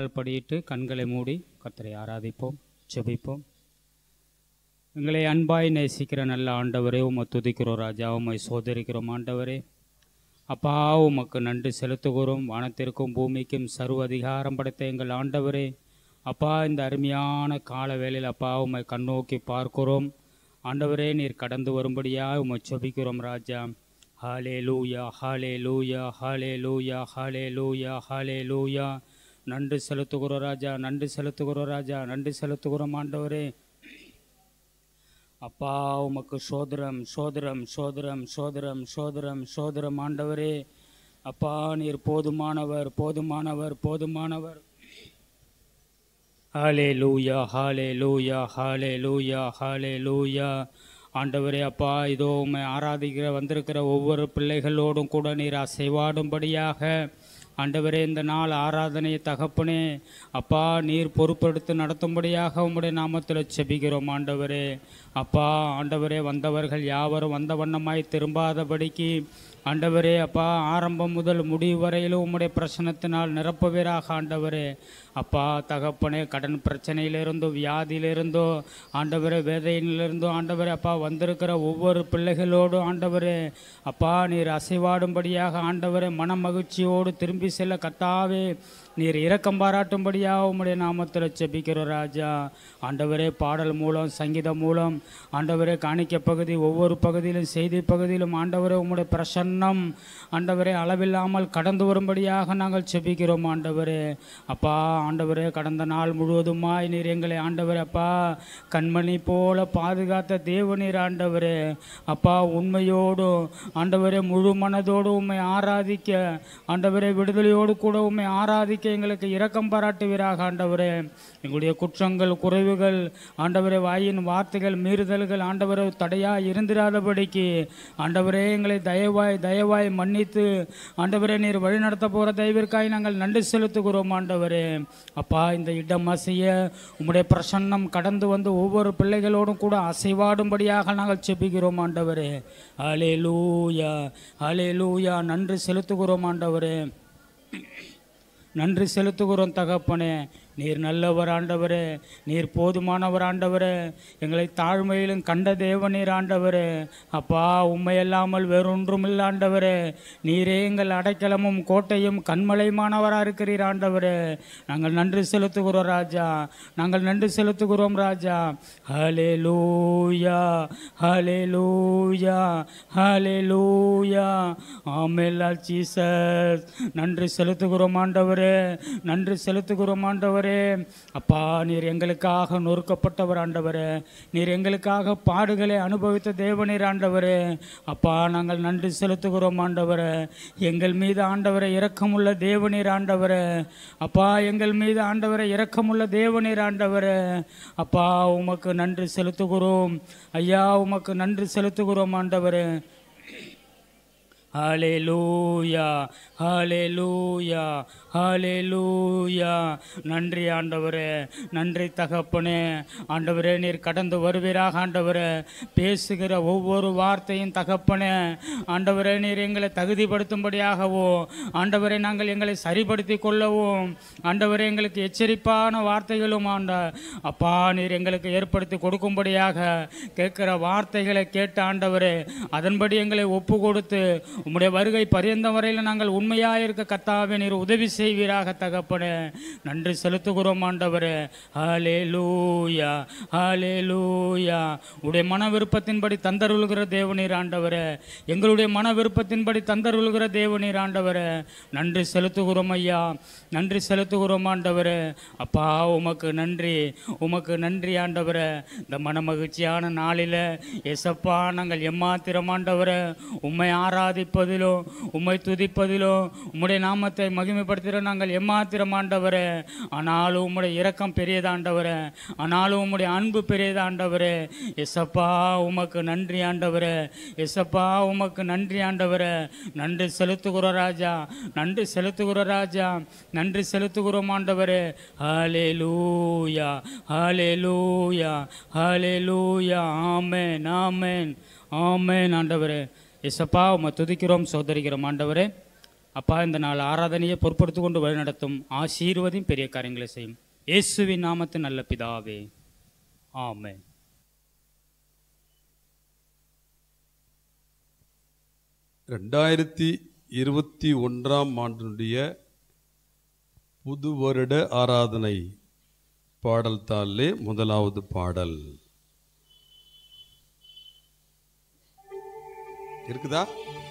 முழங்கால் படியிட்டு கண்களை மூடி கர்த்தரை ஆராதிப்போம் ஜெபிப்போம் எங்களை அன்பாய் நேசிக்கிற நல்ல ஆண்டவரே உம்மை துதிக்கிறோம் ராஜா உம்மை சோதரிக்கிறோம் ஆண்டவரே அப்பா உமக்கு நன்றி செலுத்துகிறோம் வானத்திற்கும் பூமிக்கும் சர்வ அதிகாரம் படைத்த எங்கள் ஆண்டவரே அப்பா இந்த அருமையான கால வேளையில் அப்பா உம்மை கண்ணோக்கி பார்க்கிறோம் ஆண்டவரே நீர் கடந்து வரும்படியாக உம்மை செபிக்கிறோம் ராஜா ஹாலே லூயா ஹாலே லூயா ஹாலே லூயா ஹாலே லூயா ஹாலே லூயா நன்றி செலுத்துகிறோம் ராஜா நன்றி செலுத்துகிறோம் ராஜா நன்றி செலுத்துகிறோம் ஆண்டவரே அப்பா உமக்கு சோதரம் சோதரம் சோதரம் சோதரம் சோதரம் சோதரம் ஆண்டவரே அப்பா நீர் போதுமானவர் போதுமானவர் போதுமானவர் ஹாலே லூயா ஹாலே லூயா ஹாலே லூயா ஹாலே லூயா ஆண்டவரே அப்பா இதோ உம்மை ஆராதிக்கிற வந்திருக்கிற ஒவ்வொரு பிள்ளைகளோடும் கூட நீர் அசைவாடும்படியாக ஆண்டவரே இந்த நாள் ஆராதனை தகப்பனே அப்பா நீர் பொறுப்பெடுத்து நடத்தும்படியாக உம்முடைய நாமத்தில் செபிக்கிறோம் ஆண்டவரே அப்பா ஆண்டவரே வந்தவர்கள் யாவரும் வந்த வண்ணமாய் திரும்பாதபடிக்கு ஆண்டவரே அப்பா ஆரம்பம் முதல் முடிவு வரையிலும் உம்முடைய பிரசனத்தினால் நிரப்புவீராக ஆண்டவரே அப்பா தகப்பனே கடன் பிரச்சனையிலிருந்தோ வியாதியிலிருந்தோ ஆண்டவரே வேதையிலிருந்தோ ஆண்டவரே அப்பா வந்திருக்கிற ஒவ்வொரு பிள்ளைகளோடும் ஆண்டவரே அப்பா நீர் அசைவாடும்படியாக ஆண்டவரே மன மகிழ்ச்சியோடு திரும்பி செல்ல கத்தாவே நீர் இரக்கம் பாராட்டும்படியாக உம்முடைய நாமத்தில் செபிக்கிறோம் ராஜா ஆண்டவரே பாடல் மூலம் சங்கீதம் மூலம் ஆண்டவரே காணிக்க பகுதி ஒவ்வொரு பகுதியிலும் செய்தி பகுதியிலும் ஆண்டவரே உம்முடைய பிரசன்னம் ஆண்டவரே அளவில்லாமல் கடந்து வரும்படியாக நாங்கள் செபிக்கிறோம் ஆண்டவரே அப்பா ஆண்டவரே கடந்த நாள் முழுவதுமாய் நீர் எங்களை ஆண்டவரே அப்பா கண்மணி போல பாதுகாத்த தேவநீர் ஆண்டவரே அப்பா உண்மையோடும் ஆண்டவரே முழு மனதோடு உம்மை ஆராதிக்க ஆண்டவரே விடுதலையோடு கூட உம்மை ஆராதிக்க எங்களுக்கு இரக்கம் பாராட்டுவீராக ஆண்டவரே எங்களுடைய குற்றங்கள் குறைவுகள் ஆண்டவரே வாயின் வார்த்தைகள் மீறுதல்கள் ஆண்டவரே தடையா இருந்திராதபடிக்கு ஆண்டவரே எங்களை தயவாய் தயவாய் மன்னித்து ஆண்டவரே நீர் வழி நடத்த போகிற தெய்விற்காய் நாங்கள் நன்றி செலுத்துகிறோம் ஆண்டவரே அப்பா இந்த இடம் அசைய உம்முடைய பிரசன்னம் கடந்து வந்து ஒவ்வொரு பிள்ளைகளோடும் கூட அசைவாடும்படியாக நாங்கள் செபிக்கிறோம் ஆண்டவரே அலே லூயா அலே லூயா நன்றி செலுத்துகிறோம் ஆண்டவரே நன்றி செலுத்துகிறோம் தகப்பனே நீர் நல்லவர் ஆண்டவரே நீர் போதுமானவர் ஆண்டவரே எங்களை தாழ்மையிலும் கண்ட தேவநீர் ஆண்டவரே அப்பா உண்மையல்லாமல் வேறொன்றும் இல்லை ஆண்டவரே நீரே எங்கள் அடைக்கலமும் கோட்டையும் கண்மலைமானவராக இருக்கிறீர் ஆண்டவரே நாங்கள் நன்றி செலுத்துகிறோம் ராஜா நாங்கள் நன்றி செலுத்துகிறோம் ராஜா ஹலே லூயா ஹலே லூயா ஹலே லூயா ஆமேலா ஜீசஸ் நன்றி செலுத்துகிறோம் ஆண்டவரே நன்றி செலுத்துகிறோம் ஆண்டவரே அப்பா நீர் எங்களுக்காக நொறுக்கப்பட்டவர் ஆண்டவரே நீர் எங்களுக்காக பாடுகளை அனுபவித்த தேவநீர் ஆண்டவரே அப்பா நாங்கள் நன்றி செலுத்துகிறோம் ஆண்டவரே எங்கள் மீது ஆண்டவரை இரக்கமுள்ள தேவநீர் ஆண்டவரே அப்பா எங்கள் மீது ஆண்டவரை இரக்கமுள்ள தேவநீர் ஆண்டவரே அப்பா உமக்கு நன்றி செலுத்துகிறோம் ஐயா உமக்கு நன்றி செலுத்துகிறோம் ஆண்டவரே ஹalleluya ஹalleluya ஹalleluya நன்றி ஆண்டவரே நன்றி தகப்பனே ஆண்டவரே நீர் கடந்து வருவீராக ஆண்டவரே பேசுகிற ஒவ்வொரு வார்த்தையும் தகப்பனே ஆண்டவரே நீர் எங்களை தகுதிப்படுத்தும்படியாகவோ ஆண்டவரே நாங்கள் எங்களை சரிப்படுத்தி கொள்ளவும் ஆண்டவரே எங்களுக்கு எச்சரிப்பான வார்த்தைகளும் ஆண்ட அப்பா நீர் எங்களுக்கு ஏற்படுத்தி கொடுக்கும்படியாக கேட்கிற வார்த்தைகளை கேட்ட ஆண்டவரே அதன்படி எங்களை ஒப்பு கொடுத்து உம்முடைய வருகை பரியந்தம் வரையில் நாங்கள் உண்மையாக இருக்க கத்தாவே நீர் உதவி செய்வீராக தகப்பனே நன்றி செலுத்துகிறோம் ஆண்டவரே ஹாலே லூயா ஹாலே லூயா உடைய மன விருப்பத்தின்படி தந்தருள்கிற தேவநீர் ஆண்டவரே எங்களுடைய மன விருப்பத்தின்படி தந்தருள்கிற தேவநீர் ஆண்டவரே நன்றி செலுத்துகிறோம் ஐயா நன்றி செலுத்துகிறோம் ஆண்டவரே அப்பா உமக்கு நன்றி உமக்கு நன்றி ஆண்டவரே இந்த மன மகிழ்ச்சியான நாளில் எசப்பா நாங்கள் எம்மாத்திரம் ஆண்டவரே உம்மை ஆராதிப்பதிலோ உம்மை துதிப்பதிலோ உம்முடைய நாமத்தை மகிமைப்படுத்துகிற நாங்கள் எம்மாத்திரம் ஆண்டவரே ஆனாலும் உம்முடைய இரக்கம் பெரியதாண்டவரே ஆனாலும் உம்முடைய அன்பு பெரியதாண்டவரே எசப்பா உமக்கு நன்றி ஆண்டவரே எசப்பா உமக்கு நன்றி ஆண்டவரே நன்றி செலுத்துகிறோம் ராஜா நன்றி செலுத்துகிறோம் ராஜா நன்றி செலுத்துகிறோம் ஆண்டவரே ஹாலே லூயா ஹாலே லூயா ஹாலே லூயா ஆமேன் ஆமேன் ஆமேன் ஆண்டவரே எசப்பா உம்மை துதிக்கிறோம் சோதரிக்கிறோம் ஆண்டவரே அப்பா இந்த நாள் ஆராதனையை பொறுப்படுத்தி கொண்டு வழிநடத்தும் ஆசீர்வதியும் பெரிய காரியங்களை செய்யும் இயேசுவின் நாமத்தின் நல்ல பிதாவே ஆமென் ரெண்டாயிரத்தி இருபத்தி ஒன்றாம் ஆண்டினுடைய புது வருட ஆராதனை பாடல் தாளிலே முதலாவது பாடல் இருக்குதா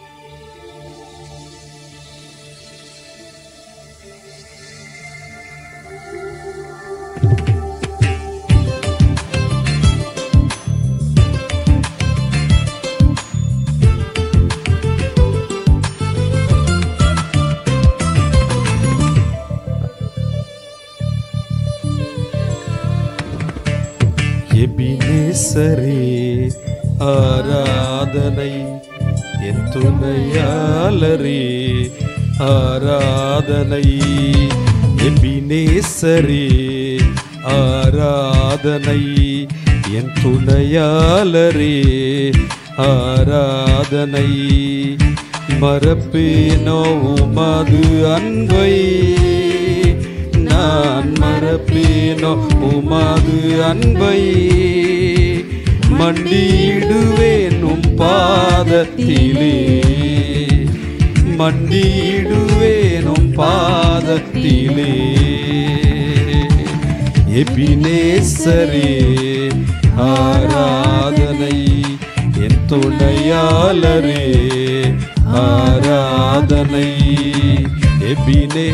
எபினேசரே ஆராதனை என் துணையாளரே ஆராதனை எபினேசரே ஆராதனை என் துணையாளரே ஆராதனை மறப்பேனோ உமது அன்பை நான் மறப்பேனோ உமது அன்பை மண்டியிடுவேன் உம் பாதத்திலே மண்டியிடுவேன் உம் பாதத்திலே எபினேசரே ஆராதனை என் துணையாளரே ஆராதனை எபினே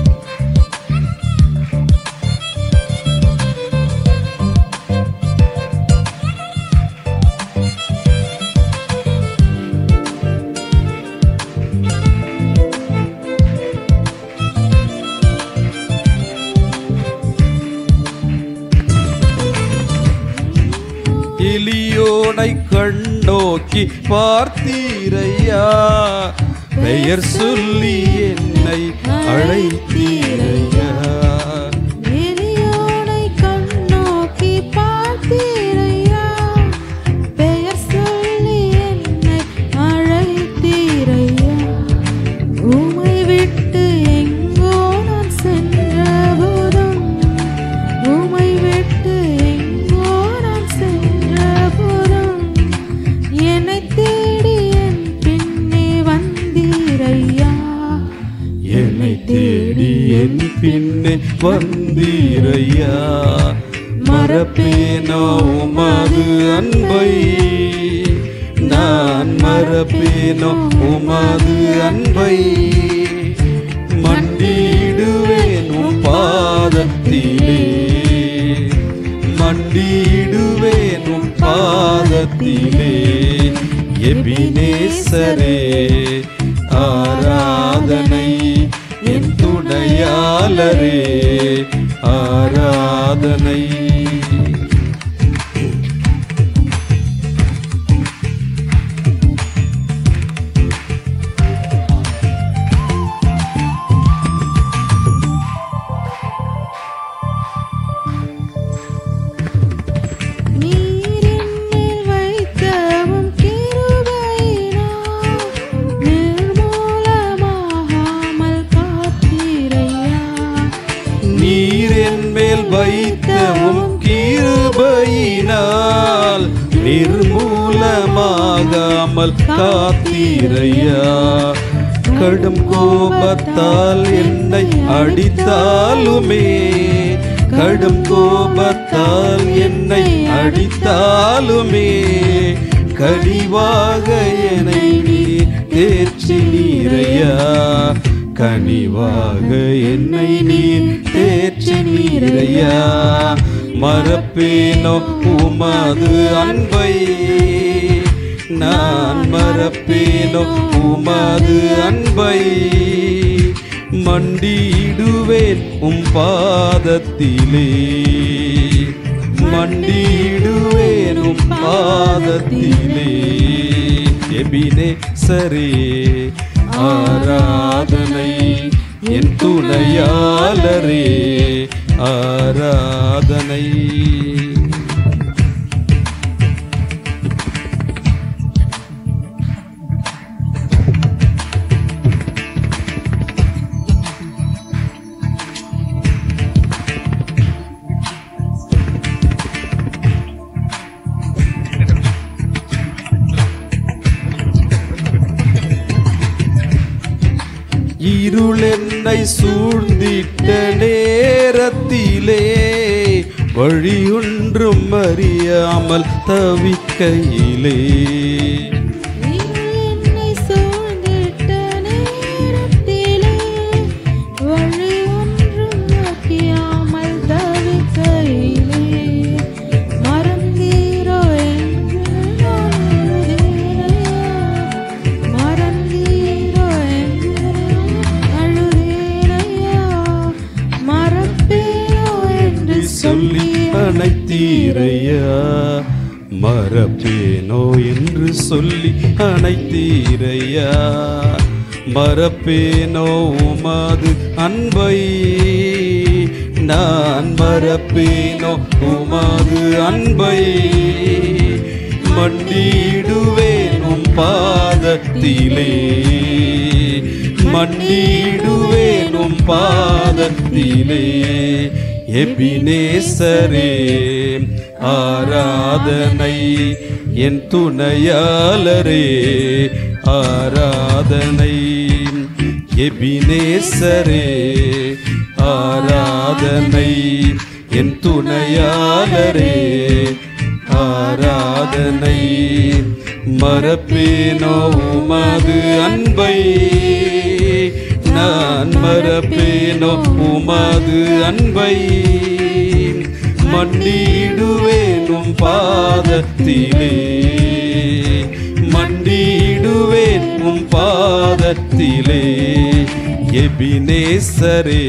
எலியோனை கண்ணோக்கி பார்த்தீரையா பெயர் சொல்லி என்னை அழைத்தீரையா எலியோனை கண்ணோக்கி பார்த்தீரையா பெயர் சொல்லி என்னை அழைத்தீரையா உமை விட்டு எங்கோ நான் சென்றபோதும் உமை விட்டு எங்கோ நான் சென்றபோதும் என்னை தேடி என் பின்னே வந்தீரையா என்னை தேடி என் பின்னே வந்தீரையா மறப்பேனோ உமது அன்பை நான் மறப்பேனோ உமது அன்பை மண்டியிடுவேன் உம் பாதத்திலே மண்டியிடுவேன் உம் பாதத்திலே எபினேசரே ஆராதனை என் துணையாளரே ஆராதனை நீர் என்னில் வைத்தவும் கிருபையினால் நிர்மூலமாகாமல் காத்தீரையா நீர் என் மேல் வைத்தவும் கிருபையினால் நிர்மூலமாகாமல் காத்தீரையா கடும் கோபத்தால் என்னை அடித்தாலுமே கடும் கோபத்தால் என்னை அடித்தாலுமே கனிவாக என்னை நீர் தேர்ச்சி நீரையா கனிவாக என்னை நீர் தேர்ச்சி நீரையா மறப்பேனோ உமது அன்பை நான் மறப்பேனோ உமது அன்பை மண்டியிடுவேன் உம் பாதத்திலே மண்டியிடுவேன் உம் பாதத்திலே எபினே சரே ஆராதனை என் துணையாளரே ஆராதனை இருள் என்னை சூழ்ந்திட்ட நேரத்திலே வழி ஒன்றும் அறியாமல் தவிக்கையிலே என்னை சூழ்ந்திட்ட நேரத்திலே வழி ஒன்றும் அறியாமல் தவிக்கையிலே மறந்தீரோ என்று நான் அழுதேனையா மறந்தீரோ என்று அழுதேனையா மறப்பேனோ என்று சொல்லி அணைத்தீரையா மறப்பேனோ என்று சொல்லி அணைத்தீரையா மறப்பேனோ உமது அன்பை நான் மறப்பேனோ உமது அன்பை மண்டிடுவேன் உம் பாதத்திலே மண்டிடுவேன் உம் பாதத்திலே எபினேசரே ஆராதனை என் துணையாளரே ஆராதனை எபினேசரே ஆராதனை என் துணையாளரே ஆராதனை மறப்பேனோ உமது அன்பை நான் மறப்பேனோ உமது அன்பை மண்டிடுவேனும் பாதத்திலே மண்டிடுவேன் உம் பாதத்திலே எபினேசரே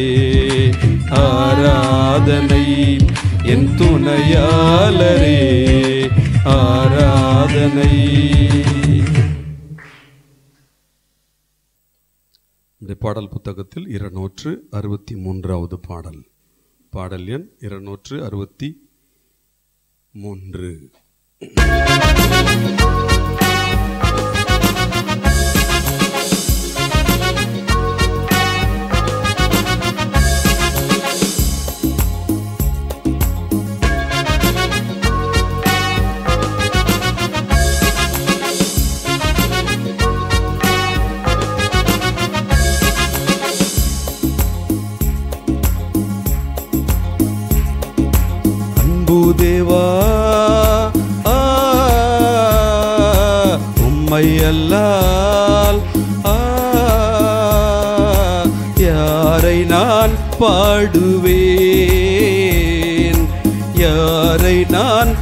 ஆராதனை என் துணையாளரே ஆராதனை இந்த பாடல் புத்தகத்தில் இருநூற்று அறுபத்தி மூன்றாவது பாடல் பாடல் எண் இருநூற்று அறுபத்தி மூன்று அன்பு தேவா ஆ, உம்மை அல்லால் ஆ, யாரை நான் பாடுவேன் யாரை நான்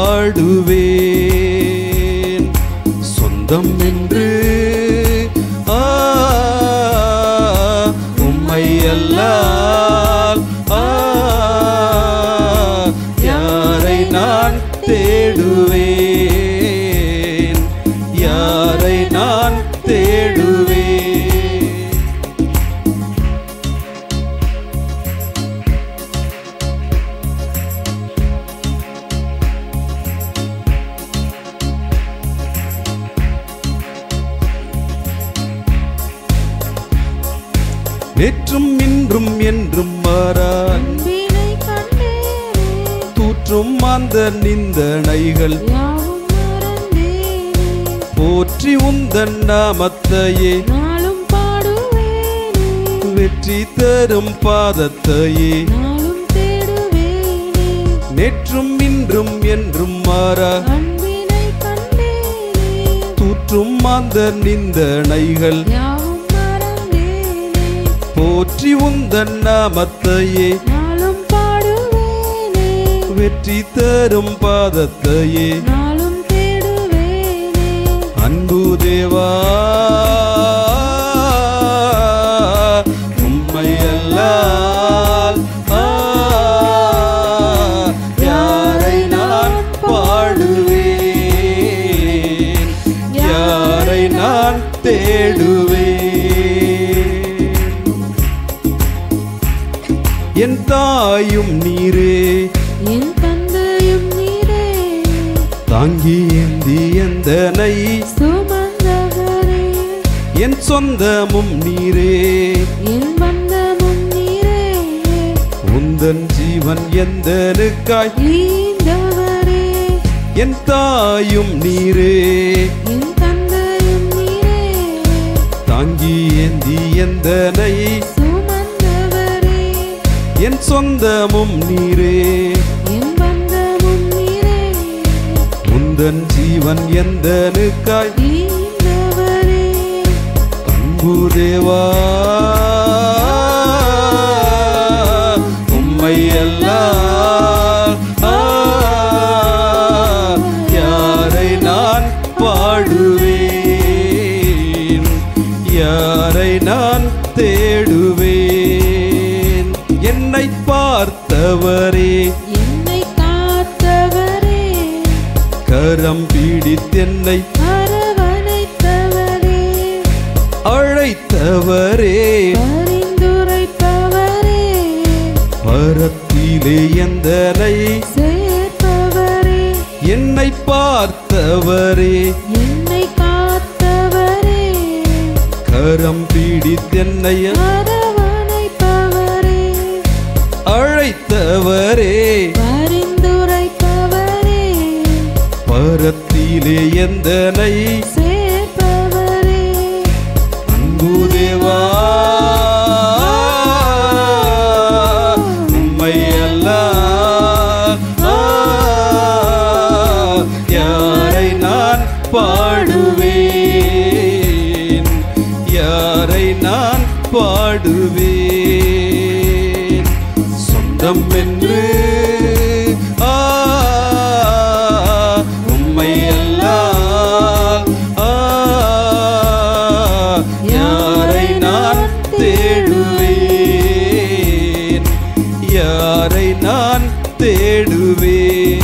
பாடுவேன் சொந்தம் என்று ஆ, உம்மை அல்லால் ஆ, யாரை நான் தேடுவேன் யாரை நான் தேடுவேன் நேற்றும் இன்றும் என்றும் மாறா அன்பினை கண்டேனே தூற்றும் அந்த நிந்தனைகள் யாவும் மறந்தேனே போற்றி உந்தன் நாமத்தையே நாளும் பாடுவேனே வெற்றி தரும் பாதத்தையே நாளும் தேடுவேனே நேற்றும் இன்றும் என்றும் மாறா அன்பினை கண்டேனே தூற்றும் அந்த நிந்தனைகள் யாவும் மறந்தேனே போற்றி உந்தன் நாமத்தையே நாளும் பாடுவேனே வெற்றி தரும் பாதத்தையே நாளும் தேடுவேனே அன்பு தேவா உம்மை அல்லால் ஆ, யாரை நான் பாடுவேன் யாரை நான் தேடுவேன் என் தாயும் நீரே என் தந்தையும் நீரே தாங்கி ஏந்தி எந்தனை சுமந்தவரே என் சொந்தமும் நீரே என் பந்தமும் நீரே உந்தன் ஜீவன் எந்தனுக்காய் ஈந்தவரே என் தாயும் நீரே என் தந்தையும் நீரே தாங்கி ஏந்தி எந்தனை சுமந்தவரே என் சொந்தமும் நீரே என் பந்தமும் நீரே உந்தன் ஜீவன் எந்தனுக்காய் ஈந்தவரே அன்பு தேவா உம்மை எல்லாம் ஆ, யாரை நான் பாடுவேன் யாரை நான் தேடுவேன் என்னை பார்த்தவரே என்னை காத்தவரே கரம் பிடித்தென்னை அரவணைத்தவரே அழைத்தவரே பரிந்துரைப்பவரே பரத்திலே எந்தனை சேர்ப்பவரே என்னை பார்த்தவரே என்னை காத்தவரே கரம் பிடித்தென்னை அரவணைப்பவரே அழைத்தவரே பரிந்துரைப்பவரே பரத்திலே எந்தனை சேர்ப்பவரே அன்புதேவா உம்மை அல்லாஹ், ஆ, யாரை நான் பாடுவேன் யாரை நான் பாடுவேன் சொந்தம் என்று ஆ, உம்மை அல்லாஹ், ஆ, யாரை நான் தேடுவேன் யாரை நான் தேடுவேன்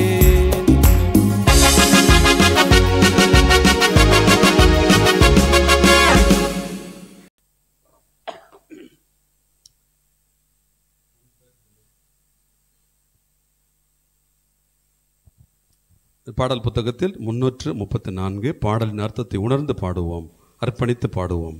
பாடல் புத்தகத்தில் முன்னூற்று முப்பத்தி நான்கு பாடலின் அர்த்தத்தை உணர்ந்து பாடுவோம் அர்ப்பணித்து பாடுவோம்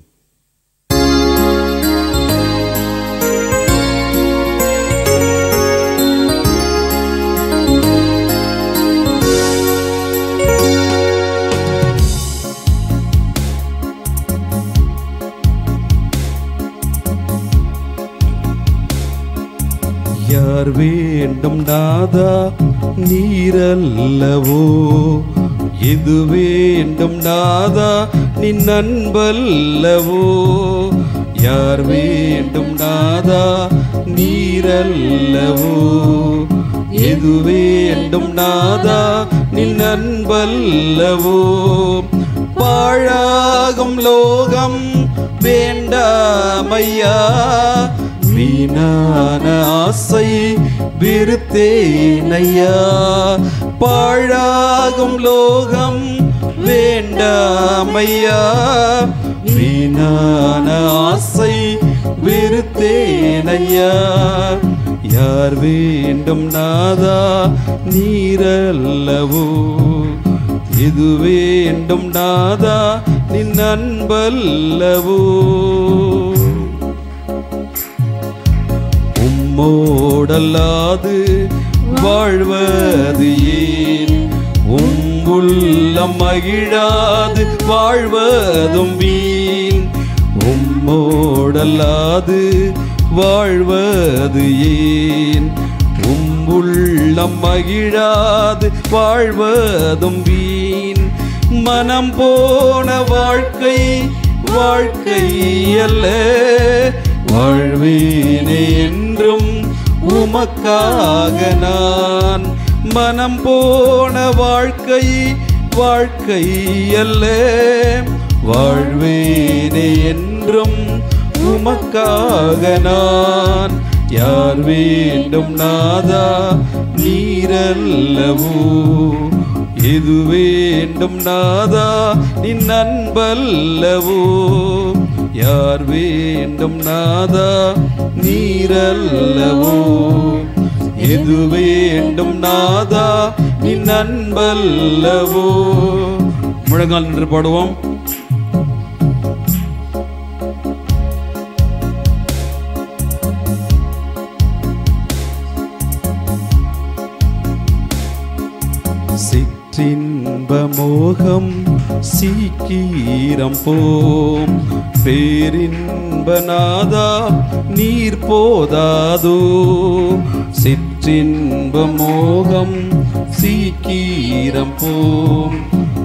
யார் வேண்டும் நாதா நீரல்லவோ எது வேண்டும் நாதா நீ நண்பல்லவோ யார் வேண்டும் நாதா நீரல்லவோ எது வேண்டும் நாதா நீ நண்பல்லவோ பாழாகும் லோகம் வேண்டாமையா வீணான ஆசை விருத்தேனையா பாழாகும் லோகம் வேண்டாமையா வீணான ஆசை விருத்தேனையா யார் வேண்டும் நாதா நீரல்லவோ இது வேண்டும் நாதா நின் அன்பல்லவோ உம்மோடல்லாது வாழ்வது ஏன் உம்புள்ளம் மகிழாது வாழ்வதும் வீண் உம்மோடல்லாது வாழ்வது ஏன் உம்புள்ளம் மகிழாது வாழ்வதும் வீண் மனம் போன வாழ்க்கை வாழ்க்கை அல்ல வாழ்வேனே என்றும் உமக்காக நான் மனம் போன வாழ்க்கை வாழ்க்கை அல்ல வாழ்வேனே என்றும் உமக்காக நான் யார் வேண்டும் நாதா நீரல்லவோ எது வேண்டும் நாதா நின் அன்பல்லவோ யார் வேண்டும் நாதா நீரல்லவோ எது வேண்டும் நாதா நின் அன்பல்லவோ முழங்கால் நின்று பாடுவோம் சிற்றின்ப மோகம் சீக்கிரம் போம் பேரின்பநாதா நீர் போதாதோ சிற்றின்ப மோகம் சீக்கிரம் போம்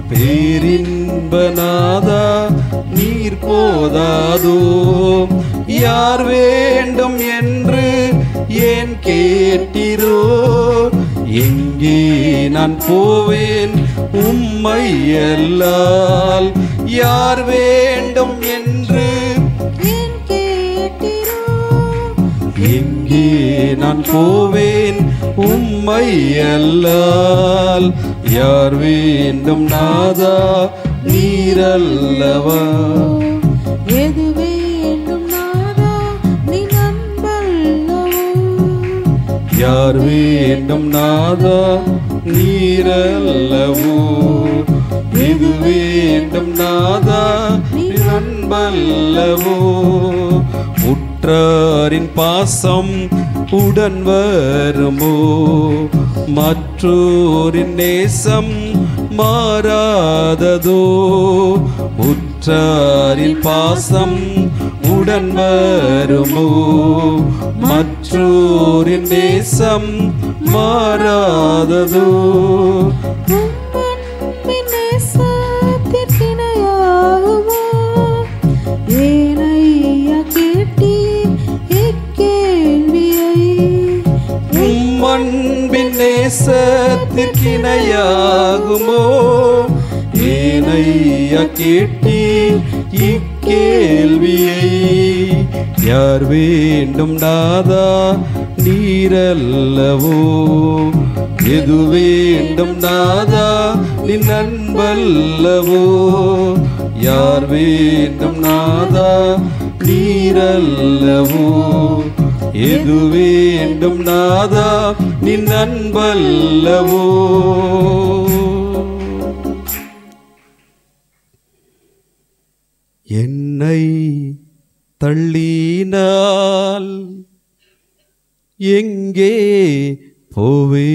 பேரின்பநாதா நீர் போதாதோ யார் வேண்டும் என்று ஏன் கேட்டிரோ எங்கே நான் போவேன் உம்மை அல்லால் யார் வேண்டும் என்று ஏன் கேட்டிரோ எங்கே நான் போவேன் உம்மை அல்லால் யார் வேண்டும் நாதா நீரல்லவா எது வேண்டும் நாதா நீ நம்பல்லவோ யார் வேண்டும் நாதா நீரல்லவோ எது வேண்டும் நாதா நீ நண்பல்லவோ உற்றாரின் பாசம் உடன் வருமோ மற்றோரின் நேசம் மாறாததோ உற்றாரின் பாசம் உடன் வருமோ மற்றோரின் நேசம் மாறாததோ உம்மன்பின் நேசத்திற்கிணையாகுமோ? ஏனையா கேட்டீர் இக்கேள்வியை? உம்மன்பின் நேசத்திற்கிணையாகுமோ ஏனையா கேட்டி இக்கேள்வியை யார் வேண்டும் நாதா நீரல்லவோ எது வேண்டும் நாதா நீ நண்பல்லவோ யார் வேண்டும் நாதா நீரல்லவோ எது வேண்டும் நாதா நீ நண்பல்லவோ என்னை தள்ளினால் எங்கே போவே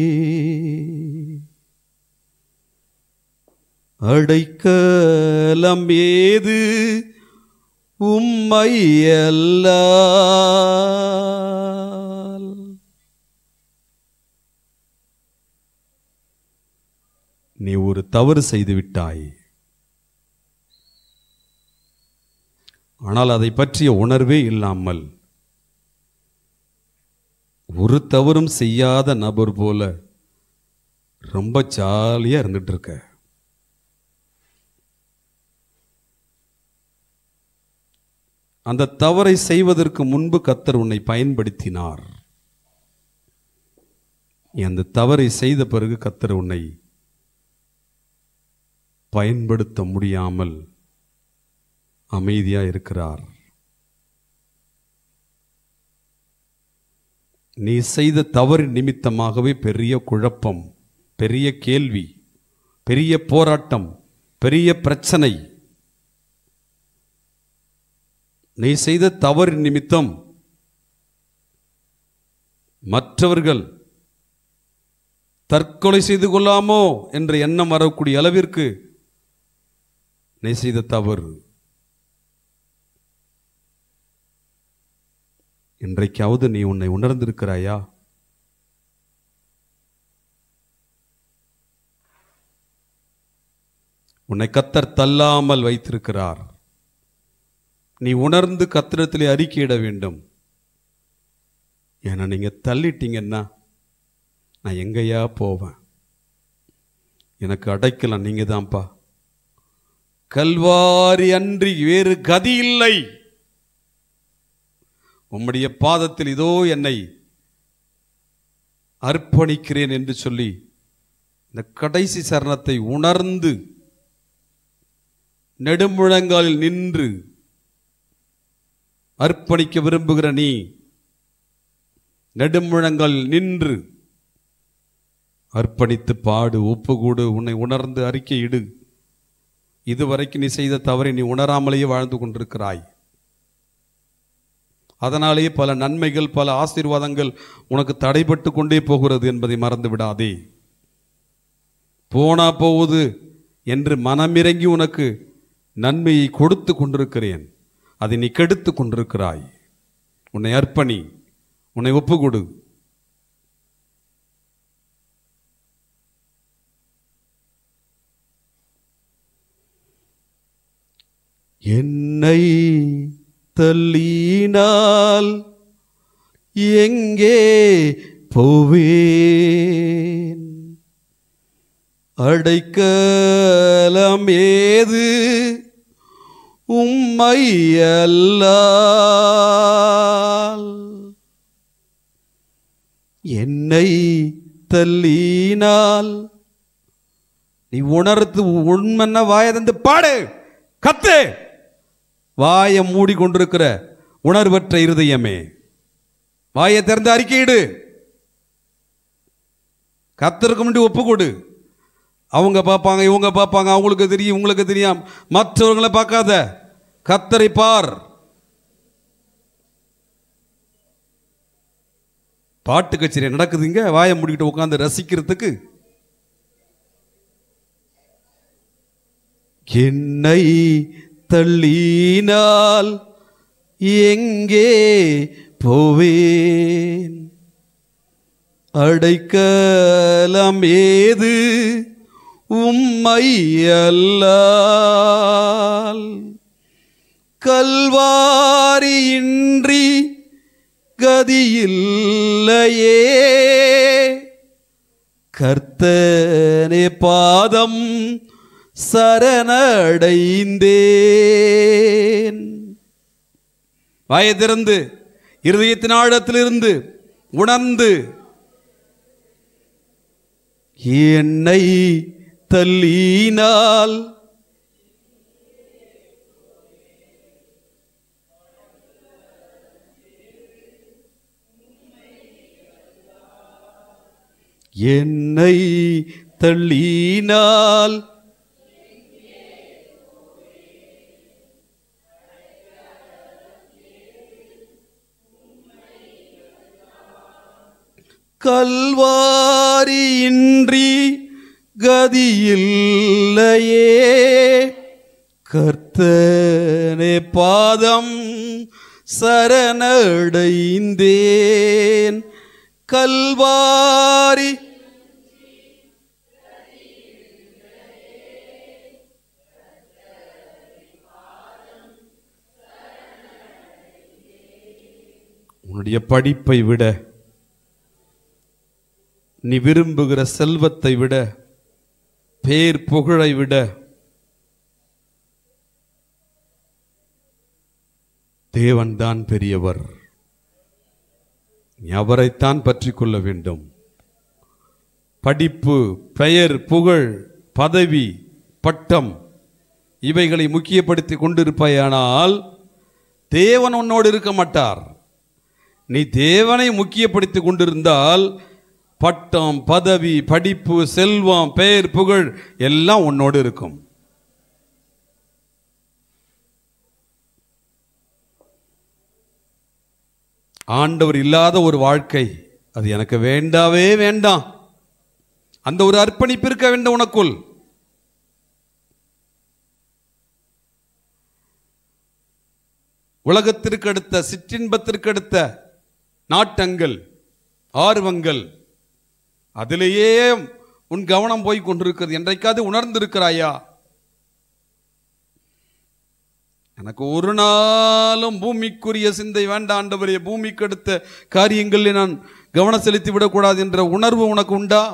அடைக்கலம் ஏது உம்மை அல்லால் நீ ஒரு தவறு செய்து விட்டாய் ஆனால் அதை பற்றிய உணர்வே இல்லாமல் ஒரு தவறும் செய்யாத நபர் போல ரொம்ப ஜாலியா இருந்துட்டு இருக்க அந்த தவறை செய்வதற்கு முன்பு கத்தர் உன்னை பயன்படுத்தினார் நீ அந்த தவறை செய்த பிறகு கத்தர் உன்னை பயன்படுத்த முடியாமல் அமைதியா இருக்கிறார் நீ செய்த தவறின் நிமித்தமாகவே பெரிய குழப்பம் பெரிய கேள்வி பெரிய போராட்டம் பெரிய பிரச்சனை நீ செய்த தவறின் நிமித்தம் மற்றவர்கள் தற்கொலை செய்து கொள்ளாமோ என்ற எண்ணம் வரக்கூடிய அளவிற்கு நீ செய்த தவறு இன்றைக்காவது நீ உன்னை உணர்ந்திருக்கிறாயா உன்னை கத்தர் தள்ளாமல் வைத்திருக்கிறார் நீ உணர்ந்து கத்திரத்திலே அறிக்கையிட வேண்டும் ஏன்னா நீங்க தள்ளிட்டீங்கன்னா நான் எங்கேயா போவேன் எனக்கு அடைக்கலாம் நீங்க தான்ப்பா கல்வாரி அன்றி வேறு கதி இல்லை உம்முடைய பாதத்தில் இதோ என்னை அர்ப்பணிக்கிறேன் என்று சொல்லி இந்த கடைசி சரணத்தை உணர்ந்து நெடுமுழங்காலில் நின்று அர்ப்பணிக்க விரும்புகிற நீ நெடுமுழங்காலில் நின்று அர்ப்பணித்து பாடு ஒப்புக்கூடு உன்னை உணர்ந்து அறிக்கையிடு இதுவரைக்கும் நீ செய்த தவறை நீ உணராமலேயே வாழ்ந்து கொண்டிருக்கிறாய் அதனாலேயே பல நன்மைகள் பல ஆசீர்வாதங்கள் உனக்கு தடைபட்டு கொண்டே போகிறது என்பதை மறந்து விடாதே போனா போகுது என்று மனமிறங்கி உனக்கு நன்மையை கொடுத்து கொண்டிருக்கிறேன் அதை நீ கெடுத்து கொண்டிருக்கிறாய் உன்னை அர்ப்பணி உன்னை ஒப்புக்கொடு என்னை தள்ளினால் எங்கே போவேன் அடைக்கலம் ஏது உம்மை அல்லால் என்னை தள்ளினால் நீ உணர்த்து உண்மைன்னா வாயை தந்து பாடு கத்து வாயை மூடிக்கொண்டிருக்கிற உணர்வற்ற இருதயமே வாயை திறந்து அறிக்கையிடு கத்தருக்கு முன்னாடி ஒப்பு கொடு அவங்க பார்ப்பாங்க இவங்க பார்ப்பாங்க அவங்களுக்கு தெரியும் உங்களுக்கு தெரியும் மற்றவர்களை பார்க்காத கத்தரை பார் பாட்டு கச்சேரி நடக்குதுங்க வாயை மூடிக்கிட்டு உட்காந்து ரசிக்கிறதுக்கு என்னை தள்ளினால் எங்கே போவேன் அடைக்கலம் ஏது உம்மை அல்லால் கல்வாரியின்றி கதியில்லையே கர்த்தனே பாதம் சரணடைந்தேன் வாயை திறந்து இருதயத்தின் ஆழத்திலிருந்து உணர்ந்து என்னை தள்ளினால் என்னை தள்ளினால் கல்வாரியின்றி கதியில்லையே கர்த்தனே பாதம் சரணடைந்தேன் கல்வாரி உன்னுடைய படிப்பை விட நீ விரும்புகிற செல்வத்தை விட பேர் புகழை விட தேவன்தான் பெரியவர் நீ அவரைத்தான் பற்றி கொள்ள வேண்டும் படிப்பு பெயர் புகழ் பதவி பட்டம் இவைகளை முக்கியப்படுத்தி கொண்டிருப்பாயானால் தேவன் உன்னோடு இருக்க மாட்டார் நீ தேவனை முக்கியப்படுத்தி கொண்டிருந்தால் பட்டம் பதவி படிப்பு செல்வம் பெயர் புகழ் எல்லாம் உன்னோடு இருக்கும் ஆண்டவர் இல்லாத ஒரு வாழ்க்கை அது எனக்கு வேண்டாவே வேண்டாம் அந்த ஒரு அர்ப்பணிப்பு இருக்க வேண்டும் உனக்குள் உலகத்திற்கு அடுத்த சிற்றின்பத்திற்கு அடுத்த நாட்டங்கள் ஆர்வங்கள் அதிலேயே உன் கவனம் போய் கொண்டிருக்கிறது என்றைக்காவது உணர்ந்திருக்கிறாயா எனக்கு ஒரு நாளும் பூமிக்குரிய சிந்தை வேண்டாம் ஆண்டவரே பூமிக்கு அடுத்த காரியங்களில் நான் கவனம் செலுத்தி விடக்கூடாது என்ற உணர்வு உனக்கு உண்டா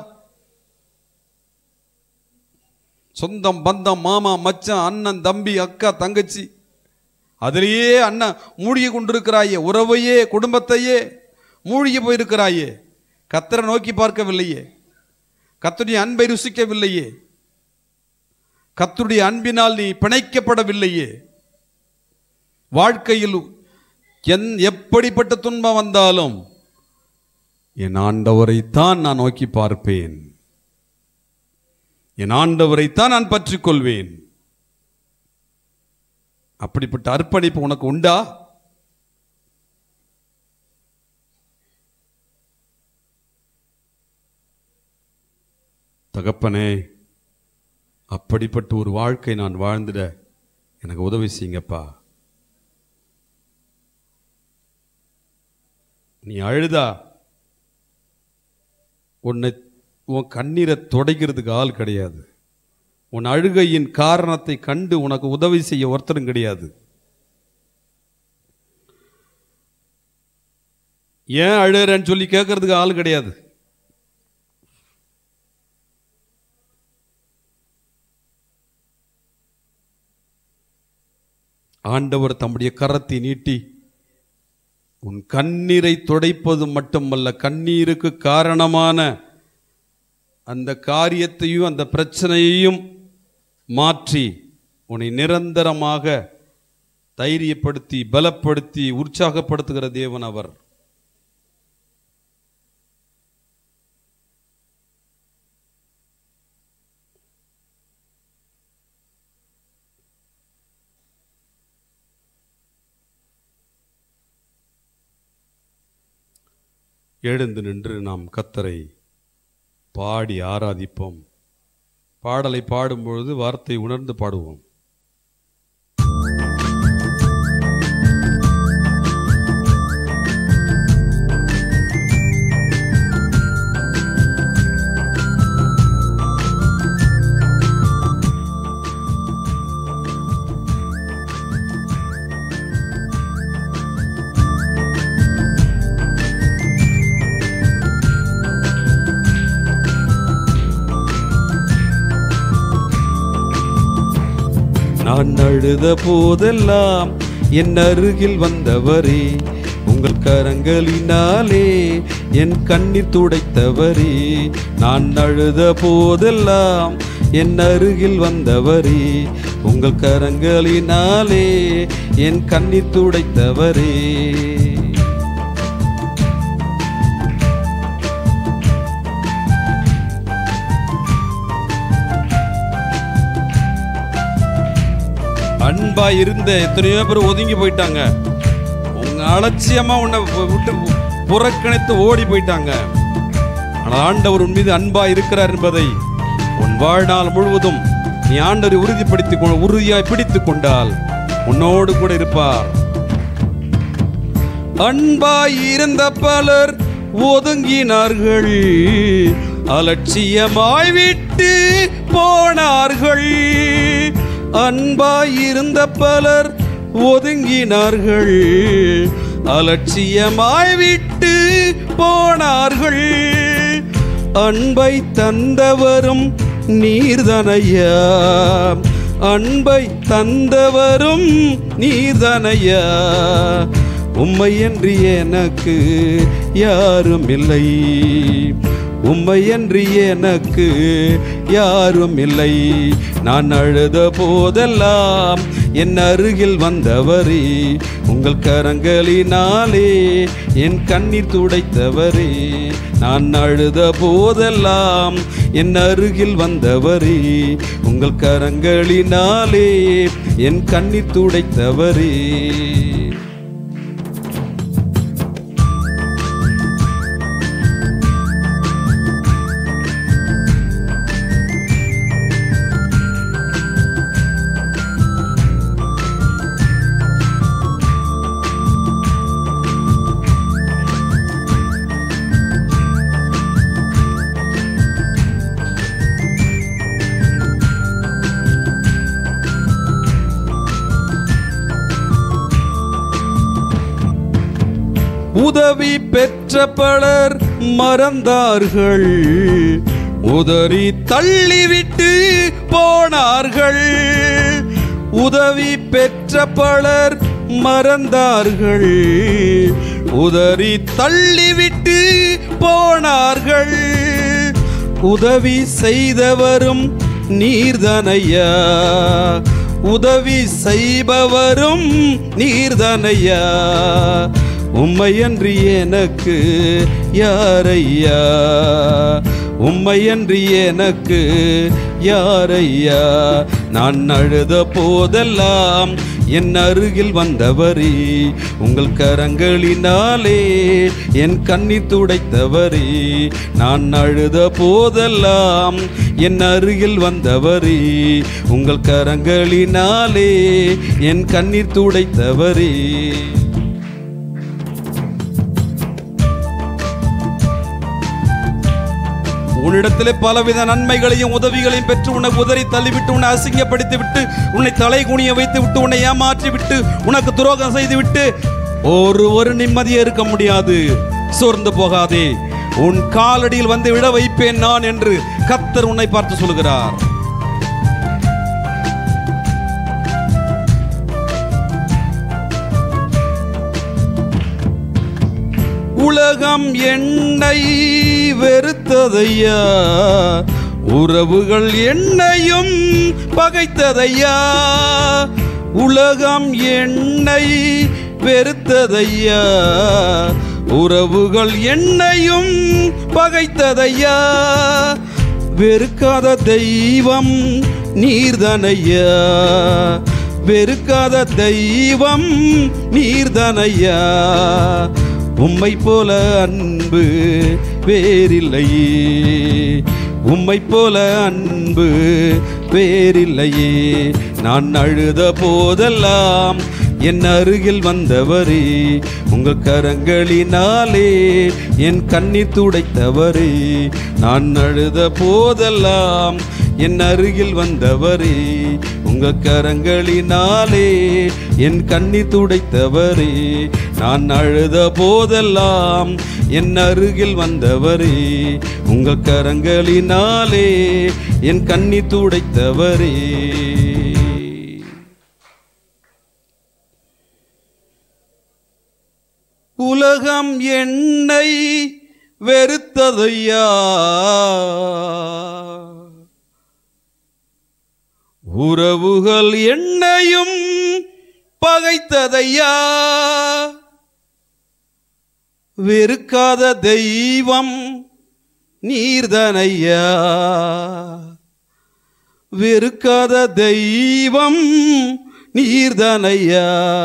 சொந்தம் பந்தம் மாமா மச்சான் அண்ணன் தம்பி அக்கா தங்கச்சி அதிலேயே அண்ணன் மூழ்கி கொண்டிருக்கிறாயே உறவையே குடும்பத்தையே மூழ்கி போயிருக்கிறாயே கத்தரை நோக்கி பார்க்கவில்லையே கத்துடைய அன்பை ருசிக்கவில்லையே கத்துடைய அன்பினால் நீ பிணைக்கப்படவில்லையே வாழ்க்கையில் என் எப்படிப்பட்ட துன்பம் வந்தாலும் என் ஆண்டவரைத்தான் நான் நோக்கி பார்ப்பேன் என் ஆண்டவரைத்தான் நான் பற்றிக் கொள்வேன் அப்படிப்பட்ட அர்ப்பணிப்பு உனக்கு உண்டா தகப்பனே அப்படிப்பட்ட ஒரு வாழ்க்கை நான் வாழ்ந்திட எனக்கு உதவி செய்யுங்கப்பா நீ அழுதா உன்னை உன் கண்ணீரை துடைக்கிறதுக்கு ஆள் கிடையாது உன் அழுகையின் காரணத்தை கண்டு உனக்கு உதவி செய்ய ஒருத்தரும் கிடையாது ஏன் அழுகிறேன்னு சொல்லி கேட்கறதுக்கு ஆள் கிடையாது ஆண்டவர் தம்முடைய கரத்தை நீட்டி உன் கண்ணீரை துடைப்பது மட்டுமல்ல கண்ணீருக்கு காரணமான அந்த காரியத்தையும் அந்த பிரச்சனையையும் மாற்றி உன்னை நிரந்தரமாக தைரியப்படுத்தி பலப்படுத்தி உற்சாகப்படுத்துகிற தேவன் அவர் எழுந்து நின்று நாம் கத்தரை பாடி ஆராதிப்போம் பாடலை பாடும்பொழுது வார்த்தை உணர்ந்து பாடுவோம் நான் அழுத போதெல்லாம் என் அருகில் வந்தவரே உங்கள் கரங்களினாலே என் கண்ணீர் துடைத்தவரே நான் அழுத போதெல்லாம் என் அருகில் வந்தவரே உங்கள் கரங்களினாலே என் கண்ணீர் துடைத்தவரே அன்பா இருந்த எத்தனையோ பேர் ஒதுங்கி போயிட்டாங்க உங்க அலட்சியமா உன்னை விட்டு புறக்கணித்து ஓடி போயிட்டாங்க ஆனால் ஆண்டவர் உன் மீது அன்பா இருக்கிறார் என்பதை உன் வாழ்நாள் முழுவதும் நீ ஆண்டவரை உறுதிப்படுத்தி கொ- உறுதியாய் பிடித்துக் கொண்டால் உன்னோடு கூட இருப்பார் அன்பாய் இருந்த பலர் ஒதுங்கினார்கள் அலட்சியமாய் விட்டு போனார்கள் அன்பாய் இருந்த பலர் ஒதுங்கினார்கள் அலட்சியமாய் விட்டு போனார்கள் அன்பை தந்தவரும் நீர்தனையா அன்பை தந்தவரும் நீர்தனையா உம்மையன்றி எனக்கு யாரும் இல்லை உம்மையன்றி எனக்கு யாரும் இல்லை நான் அழுத போதெல்லாம் என் அருகில் வந்தவரே உங்கள் கரங்களினாலே என் கண்ணீர் துடைத்தவரே நான் அழுத போதெல்லாம் என் அருகில் வந்தவரே உங்கள் கரங்களினாலே என் கண்ணீர் துடைத்தவரே உதவி பெற்ற பலர் மறந்தார்கள் உதறி தள்ளிவிட்டு போனார்கள் உதவி பெற்ற பலர் மறந்தார்கள் உதறி தள்ளிவிட்டு போனார்கள் உதவி செய்தவரும் நீர்தனையா உதவி செய்பவரும் நீர்தனையா உம்மையன்றி எனக்கு யாரையா உம்மையன்றி எனக்கு யாரையா நான் அழுத போதெல்லாம் என் அருகில் வந்தவரே உங்கள் கரங்களினாலே என் கண்ணீர் துடைத்தவரே நான் அழுத போதெல்லாம் என் அருகில் வந்தவரே உங்கள் கரங்களினாலே என் கண்ணீர் துடைத்தவரே உன்னிடத்திலே பலவித நன்மைகளையும் உதவிகளையும் பெற்று உன்னை உதறி தள்ளிவிட்டு உன்னை அசிங்கப்படுத்தி விட்டு உன்னை தலை குனிய வைத்து விட்டு உன்னை ஏமாற்றி விட்டு உனக்கு துரோகம் செய்து விட்டு ஒரு ஒரு நிம்மதியே இருக்க முடியாது சோர்ந்து போகாதே உன் காலடியில் வந்து விட வைப்பேன் நான் என்று கத்தர் உன்னை பார்த்து சொல்கிறார் உலகம் என்னை வெறுத்ததையா உறவுகள் என்னையும் பகைத்ததையா உலகம் என்னை வெறுத்ததையா உறவுகள் என்னையும் பகைத்ததையா வெறுக்காத தெய்வம் நீர்தனையா வெறுக்காத தெய்வம் நீர்தனையா உம்மை போல அன்பு வேறில்லையே உம்மை போல அன்பு வேறில்லையே நான் அழுத போதெல்லாம் என் அருகில் வந்தவரே உங்கள் கரங்களினாலே என் கண்ணீர் துடைத்தவரே நான் அழுத போதெல்லாம் என் அருகில் வந்தவரே உங்க கரங்களினாலே என் கண்ணீர் துடைத்தவரே நான் அழுத போதெல்லாம் என் அருகில் வந்தவரே உங்க கரங்களினாலே என் கண்ணீர் துடைத்தவரே உலகம் என்னை வெறுத்ததையா உறவுகள் என்னையும் பகைத்ததையா வெறுக்காத தெய்வம் நீர்தனையா வெறுக்காத தெய்வம் நீர்தனையா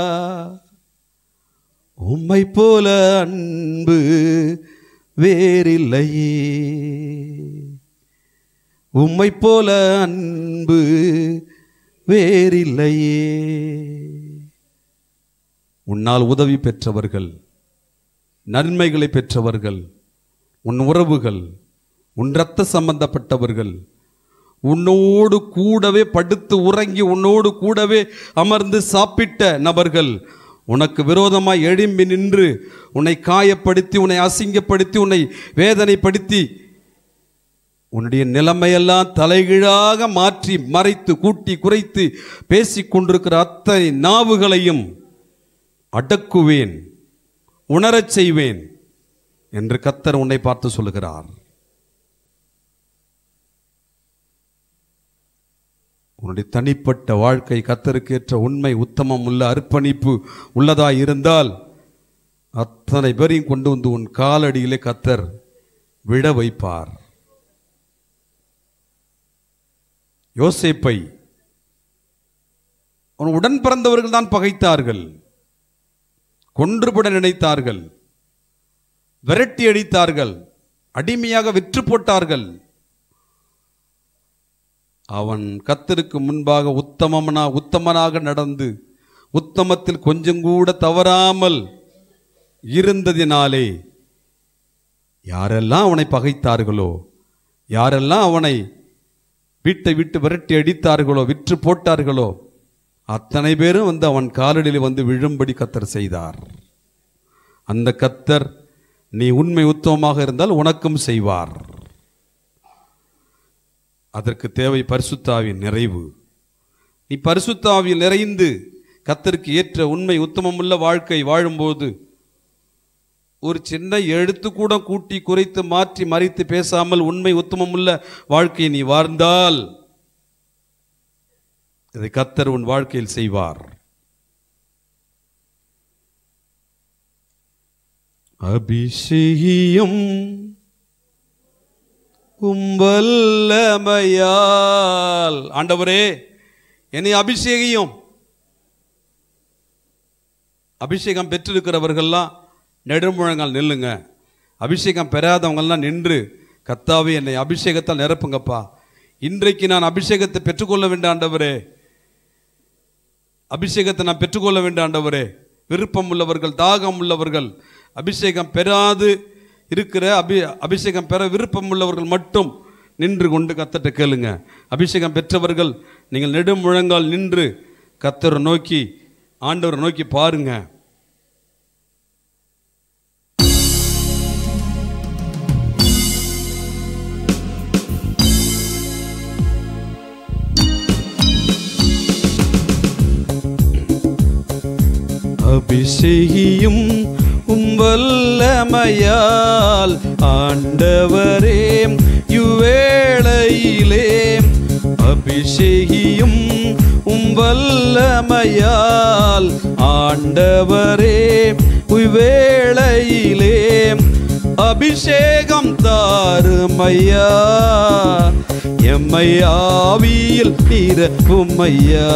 உம்மை போல அன்பு வேறில்லையே உம்மை போல அன்பு வேறில்லையே உன்னால் உதவி பெற்றவர்கள் நன்மைகளை பெற்றவர்கள் உன் உறவுகள் உன் இரத்த சம்பந்தப்பட்டவர்கள் உன்னோடு கூடவே படுத்து உறங்கி உன்னோடு கூடவே அமர்ந்து சாப்பிட்ட நபர்கள் உனக்கு விரோதமாய் எழும்பி நின்று உன்னை காயப்படுத்தி உன்னை அசிங்கப்படுத்தி உன்னை வேதனைப்படுத்தி உன்னுடைய நிலைமையெல்லாம் தலைகீழாக மாற்றி மறைத்து கூட்டி குறைத்து பேசிக் கொண்டிருக்கிற அத்தனை நாவுகளையும் அடக்குவேன் உணரச் செய்வேன் என்று கத்தர் உன்னை பார்த்து சொல்லுகிறார் உன்னுடைய தனிப்பட்ட வாழ்க்கை கத்தருக்கேற்ற உண்மை உத்தமம் உள்ள அர்ப்பணிப்பு உள்ளதாய் இருந்தால் அத்தனை பேரையும் கொண்டு வந்து உன் காலடியிலே கத்தர் விட வைப்பார் யோசேப்பை அவன் உடன் பிறந்தவர்கள் தான் பகைத்தார்கள் கொன்றுபட நினைத்தார்கள் விரட்டி அடித்தார்கள் அடிமையாக விற்று போட்டார்கள் அவன் கத்தருக்கு முன்பாக உத்தமனா உத்தமனாக நடந்து உத்தமத்தில் கொஞ்சம் கூட தவறாமல் இருந்ததினாலே யாரெல்லாம் அவனை பகைத்தார்களோ யாரெல்லாம் அவனை வீட்டை விட்டு விரட்டி அடித்தார்களோ விற்று போட்டார்களோ அத்தனை பேரும் வந்து அவன் காலடியில் வந்து விழும்படி கத்தர் செய்தார் அந்த கத்தர் நீ உண்மை உத்தமமாக இருந்தால் உனக்கும் செய்வார் அதற்கு தேவை பரிசுத்தாவின் நிறைவு நீ பரிசுத்தாவில் நிறைந்து கத்தருக்கு ஏற்ற உண்மை உத்தமமுள்ள வாழ்க்கை வாழும்போது ஒரு சின்ன எழுத்து கூட கூட்டி குறைத்து மாற்றி மறைத்து பேசாமல் உண்மை உத்தமமுள்ள வாழ்க்கையை நீ வாழ்ந்தால் இதை கத்தர் உன் வாழ்க்கையில் செய்வார் அபிஷேகியும் உம்பல்லமையால் ஆண்டவரே என்னை அபிஷேகியும் அபிஷேகம் பெற்றிருக்கிறவர்கள்லாம் நெடுமுழங்கால் நில்லுங்க அபிஷேகம் பெறாதவங்கெல்லாம் நின்று கத்தாவே என்னை அபிஷேகத்தால் நிரப்புங்கப்பா இன்றைக்கு நான் அபிஷேகத்தை பெற்றுக்கொள்ள வேண்டாம் ஆண்டவரே அபிஷேகத்தை நான் பெற்றுக்கொள்ள வேண்டாம் ஆண்டவரே விருப்பம் உள்ளவர்கள் தாகம் உள்ளவர்கள் அபிஷேகம் பெறாது இருக்கிற அபி அபிஷேகம் பெற விருப்பம் உள்ளவர்கள் மட்டும் நின்று கொண்டு கத்தட்ட கேளுங்க அபிஷேகம் பெற்றவர்கள் நீங்கள் நெடுமுழங்கால் நின்று கத்தரை நோக்கி ஆண்டவரை நோக்கி பாருங்க அபிஷேகியும் உம்பல்லமையால் ஆண்டவரே யுவேளையிலே அபிஷேகியும் உம்பல்லமையால் ஆண்டவரே இவ்வேளையிலே அபிஷேகம் தாருமையா எம்மை ஆவியில் நிரப்புமையா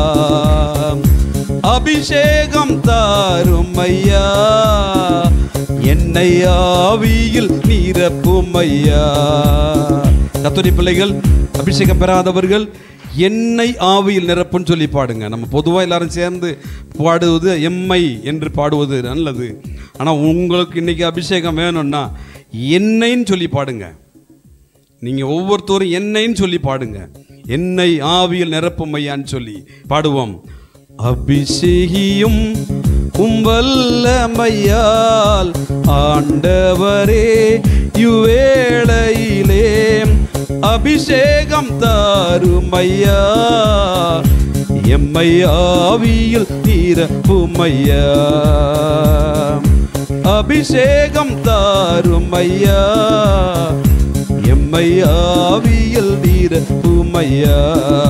அபிஷேகம் தாரும் ஐயா என்னை ஆவியில் நிரப்பும் ஐயா கத்தோடி பிள்ளைகள் அபிஷேகம் பெறாதவர்கள் என்னை ஆவியில் நிரப்புன்னு சொல்லி பாடுங்க நம்ம பொதுவாக எல்லாரும் சேர்ந்து பாடுவது எம்மை என்று பாடுவது நல்லது ஆனால் உங்களுக்கு இன்னைக்கு அபிஷேகம் வேணும்னா என்னைன்னு சொல்லி பாடுங்க நீங்க ஒவ்வொருத்தரும் என்னைன்னு சொல்லி பாடுங்க என்னை ஆவியில் நிரப்பும் ஐயான்னு சொல்லி பாடுவோம் அபிஷேகியும் உம்பல்லமையால் ஆண்டவரே யுவேளையிலே அபிஷேகம் தாருமையா எம்மை ஆவியில் நிரப்புமையா அபிஷேகம் தாருமையா எம்மை ஆவியில் நிரப்புமையா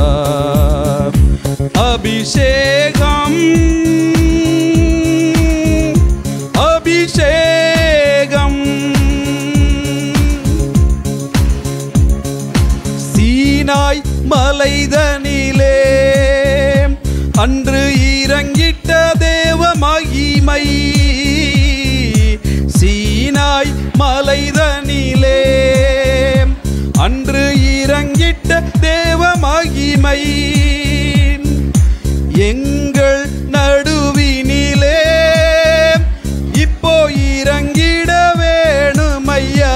அபிஷேகம் அபிஷேகம் சீனாய் மலைதனிலே அன்று இறங்கிட்ட தேவ மகிமை சீனாய் மலைதனிலே அன்று இறங்கிட்ட தேவ மகிமை எங்கள் நடுவினிலே இப்போ இறங்கிட வேணுமையா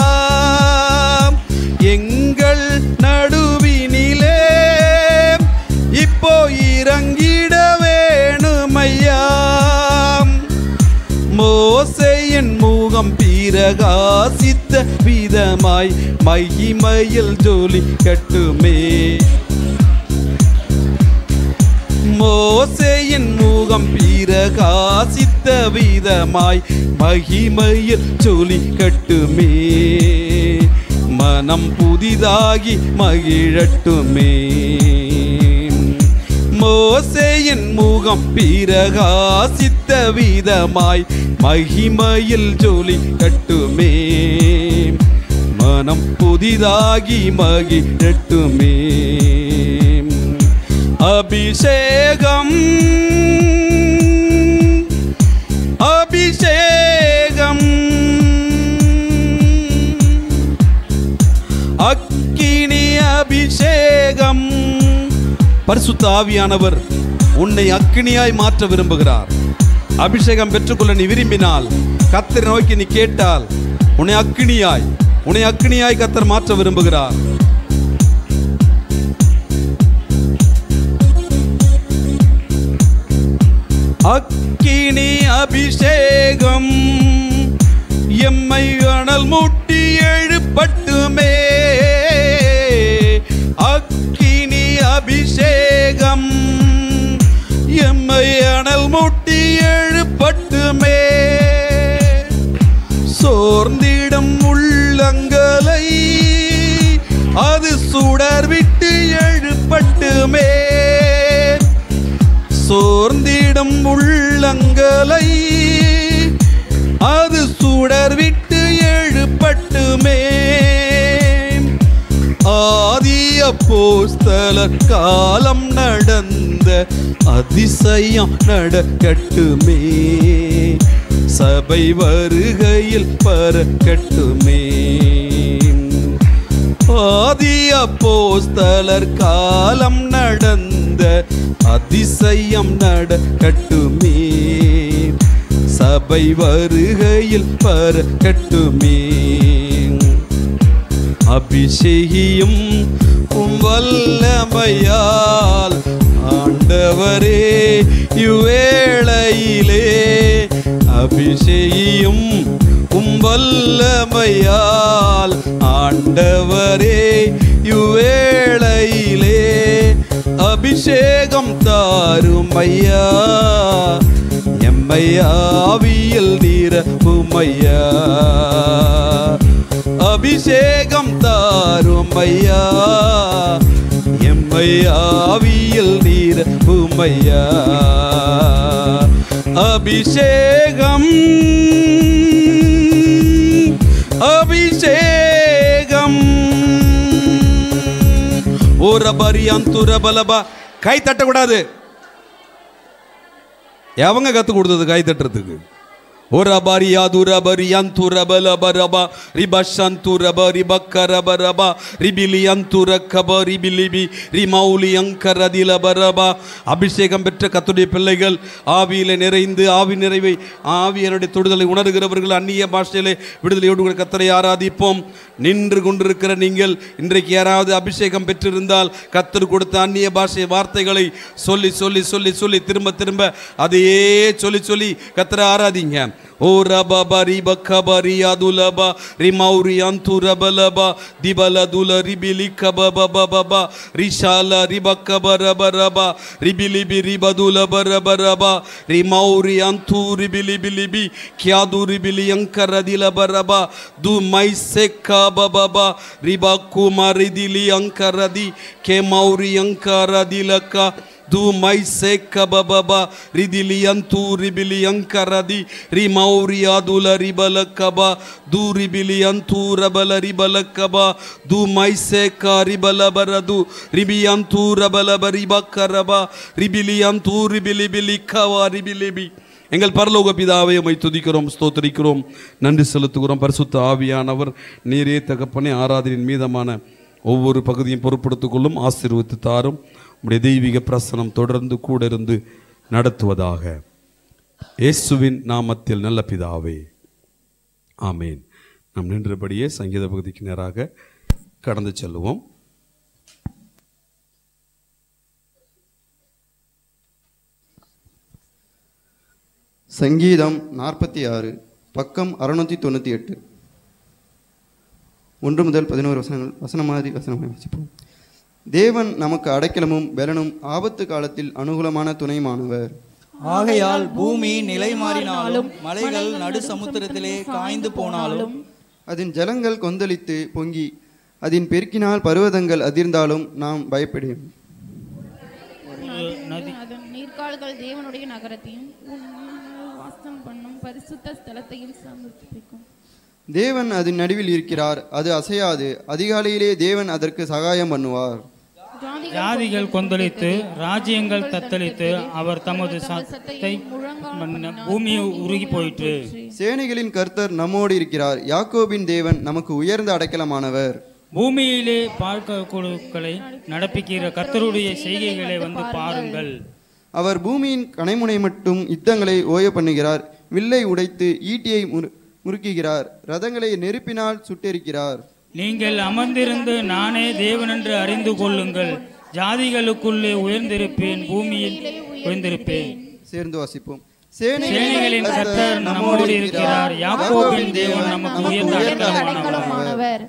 எங்கள் நடுவினிலே இப்போ இறங்கிட வேணுமையா மோசையின் முகம் பிரகாசித்த விதமாய் மகிமையில் ஜோலி கட்டுமே மோசையின் முகம் பிரகாசித்த விதமாய் மகிமையில் சொல்லி கட்டுமே மனம் புதிதாகி மகிழட்டுமே மோசையின் முகம் பிரகாசித்த விதமாய் மகிமையில் ஜோலி கட்டுமே மனம் புதிதாகி மகிழட்டுமே அபிஷேகம் அபிஷேகம் அக்கினி அபிஷேகம் பரிசுத்த ஆவியானவர் உன்னை அக்கினியாய் மாற்ற விரும்புகிறார் அபிஷேகம் பெற்றுக்கொள்ள நீ விரும்பினால் கத்தரை நோக்கி நீ கேட்டால் உன்னை அக்கினியாய் உன்னை அக்கினியாய் கத்தர் மாற்ற விரும்புகிறார் அக்கினி அபிஷேகம் எம்மை அனல் மூட்டி எழுப்பட்டுமே அக்கினி அபிஷேகம் எம்மை அனல் மூட்டி எழுப்பட்டுமே சோர்ந்திடும் உள்ளங்களை அது சுடர் விட்டு எழுப்பட்டுமே சோர்ந்திடும் உள்ளங்களை அது சுடர் விட்டு எழுப்பட்டுமே ஆதி அப்போஸ்தலர் காலம் நடந்த அதிசயம் நடக்கட்டுமே சபை வருகையில் பறக்கட்டுமே ஆதி அப்போஸ்தலர் காலம் நடந்த அதிசயம் நடக்கட்டுமே சபை வருகையில் பறக்கட்டுமே அபிஷேகியும் உம் வல்லமையால் ஆண்டவரே இவ்வேளையிலே அபிஷேகியும் உம் வல்லமையால் ஆண்டவரே இவ்வேளையிலே அபிஷேகம் தாரும் ஐயா எம்மை ஆவியில் நீரப்புமையா அபிஷேகம் தாரும் ஐயா எம்மை ஆவியில் நீரப்புமையா அபிஷேகம் அபிஷேகம் ஒரு பரியாந்துர பலபா கை தட்டக்கூடாது எவங்க கத்து கொடுத்தது கை தட்டுறதுக்கு ஒரு அபாரியா துரபரி அந்துரபல பரபா ரிபஷந்துரப ரிபக்கரப ரபா ரிபிலி அந்துர கப ரிபிலிபி ரிமௌலி அங்கரதில பரபா அபிஷேகம் பெற்ற கத்துடைய பிள்ளைகள் ஆவியில நிறைந்து ஆவி நிறைவை ஆவியனுடைய தொடுதலை உணர்கிறவர்கள் அந்நிய பாஷையிலே விடுதலையோடு கூட கத்தரை ஆராதிப்போம் நின்று கொண்டிருக்கிற நீங்கள் இன்றைக்கு யாராவது அபிஷேகம் பெற்றிருந்தால் கத்தர் கொடுத்த அந்நிய பாஷை வார்த்தைகளை சொல்லி சொல்லி சொல்லி சொல்லி திரும்ப திரும்ப அதையே சொல்லி சொல்லி கத்தரை ஆராதிங்க ஓ ரபா ரிப கபரி அதுலபா ரிமௌரி அந்துரபலபா திபலதுல ரிபிலி கபபபபபா ரிஷால ரிப கபரபரபா ரிபிலிபி ரிபதுல பரபரபா ரிமௌரி அந்து ரிபிலிபிலிபி கியாது ரிபிலி அங்கரதில பரபா து மை செக்கா பபபா ரிபா குமாரி திலி அங்கரதி கே மௌரி அங்கரதிலக்கா து மை சேக்க பபபா ரிதிலி அந்து ரிபிலி அங்கரதி ரிமௌரி அதுல ரிபல கபா து ரிபிலி அந்து ரபல ரிபல கபா து மை சேக்க ரிபல பரது ரிபி அந்து ரபல பரிப கரபா ரிபிலி அந்து ரிபிலி பிலி கவா ரிபிலிபி எங்கள் பரலோக பிதாவை உம்மை துதிக்கிறோம் ஸ்தோத்தரிக்கிறோம் நன்றி செலுத்துகிறோம் பரிசுத்த ஆவியானவர் நீரே தகப்பனே ஆராதனின் மீதமான ஒவ்வொரு பகுதியும் பொறுப்படுத்திக் கொள்ளும் ஆசீர்வதித்து தாரும் உடைய தெய்வீக பிரசனம் தொடர்ந்து கூட இருந்து நடத்துவதாக இயேசுவின் நாமத்தில் நல்ல பிதாவே ஆமேன் நாம் நின்றபடியே சங்கீத பகுதிக்கு நேராக கடந்து செல்லுவோம் சங்கீதம் நாற்பத்தி ஆறு பக்கம் அறுநூற்றி தொண்ணூற்றி எட்டு ஒன்று முதல் பதினோரு வசனங்கள் வசனமாதி வசனமாய் வசிப்போம் தேவன் நமக்கு அடைக்கலமும் பலனும் ஆபத்து காலத்தில் அனுகூலமான துணைமானவர் ஆகையால் பூமி நிலை மாறினாலும் மலைகள் நடு சமுத்திரத்திலே காய்ந்து போனாலும் அதன் ஜலங்கள் கொந்தளித்து பொங்கி அதன் பெருக்கினால் பர்வதங்கள் அதிர்ந்தாலும் நாம் பயப்படும் அதன் நீர்க்கால்கள் தேவனுடைய நகரத்தையும் உன் வாசம் பண்ணும் பரிசுத்த ஸ்தலத்தையும் சமர்ப்பிக்கும் தேவன் அதன் நடுவில் இருக்கிறார் அது அசையாது அதிகாலையிலே தேவன் அதற்கு சகாயம் பண்ணுவார் ஜாதிகள் கொந்தளித்து ராஜ்யங்கள் தத்தளித்து அவர் தமது சத்தை பண்ண பூமி உருகி போயிற்று சேனைகளின் கர்த்தர் நம்மோடு இருக்கிறார் யாக்கோபின் தேவன் நமக்கு உயர்ந்த அடைக்கலமானவர் பூமியிலே பார்க்க குழுக்களை நடப்பிக்கிற கர்த்தருடைய செய்கைகளை வந்து பாருங்கள் அவர் பூமியின் கனைமுனை மட்டும் யுத்தங்களை ஓய பண்ணுகிறார் வில்லை உடைத்து ஈட்டியை முறு முறுக்குகிறார் ரதங்களை நெருப்பினால் சுட்டெரிக்கிறார் நீங்கள் அமர்ந்திருந்து நானே தேவனென்று அறிந்து கொள்ளுங்கள் ஜாதிகளுக்குள்ளே உயர்ந்திருப்பேன் பூமியில் உயர்ந்திருப்பேன் சேர்ந்து வாசிப்போம் சேனைகளின் கர்த்தர் நம்மோடு இருக்கிறார் யாக்கோபின் தேவன் நமக்கு உயர்ந்த அடைக்கலமானவர் அடைக்கலமானவர்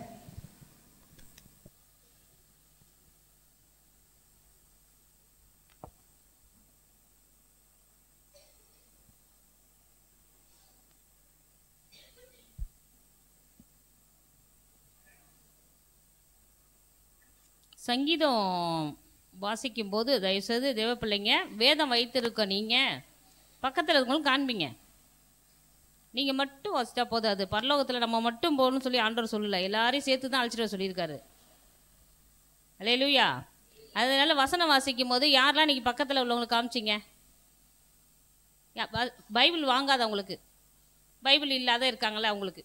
சங்கீதம் வாசிக்கும் போது தயவுசெய்து தேவ பிள்ளைங்க வேதம் வைத்திருக்க நீங்கள் பக்கத்தில் இருக்கவங்களும் காண்பீங்க நீங்கள் மட்டும் வாசித்தா போதும் அது பரலோகத்தில் நம்ம மட்டும் போகணும்னு சொல்லி ஆண்டவர் சொல்லலை எல்லாரையும் சேர்த்து தான் அழைச்சிட்டு வர சொல்லியிருக்காரு அல்லேலூயா அதனால வசனம் வாசிக்கும் போது யாரெல்லாம் இன்னைக்கு பக்கத்தில் உள்ளவங்களுக்கு காமிச்சிங்க யா- ப- பைபிள் வாங்காதவங்களுக்கு பைபிள் இல்லாத இருக்காங்களே அவங்களுக்கு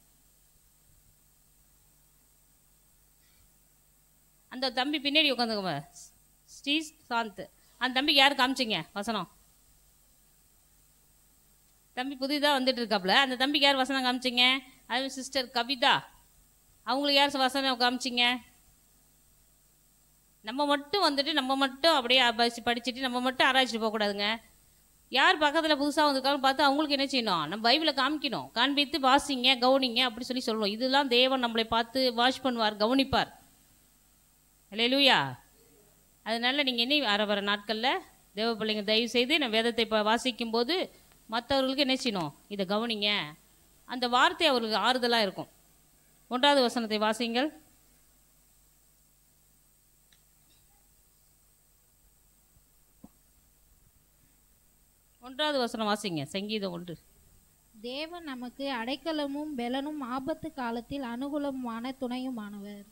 அந்த தம்பி பின்னாடி உட்காந்துக்கோங்க ஸ்ரீ சாந்த் அந்த தம்பிக்கு யார் காமிச்சிங்க வசனம் தம்பி புதிதாக வந்துட்டு இருக்காப்புல அந்த தம்பிக்கு யார் வசனம் காமிச்சிங்க அது சிஸ்டர் கவிதா அவங்களுக்கு யார் வசனம் காமிச்சிங்க நம்ம மட்டும் வந்துட்டு நம்ம மட்டும் அப்படியே பசி- படிச்சுட்டு நம்ம மட்டும் ஆராய்ச்சிட்டு போகக்கூடாதுங்க யார் பக்கத்தில் புதுசாக வந்திருக்காங்கன்னு பார்த்து அவங்களுக்கு என்ன செய்யணும் நம்ம பைபிளை காமிக்கணும் காண்பித்து வாசிங்க கவனிங்க அப்படி சொல்லி சொல்லணும் இதெல்லாம் தேவன் நம்மளை பார்த்து வாஷ் பண்ணுவார் கவனிப்பார் இல்லையா அதனால நீங்கள் இனி வர வர நாட்களில் தேவ பிள்ளைங்க தயவு செய்து நான் வேதத்தை இப்போ வாசிக்கும் போது மற்றவர்களுக்கு என்ன செய்யணும் இதை கவனிங்க அந்த வார்த்தை அவர்களுக்கு ஆறுதலாக இருக்கும் ஒன்றாவது வசனத்தை வாசிங்கள் ஒன்றாவது வசனம் வாசிங்க சங்கீதம் ஒன்று தேவன் நமக்கு அடைக்கலமும் பெலனும் ஆபத்து காலத்தில் அனுகூலமான துணையுமானவர்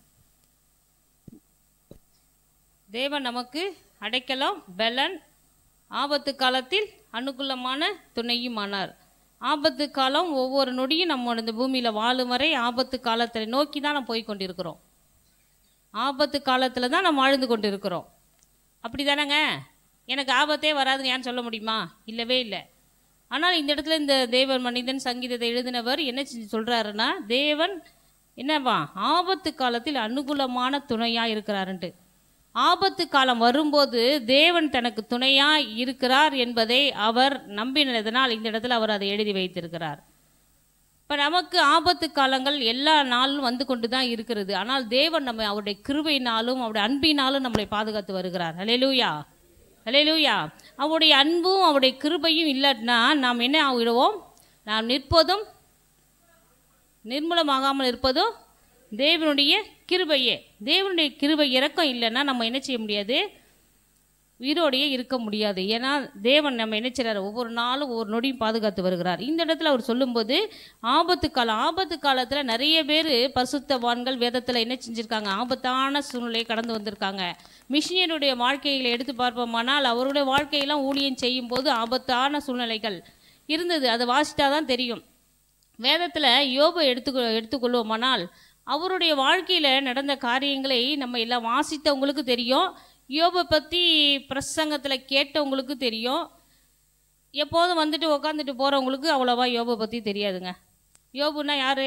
தேவன் நமக்கு அடைக்கலம் பெலன் ஆபத்து காலத்தில் அனுகூலமான துணையுமானார் ஆபத்து காலம் ஒவ்வொரு நொடியும் நம்ம இந்த பூமியில் வாழும் வரை ஆபத்து காலத்தை நோக்கி தான் நம்ம போய் கொண்டிருக்கிறோம் ஆபத்து காலத்தில் தான் நம்ம வாழ்ந்து கொண்டு இருக்கிறோம் அப்படி தானேங்க எனக்கு ஆபத்தே வராதுன்னு ஏன் சொல்ல முடியுமா இல்லவே இல்லை ஆனால் இந்த இடத்துல இந்த தேவன் மனிதன் சங்கீதத்தை எழுதினவர் என்ன செஞ்சு சொல்கிறாருன்னா தேவன் என்னவா ஆபத்து காலத்தில் அனுகூலமான துணையாக இருக்கிறாருன்ட்டு ஆபத்து காலம் வரும்போது தேவன் தனக்கு துணையாக இருக்கிறார் என்பதை அவர் நம்பினதனால் இந்த இடத்துல அவர் அதை எழுதி வைத்திருக்கிறார் இப்போ நமக்கு ஆபத்து காலங்கள் எல்லா நாளும் வந்து கொண்டு தான் இருக்கிறது ஆனால் தேவன் நம்ம அவருடைய கிருபையினாலும் அவருடைய அன்பினாலும் நம்மளை பாதுகாத்து வருகிறார் ஹalleluya ஹalleluya அவருடைய அன்பும் அவருடைய கிருபையும் இல்லைன்னா நாம் என்ன ஆகிடுவோம் நாம் நிற்பதும் நிர்மூலமாகாமல் இருப்பதும் தேவனுடைய கிருபையே தேவனுடைய கிருபை இறக்கம் இல்லைன்னா நம்ம என்ன செய்ய முடியாது உயிரோடையே இருக்க முடியாது ஏன்னா தேவன் நம்ம என்ன செய்றாரு ஒவ்வொரு நாளும் ஒவ்வொரு நொடியும் பாதுகாத்து வருகிறார் இந்த இடத்துல அவர் சொல்லும்போது ஆபத்து காலம் ஆபத்து காலத்தில் நிறைய பேர் பரிசுத்தவான்கள் வேதத்தில் என்ன செஞ்சுருக்காங்க ஆபத்தான சூழ்நிலையை கடந்து வந்திருக்காங்க மிஷினியருடைய வாழ்க்கைகளை எடுத்து பார்ப்போமானால் அவருடைய வாழ்க்கையெல்லாம் ஊழியம் செய்யும்போது ஆபத்தான சூழ்நிலைகள் இருந்தது அதை வாசித்தா தான் தெரியும் வேதத்தில் யோபை எடுத்து எடுத்துக்கொள்வோமானால் அவருடைய வாழ்க்கையில் நடந்த காரியங்களை நம்ம எல்லாம் வாசித்தவங்களுக்கு தெரியும் யோபை பற்றி பிரசங்கத்தில் கேட்டவங்களுக்கு தெரியும் எப்போதும் வந்துட்டு உக்காந்துட்டு போகிறவங்களுக்கு அவ்வளோவா யோபை பற்றி தெரியாதுங்க யோபுன்னா யாரு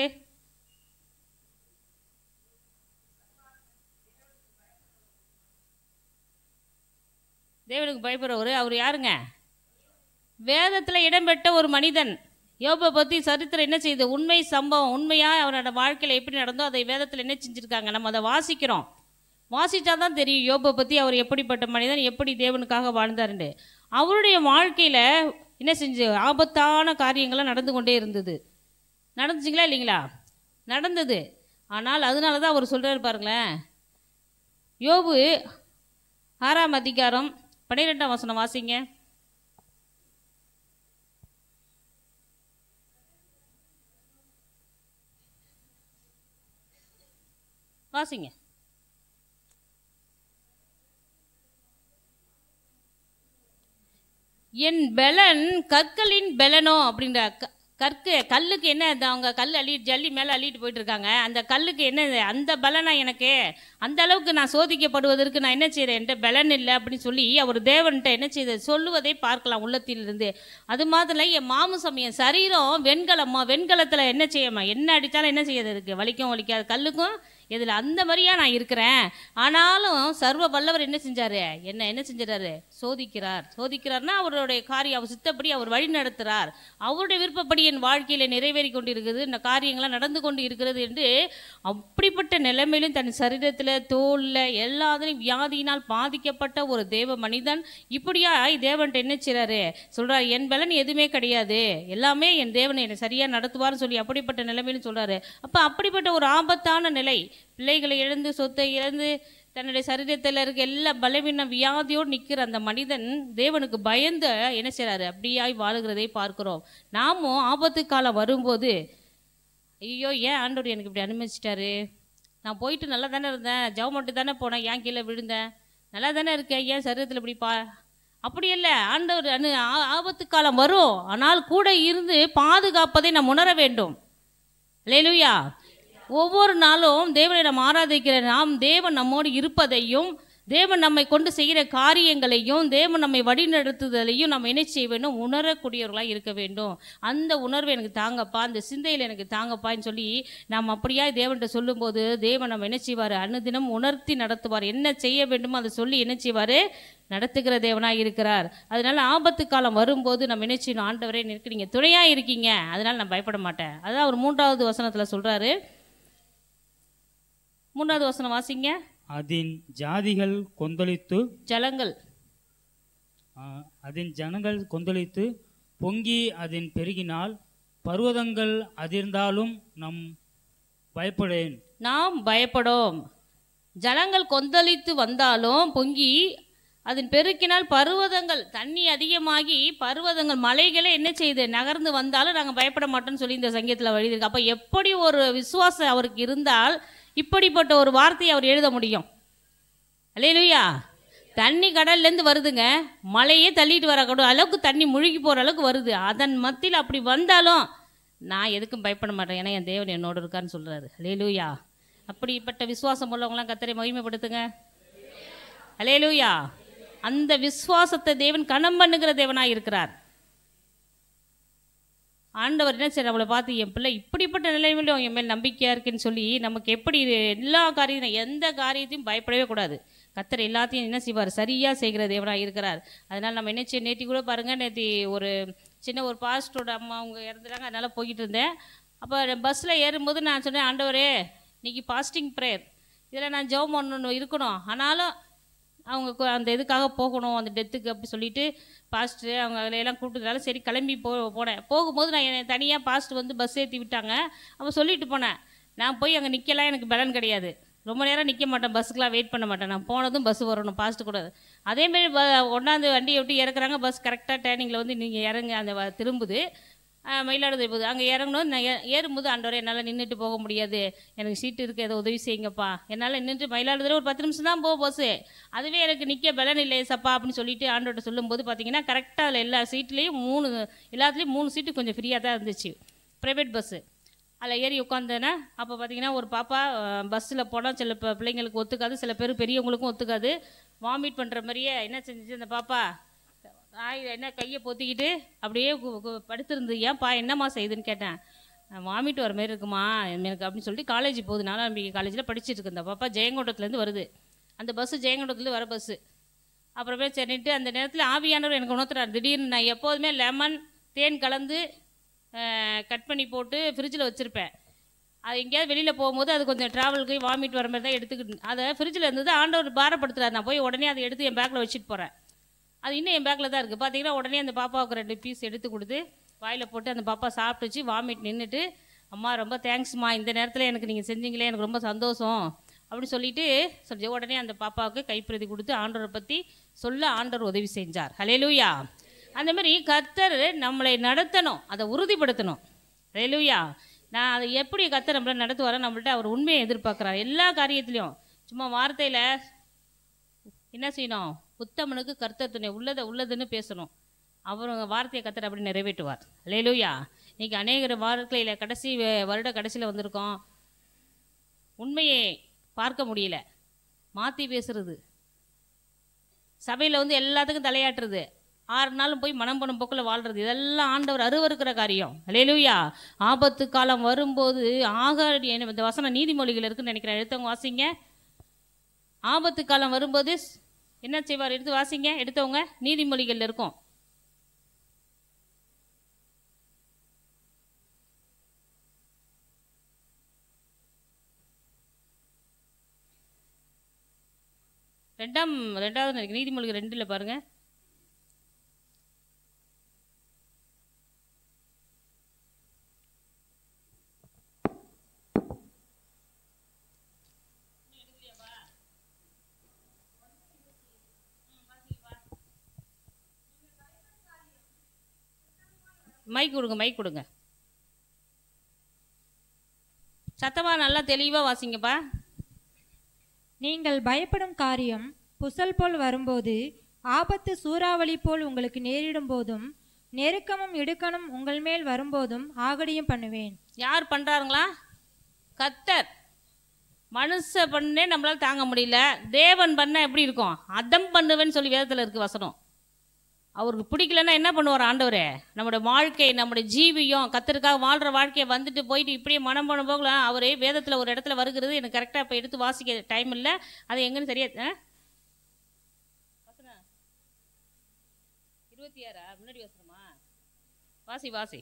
தேவனுக்கு பயப்படுறவர் அவர் யாருங்க வேதத்தில் இடம்பெற்ற ஒரு மனிதன் யோபை பற்றி சரித்திரம் என்ன செய்யுது உண்மை சம்பவம் உண்மையாக அவரோட வாழ்க்கையில் எப்படி நடந்தோ அதை வேதத்தில் என்ன செஞ்சுருக்காங்க நம்ம அதை வாசிக்கிறோம் வாசித்தா தான் தெரியும் யோபை பற்றி அவர் எப்படிப்பட்ட மனிதன் எப்படி தேவனுக்காக வாழ்ந்தாருன்னு அவருடைய வாழ்க்கையில் என்ன செஞ்சு ஆபத்தான காரியங்கள்லாம் நடந்து கொண்டே இருந்தது நடந்துச்சுங்களா இல்லைங்களா நடந்தது ஆனால் அதனால தான் அவர் சொல்கிறாரு பாருங்களேன் யோபு ஆறாம் அதிகாரம் பன்னிரெண்டாம் வசனம் வாசிங்க வாசிங்க என் பெலன் கற்களின் பெலனோ அப்படின்ற க- கற்கு கல்லுக்கு என்ன அது அவங்க கல் அள்ளி ஜல்லி மேலே அள்ளிட்டு போயிட்டு இருக்காங்க அந்த கல்லுக்கு என்ன இது? அந்த பலனா எனக்கு அந்த அளவுக்கு நான் சோதிக்கப்படுவதற்கு நான் என்ன செய்கிறேன் என்கிட்ட பலன் இல்லை அப்படின்னு சொல்லி அவர் தேவன்கிட்ட என்ன செய்த சொல்லுவதை பார்க்கலாம் உள்ளத்திலிருந்து அது மாதிரி என் மாமிசம் என் சரீரம் வெண்கலம்மா வெண்கலத்தில் என்ன செய்யமா என்ன அடித்தாலும் என்ன செய்யாது இருக்கு வலிக்கும் வலிக்காது கல்லுக்கும் இதில் அந்த மாதிரியா நான் இருக்கிறேன் ஆனாலும் சர்வ வல்லவர் என்ன செஞ்சாரு என்ன என்ன செஞ்சிட்டாரு சோதிக்கிறார் சோதிக்கிறார்னா அவருடைய காரியம் அவர் சித்தப்படி அவர் வழி நடத்துகிறார் அவருடைய விருப்பப்படி என் வாழ்க்கையில் நிறைவேறி கொண்டு இருக்குது இந்த காரியங்கள்லாம் நடந்து கொண்டு இருக்கிறது என்று அப்படிப்பட்ட நிலைமையிலும் தன் சரீரத்தில் தோலில் எல்லாத்துலையும் வியாதியினால் பாதிக்கப்பட்ட ஒரு தேவ மனிதன் இப்படியா தேவன்ட்ட என்ன செய்றாரு சொல்றாரு என் பலன் எதுவுமே கிடையாது எல்லாமே என் தேவன் என்னை சரியா நடத்துவார்னு சொல்லி அப்படிப்பட்ட நிலைமையிலும் சொல்றாரு அப்ப அப்படிப்பட்ட ஒரு ஆபத்தான நிலை பிள்ளைகளை இழந்து சொத்தை இழந்து தன்னுடைய சரீரத்தில் இருக்க எல்லா பலவீன வியாதியோடு நிற்கிற அந்த மனிதன் தேவனுக்கு பயந்து என்ன செய்றாரு அப்படியாய் வாழுகிறதை பார்க்கிறோம் நாமும் ஆபத்து காலம் வரும்போது ஐயோ ஏன் ஆண்டவர் எனக்கு இப்படி அனுமதிச்சிட்டாரு நான் போயிட்டு நல்லா தானே இருந்தேன் ஜவ் மட்டும் தானே போனேன் ஏன் கீழே விழுந்தேன் நல்லா தானே இருக்கேன் ஏன் சரீரத்தில் இப்படி பா அப்படி இல்லை ஆண்டவர் அனு ஆ- ஆபத்து காலம் வரும் ஆனால் கூட இருந்து பாதுகாப்பதை நாம் உணர வேண்டும் லேலுயா ஒவ்வொரு நாளும் தேவனை நாம் ஆராதிக்கிற நாம் தேவன் நம்மோடு இருப்பதையும் தேவன் நம்மை கொண்டு செய்கிற காரியங்களையும் தேவன் நம்மை வழிநடத்துதலையும் நம்ம என்ன செய்ய வேண்டும் உணரக்கூடியவர்களாக இருக்க வேண்டும் அந்த உணர்வு எனக்கு தாங்கப்பா அந்த சிந்தையில் எனக்கு தாங்கப்பான்னு சொல்லி நாம் அப்படியா தேவன்கிட்ட சொல்லும்போது தேவன் நம்ம என்ன செய்வார் அனுதினம் உணர்த்தி நடத்துவார் என்ன செய்ய வேண்டுமோ அதை சொல்லி என்ன செய்வார் நடத்துகிற தேவனாக இருக்கிறார் அதனால ஆபத்து காலம் வரும்போது நம்ம என்ன செய்யணும் ஆண்டவரே எனக்கு நீங்கள் துணையாக இருக்கீங்க அதனால நான் பயப்பட மாட்டேன் அதான் அவர் மூன்றாவது வசனத்தில் சொல்கிறாரு மூன்றாவது வசனம் வாசிங்க அதன் ஜாதிகள் கொந்தளித்து ஜலங்கள் ஆ, அதன் ஜனங்கள் கொந்தளித்து பொங்கி அதன் பெருகினால் பர்வதங்கள் அதிர்ந்தாலும் நம் பயப்படேன் நாம் பயப்படோம் ஜலங்கள் கொந்தளித்து வந்தாலும் பொங்கி அதன் பெருக்கினால் பர்வதங்கள் தண்ணி அதிகமாகி பர்வதங்கள் மலைகளே என்ன செய்யுது நகர்ந்து வந்தாலும் நாங்கள் பயப்பட மாட்டோம்னு சொல்லி இந்த சங்கீதத்தில் எழுதியிருக்கு அப்போ எப்படி ஒரு விசுவாசம் அவருக்கு இருந்தால் இப்படிப்பட்ட ஒரு வார்த்தையை அவர் எழுத முடியும் அல்லேலூயா தண்ணி கடல்லேருந்து வருதுங்க மலையே தள்ளிட்டு வரக்கூடும் அளவுக்கு தண்ணி முழுகி போகிற அளவுக்கு வருது அதன் மத்தியில் அப்படி வந்தாலும் நான் எதுக்கும் பயப்பட மாட்டேன் ஏன்னா என் தேவன் என்னோட இருக்கான்னு சொல்கிறாரு அல்லேலூயா அப்படிப்பட்ட விசுவாசம் உள்ளவங்களாம் கத்தரை மகிமைப்படுத்துங்க அல்லேலூயா அந்த விசுவாசத்தை தேவன் கணம் பண்ணுகிற தேவனாக இருக்கிறார் ஆண்டவர் என்ன சரி அவளை பார்த்து என் பிள்ளை இப்படிப்பட்ட நிலைமையிலும் என் மேல் நம்பிக்கையாக இருக்குன்னு சொல்லி நமக்கு எப்படி இது எல்லா காரியத்தையும் எந்த காரியத்தையும் பயப்படவே கூடாது கத்தர் எல்லாத்தையும் என்ன செய்வார் சரியாக செய்கிற தேவனாக இருக்கிறார் அதனால் நம்ம என்ன செய்ய நேற்று கூட பாருங்கள் நேற்று ஒரு சின்ன ஒரு பாஸ்டரோட அம்மா அவங்க இறந்துட்டாங்க அதனால் போய்கிட்டு இருந்தேன் அப்போ பஸ்ஸில் ஏறும்போது நான் சொன்னேன் ஆண்டவரே இன்னைக்கு பாஸ்டிங் ப்ரேயர் இதில் நான் ஜெபம் பண்ணணும் இருக்கணும் ஆனாலும் அவங்க கு- அந்த இதுக்காக போகணும் அந்த டெத்துக்கு அப்படி சொல்லிட்டு பாஸ்ட்டு அவங்க அதில் எல்லாம் கூப்பிட்டதுனால சரி கிளம்பி போ போனேன் போகும்போது நான் என்னை தனியாக பாஸ்ட் வந்து பஸ் ஏற்றி விட்டாங்க அப்போ சொல்லிட்டு போனேன் நான் போய் அங்கே நிற்கலாம் எனக்கு பலன் கிடையாது ரொம்ப நேரம் நிற்க மாட்டேன் பஸ்ஸுக்கெலாம் வெயிட் பண்ண மாட்டேன் நான் போனதும் பஸ் வரணும் பாஸ்ட்டு கூட அதேமாரி ப ஒன்றாந்து வண்டியை விட்டு இறக்குறாங்க பஸ் கரெக்டாக டேர்னிங்கில் வந்து நீங்கள் இறங்க அந்த வ- திரும்புது ஆஹ் மயிலாடுதுறை போகுது அங்கே இறங்கணும் நான் ஏ- ஏறும்போது ஆண்டவரே என்னால் நின்றுட்டு போக முடியாது எனக்கு சீட்டு இருக்கு ஏதோ உதவி செய்யுங்கப்பா என்னால் நின்றுட்டு மயிலாடுதுறை ஒரு பத்து நிமிஷம் தான் போக பஸ்ஸு அதுவே எனக்கு நிற்க பலன் இல்லை சப்பா அப்படின்னு சொல்லிட்டு ஆண்டோட்ட சொல்லும்போது பார்த்தீங்கன்னா கரெக்டாக அதில் எல்லா சீட்லேயும் மூணு எல்லாத்துலேயும் மூணு சீட்டு கொஞ்சம் ஃப்ரீயாக தான் இருந்துச்சு ப்ரைவேட் பஸ்ஸு அதில் ஏறி உட்காந்தேன்னா அப்போ பார்த்தீங்கன்னா ஒரு பாப்பா பஸ்ஸில் போனால் சில ப- பிள்ளைங்களுக்கு ஒத்துக்காது சில பேர் பெரியவங்களுக்கும் ஒத்துக்காது வாமிட் பண்ணுற மாதிரியே என்ன செஞ்சுச்சு அந்த பாப்பா ஆய் என்ன கையை பொத்திக்கிட்டு அப்படியே கு- கு- படுத்திருந்து ஏன்ப்பா என்னம்மா செய்யுதுன்னு கேட்டேன் வாமிட் வர மாதிரி இருக்குமா எனக்கு அப்படின்னு சொல்லிட்டு காலேஜ் போகுது நாலாம்பிகை காலேஜில் படிச்சுட்டு இருக்கு இந்த பாப்பா ஜெயங்கொண்டத்துலேருந்து வருது அந்த பஸ்ஸு ஜெயங்கொண்டத்துலேருந்து வர பஸ்ஸு அப்புறமே சரின்ட்டு அந்த நேரத்தில் ஆவியானவர் எனக்கு உணர்த்துறாரு திடீர்னு நான் எப்போதுமே லெமன் தேன் கலந்து கட் பண்ணி போட்டு ஃப்ரிட்ஜில் வச்சுருப்பேன் அது எங்கேயாவது வெளியில் போகும்போது அது கொஞ்சம் ட்ராவலுக்கு வாமிட் வர மாதிரி தான் எடுத்துக்கிட்டு அதை ஃப்ரிட்ஜில் இருந்தது ஆண்டவர் பாரப்படுத்துறாரு நான் போய் உடனே அதை எடுத்து என் பேக்கில் வச்சுட்டு போகிறேன் அது இன்னும் என் பேக்கில் தான் இருக்குது பார்த்தீங்கன்னா உடனே அந்த பாப்பாவுக்கு ரெண்டு பீஸ் எடுத்து கொடுத்து வாயில் போட்டு அந்த பாப்பா சாப்பிட்டுச்சு வாமிட் நின்றுட்டு அம்மா ரொம்ப தேங்க்ஸ்மா இந்த நேரத்தில் எனக்கு நீங்கள் செஞ்சீங்களே எனக்கு ரொம்ப சந்தோஷம் அப்படின்னு சொல்லிட்டு சொல்லி உடனே அந்த பாப்பாவுக்கு கைப்பிரதி கொடுத்து ஆண்டவரை பற்றி சொல்ல ஆண்டவர் உதவி செஞ்சார் ஹalleluya அந்த மாதிரி கர்த்தர் நம்மளை நடத்தணும் அதை உறுதிப்படுத்தணும் ஹalleluya நான் அதை எப்படி கர்த்தர் நம்மளை நடத்துவாரோ நம்மள்ட்ட அவர் உண்மையை எதிர்பார்க்குறார் எல்லா காரியத்துலையும் சும்மா வார்த்தையில் என்ன செய்யணும் உத்தமனுக்கு கர்த்தர் துணை உள்ளதை உள்ளதுன்னு பேசணும் அவர் வார்த்தையை கர்த்தர் அப்படி நிறைவேற்றுவார் லேலூயா இன்னைக்கு அநேகர் வாழ்க்கையில் கடைசி வ- வருட கடைசியில் வந்திருக்கோம் உண்மையை பார்க்க முடியல மாற்றி பேசுறது சபையில் வந்து எல்லாத்துக்கும் தலையாட்டுறது ஆறு நாளும் போய் மனம் பண்ணும் போக்கில் வாழ்றது இதெல்லாம் ஆண்டவர் அருவருக்கிற காரியம் லேலூயா ஆபத்து காலம் வரும்போது ஆகாடி இந்த வசனம் நீதிமொழிகள் இருக்குன்னு நினைக்கிறேன் எடுத்தவங்க வாசிங்க ஆபத்து காலம் வரும்போது ஸ்- என்ன செய்வார் எடுத்து வாசிங்க எடுத்தவங்க நீதிமொழிகள் இருக்கும் ரெண்டாம் ரெண்டாவது நினைக்கிறேன். நீதிமொழிகள் ரெண்டுல பாருங்க மைக் கொடுங்க மைக் கொடுங்க சத்தமா நல்லா தெளிவா வாசிங்கப்பா நீங்கள் பயப்படும் காரியம் புசல் போல் வரும்போது ஆபத்து சூறாவளி போல் உங்களுக்கு நேரிடும் போதும் நெருக்கமும் இடுக்கணும் உங்கள் மேல் வரும்போதும் ஆகடியும் பண்ணுவேன் யார் பண்றாருங்களா கத்தர் மனுஷ பண்ணே நம்மளால தாங்க முடியல தேவன் பண்ண எப்படி இருக்கும் அதம் பண்ணுவேன்னு சொல்லி வேதத்தில் இருக்கு வசனம் அவருக்கு பிடிக்கலன்னா என்ன பண்ணுவார் ஆண்டவரே நம்முடைய வாழ்க்கை நம்முடைய ஜீவியம் கத்தருக்காக வாழ்கிற வாழ்க்கையை வந்துட்டு போயிட்டு இப்படியே மனம் பண்ண போகலாம் அவரே வேதத்தில் ஒரு இடத்துல வருகிறது எனக்கு கரெக்டாக இப்போ எடுத்து வாசிக்க டைம் இல்லை அது எங்கன்னு சரியா ஆ? வசனம் இருபத்தி ஆறா முன்னாடி வசனமா வாசி வாசி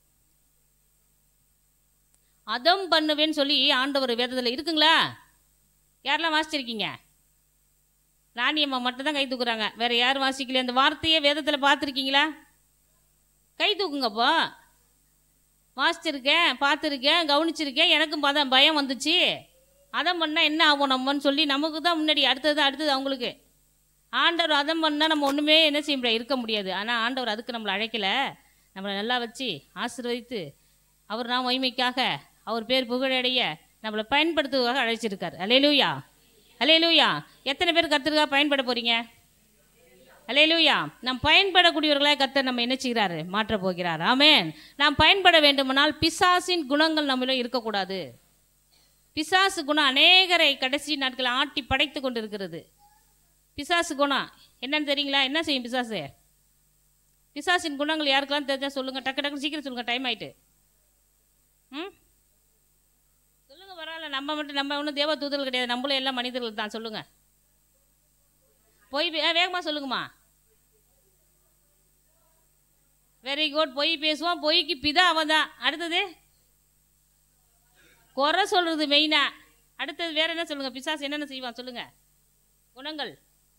அதம் பண்ணுவேன்னு சொல்லி ஆண்டவர் வேதத்தில் இருக்குங்களா யாரெல்லாம் வாசிச்சிருக்கீங்க ராணியம்மா மட்டும் தான் கை தூக்குறாங்க வேற யாரும் வாசிக்கல அந்த வார்த்தையே வேதத்தில் பார்த்துருக்கீங்களா கை தூக்குங்கப்போ வாசிச்சிருக்கேன் பார்த்துருக்கேன் கவனிச்சிருக்கேன் எனக்கும் பதம் பயம் வந்துச்சு அதம் பண்ணால் என்ன ஆகும் நம்மன்னு சொல்லி நமக்கு தான் முன்னாடி அடுத்தது அடுத்தது அவங்களுக்கு ஆண்டவர் அதம் பண்ணால் நம்ம ஒன்றுமே என்ன செய்ய முடியாது இருக்க முடியாது ஆனால் ஆண்டவர் அதுக்கு நம்மளை அழைக்கல நம்மளை நல்லா வச்சு ஆசீர்வதித்து அவர் நாம் மகிமைக்காக அவர் பேர் புகழடைய நம்மளை பயன்படுத்துவதாக அழைச்சிருக்கார் அலையலூயா அலையலூயா எத்தனை பேர் கர்த்தருக்காக பயன்பட போறீங்க அலையலூயா நாம் பயன்படக்கூடியவர்களாக கர்த்தர் நம்ம என்ன செய்கிறாரு மாற்றப் போகிறார் ஆமென் நாம் பயன்பட வேண்டுமானால் பிசாசின் குணங்கள் நம்மளும் இருக்கக்கூடாது பிசாசு குணம் அநேகரை கடைசி நாட்கள் ஆட்டி படைத்து கொண்டு இருக்கிறது பிசாசு குணம் என்னன்னு தெரியுங்களா என்ன செய்யும் பிசாசு பிசாசின் குணங்கள் யாருக்கெல்லாம் தெரிஞ்சா சொல்லுங்க டக்கு டக்குன்னு சீக்கிரம் சொல்லுங்க டைம் ஆயிட்டு ம் சொல்லுங்க பரவாயில்ல நம்ம மட்டும் நம்ம ஒன்றும் தேவ தூதர்கள் கிடையாது நம்மளும் எல்லாம் மனிதர்கள் தான் சொல்லுங்க பொய் பே- ஆ, வேகமா சொல்லுங்கம்மா வெரி குட் பொய் பேசுவான் பொய்க்கு பிதா அவன் தான் அடுத்தது குறை சொல்றது மெயினா அடுத்தது வேற என்ன சொல்லுங்க பிசாசு என்னென்ன செய்வான் சொல்லுங்க குணங்கள்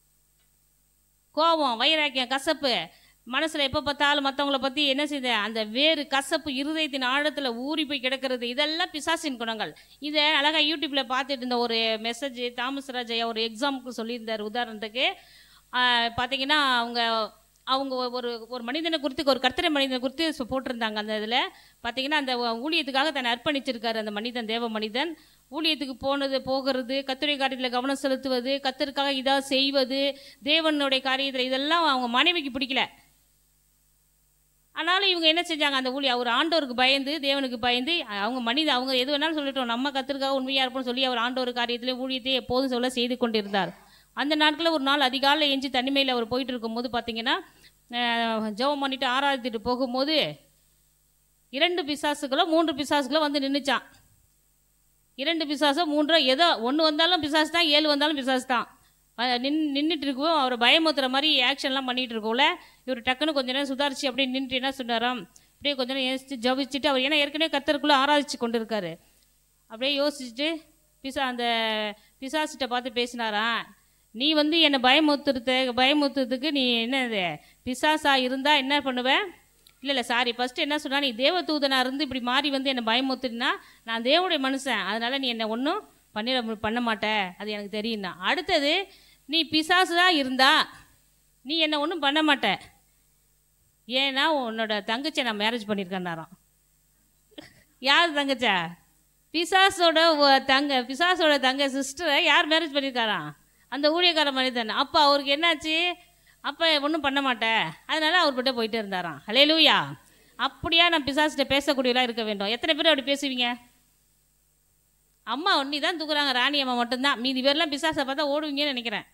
கோபம் வைராக்கியம் கசப்பு மனசுல எப்போ பார்த்தாலும் மற்றவங்கள பத்தி என்ன செய்யுது அந்த வேறு கசப்பு இருதயத்தின் ஆழத்துல ஊறி போய் கிடக்கிறது இதெல்லாம் பிசாசின் குணங்கள் இதை அழகா யூடியூப்ல பார்த்துட்டு இருந்த ஒரு மெசேஜ் தாமஸ் ராஜையா ஒரு எக்ஸாம்பிள் சொல்லியிருந்தார் உதாரணத்துக்கு ஆஹ், பார்த்தீங்கன்னா அவங்க அவங்க ஒரு ஒரு மனிதனை குறித்து ஒரு கர்த்தரை மனிதனை குறித்து சொ- போட்டிருந்தாங்க அந்த இதில் பார்த்தீங்கன்னா அந்த ஊழியத்துக்காக தன்னை அர்ப்பணிச்சிருக்காரு அந்த மனிதன் தேவ மனிதன் ஊழியத்துக்கு போனது போகிறது கத்துடைய காரியத்தில் கவனம் செலுத்துவது கத்தருக்காக இதாக செய்வது தேவனுடைய காரியத்தில் இதெல்லாம் அவங்க மனைவிக்கு பிடிக்கல ஆனாலும் இவங்க என்ன செஞ்சாங்க அந்த ஊழி அவர் ஆண்டவருக்கு பயந்து தேவனுக்கு பயந்து அவங்க மனித அவங்க எது வேணாலும் சொல்லட்டும் நம்ம கத்திற்காக உண்மையாக இருப்போம்னு சொல்லி அவர் ஆண்டவர் காரியத்திலே ஊழியத்தை எப்போதும் சொல்ல செய்து கொண்டிருந்தார் அந்த நாட்களில் ஒரு நாள் அதிகாலையில் எஞ்சி தனிமையில் அவர் போயிட்டு இருக்கும்போது பார்த்தீங்கன்னா அஹ், ஜெபம் பண்ணிட்டு ஆராதித்துட்டு போகும்போது இரண்டு பிசாசுகளோ மூன்று பிசாசுகளோ வந்து நின்றுச்சான் இரண்டு பிசாசோ மூன்றோ ஏதோ ஒன்று வந்தாலும் பிசாசு தான் ஏழு வந்தாலும் பிசாசு தான் அஹ் நின் நின்றுட்டு இருக்கவும் அவரை பயமுத்துற மாதிரி ஆக்ஷன்லாம் பண்ணிட்டு இருக்கோம்ல இவர் டக்குன்னு கொஞ்ச நேரம் சுதாரிச்சு அப்படியே நின்றுட்டு என்ன சொன்னாராம் அப்படியே கொஞ்ச நேரம் யோசிச்சு ஜபிச்சுட்டு அவர் ஏன்னா ஏற்கனவே கத்தருக்குள்ளே ஆராய்ச்சி கொண்டு இருக்காரு அப்படியே யோசிச்சுட்டு பிசா அந்த பிசாசிட்ட பார்த்து பேசினாரா நீ வந்து என்னை பயமுத்துறது பயமுத்துறதுக்கு நீ என்னது பிசாசா இருந்தா என்ன பண்ணுவ இல்லை இல்லை சாரி ஃபர்ஸ்ட் என்ன சொன்னா நீ தேவ தூதனா இருந்து இப்படி மாறி வந்து என்னை பயமுத்துனா நான் தேவனுடைய மனுஷன் அதனால நீ என்னை ஒன்றும் பண்ணிட மு- பண்ண மாட்ட அது எனக்கு தெரியும்னா அடுத்தது நீ பிசாசு தான் இருந்தா நீ என்னை ஒன்றும் பண்ண மாட்ட ஏன்னா உன்னோட தங்கச்சியை நான் மேரேஜ் பண்ணியிருக்கேன்னாராம் யார் தங்கச்சா பிசாசோட ஒ- தங்க பிசாசோட தங்க சிஸ்டரை யார் மேரேஜ் பண்ணியிருக்காராம் அந்த ஊழியக்கார மனிதன் அப்போ அவருக்கு என்னாச்சு அப்போ ஒன்றும் பண்ண மாட்டேன் அதனால அவர்கிட்ட போயிட்டே இருந்தாராம் ஹலே லூயா அப்படியா நான் பிசாசிட்ட பேசக்கூடியவளாக இருக்க வேண்டும் எத்தனை பேர் அப்படி பேசுவீங்க அம்மா ஒன்னி தான் தூக்குறாங்க ராணி அம்மா மட்டும்தான் மீதி பேர்லாம் பிசாசை பார்த்தா ஓடுவீங்கன்னு நினைக்கிறேன்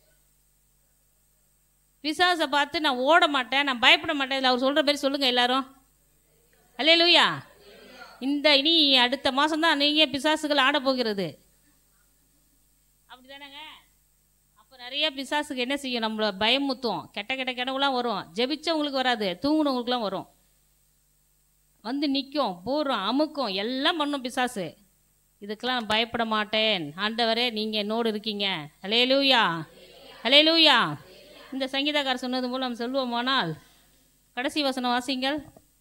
பிசாசை பார்த்து நான் ஓட மாட்டேன் நான் பயப்பட மாட்டேன் இதில் அவர் சொல்கிற மாதிரி சொல்லுங்கள் எல்லாரும் அல்லே லூயா இந்த இனி அடுத்த மாதம் தான் நீங்கள் பிசாசுகள் ஆட போகிறது அப்படிதானேங்க அப்போ நிறைய பிசாசுக்கு என்ன செய்யும் நம்மள பயமுத்தும் கெட்ட கெட்ட கனவுலாம் வரும் ஜெபிச்சவங்களுக்கு வராது தூங்குனவங்களுக்குலாம் வரும் வந்து நிற்கும் போடுறோம் அமுக்கும் எல்லாம் பண்ணும் பிசாசு இதுக்கெல்லாம் நான் பயப்பட மாட்டேன் ஆண்டவரே நீங்கள் என்னோடு இருக்கீங்க ஹலே லூயா ஹலே லூயா இந்த சங்கீதக்காரர் சொன்னது மூலம் சொல்லுவோமானால் கடைசி வசனம் வாசிங்கள்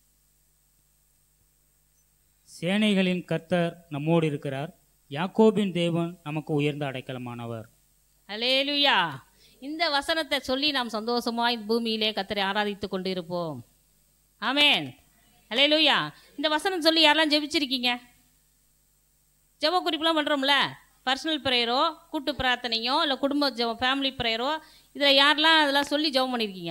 சேனைகளின் கர்த்தர் நம்மோடு இருக்கிறார் யாக்கோபின் தேவன் நமக்கு உயர்ந்த அடைக்கலமானவர் ஹலேலுயா இந்த வசனத்தை சொல்லி நாம் சந்தோஷமாய் பூமியிலே கத்தரை ஆராதித்து கொண்டு இருப்போம் ஆமென் ஹலேலுயா இந்த வசனம் சொல்லி யாரெல்லாம் ஜெபிச்சிருக்கீங்க ஜெப குறிப்புலாம் பண்ணுறோம்ல பர்சனல் ப்ரேயரோ கூட்டு பிரார்த்தனையோ இல்லை குடும்ப ஜெபம் ஃபேமிலி ப்ரேயரோ இதில் யாரெல்லாம் அதெல்லாம் சொல்லி ஜெபம் பண்ணியிருக்கீங்க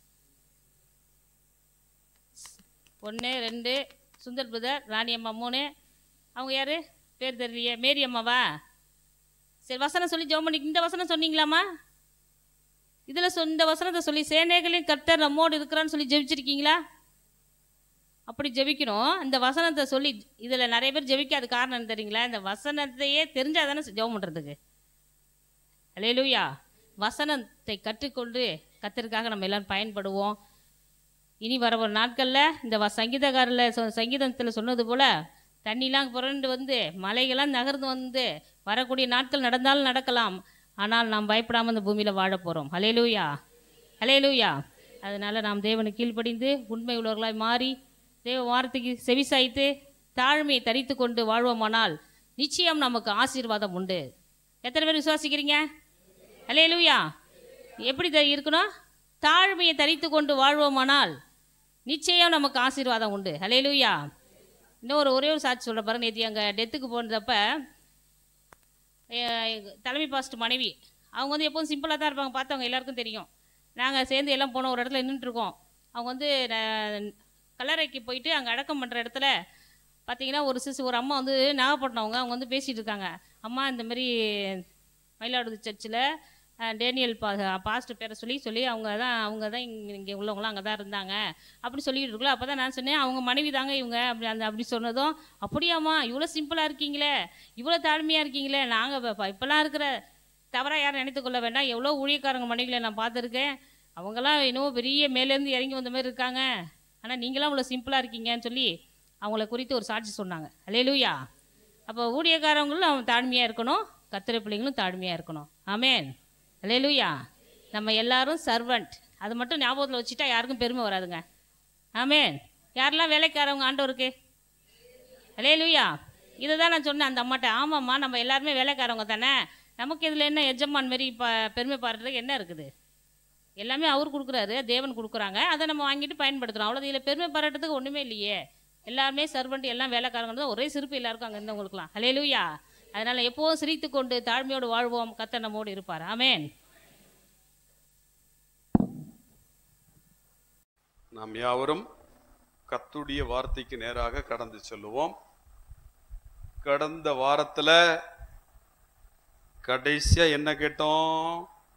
ஒன்று ரெண்டு சுந்தர் பிரதர் ராணி அம்மா மூணு அவங்க யார் பேர் தெரியலையே மேரி அம்மாவா சரி வசனம் சொல்லி ஜெபம் பண்ணி இந்த வசனம் சொன்னீங்களாம்மா இதில் சொ இந்த வசனத்தை சொல்லி சேனைகளின் கர்த்தர் நம்மோடு இருக்கிறான்னு சொல்லி ஜெபிச்சிருக்கீங்களா அப்படி ஜெபிக்கணும் இந்த வசனத்தை சொல்லி இதில் நிறைய பேர் ஜெபிக்காத காரணம் என்ன தெரியுங்களா இந்த வசனத்தையே தெரிஞ்சால் தானே ஜெபம் பண்ணுறதுக்கு அலையலூயா வசனத்தை கற்றுக்கொண்டு கத்திற்காக நம்ம எல்லாரும் பயன்படுவோம் இனி வர ஒரு நாட்களில் இந்த வ சங்கீதக்காரில் சொ சங்கீதத்தில் சொன்னது போல் தண்ணிலாம் புரண்டு வந்து மலைகள்லாம் நகர்ந்து வந்து வரக்கூடிய நாட்கள் நடந்தாலும் நடக்கலாம் ஆனால் நாம் பயப்படாமல் இந்த பூமியில் வாழ போகிறோம் ஹலேலூயா ஹலேலூயா அதனால் நாம் தேவனுக்கு கீழ்ப்படிந்து உண்மை உள்ளவர்களாய் மாறி தேவ வார்த்தைக்கு செவிசாய்த்து தாழ்மையை தரித்து கொண்டு வாழ்வோமானால் நிச்சயம் நமக்கு ஆசீர்வாதம் உண்டு எத்தனை பேர் விசுவாசிக்கிறீங்க ஹலேலூயா எப்படி த- இருக்கணும் தாழ்மையை தரித்து கொண்டு வாழ்வோமானால் நிச்சயம் நமக்கு ஆசீர்வாதம் உண்டு ஹலேலூயா இன்னும் ஒரு ஒரே ஒரு சாட்சி சொல்கிறேன் பாருங்க நேற்று அங்கே டெத்துக்கு போனதப்ப எ- தலைமை பாஸ்ட் மனைவி அவங்க வந்து எப்போதும் சிம்பிளாக தான் இருப்பாங்க பார்த்தவங்க எல்லாருக்கும் தெரியும் நாங்கள் சேர்ந்து எல்லாம் போனோம் ஒரு இடத்துல நின்றுட்டு இருக்கோம் அவங்க வந்து ந- கல்லறைக்கு போயிட்டு அங்கே அடக்கம் பண்ணுற இடத்துல பார்த்தீங்கன்னா ஒரு சிசு ஒரு அம்மா வந்து நாகப்பட்டினவங்க அவங்க வந்து பேசிகிட்டு இருக்காங்க அம்மா இந்த மாதிரி மயிலாடுதுறை சர்ச்சில் டேனியல் பா பாஸ்ட் பேரை சொல்லி சொல்லி அவங்க தான் அவங்க தான் இங்கே இங்கே உள்ளவங்களாம் அங்கே தான் இருந்தாங்க அப்படி சொல்லிட்டு இருக்கல அப்போ தான் நான் சொன்னேன் அவங்க மனைவி தாங்க இவங்க அப்படி அந்த அப்படி சொன்னதும் அப்படியாம்மா இவ்வளோ சிம்பிளாக இருக்கீங்களே இவ்வளோ தாழ்மையாக இருக்கீங்களே நாங்கள் இப்போலாம் இருக்கிற தவறாக யாரும் நினைத்துக் கொள்ள வேண்டாம் எவ்வளோ ஊழியக்காரங்க மனைவிகளை நான் பார்த்துருக்கேன் அவங்கெல்லாம் இன்னும் பெரிய மேலேருந்து இறங்கி வந்த மாதிரி இருக்காங்க ஆனால் நீங்களாம் இவ்வளோ சிம்பிளாக இருக்கீங்கன்னு சொல்லி அவங்கள குறித்து ஒரு சாட்சி சொன்னாங்க அலேலூயா அப்போ ஊழியக்காரங்களும் அவன் தாழ்மையாக இருக்கணும் கத்திர பிள்ளைங்களும் தாழ்மையாக இருக்கணும் ஆமேன் அலேலூயா நம்ம எல்லாரும் சர்வெண்ட் அது மட்டும் ஞாபகத்தில் வச்சுட்டா யாருக்கும் பெருமை வராதுங்க ஆமேன் யாரெல்லாம் வேலைக்காரவங்க ஆண்டவருக்கு அலேலூயா இதை தான் நான் சொன்னேன் அந்த அம்மாட்ட ஆமாம்மா நம்ம எல்லாருமே வேலைக்காரவங்க தானே நமக்கு இதில் என்ன எஜமான் மாரி ப பெருமை பாடுறதுக்கு என்ன இருக்குது எல்லாமே அவர் கொடுக்குறாரு தேவன் கொடுக்குறாங்க அதை நம்ம வாங்கிட்டு பயன்படுத்துகிறோம் அவ்வளோ இதில் பெருமை பாராட்டுறதுக்கு ஒன்றுமே இல்லையே எல்லாருமே சர்வெண்ட் எல்லாம் வேலைக்காரங்க தான் ஒரே சிரிப்பு எல்லாருக்கும் அங்கே இருந்தவங்களுக்குலாம் ஹலேலூயா அதனால் எப்போதும் சிரித்து கொண்டு தாழ்மையோடு வாழ்வோம் கத்த நம்மோடு இருப்பார் ஆமேன் நாம் யாவரும் கத்துடைய வார்த்தைக்கு நேராக கடந்து செல்லுவோம் கடந்த வாரத்துல கடைசியா என்ன கேட்டோம்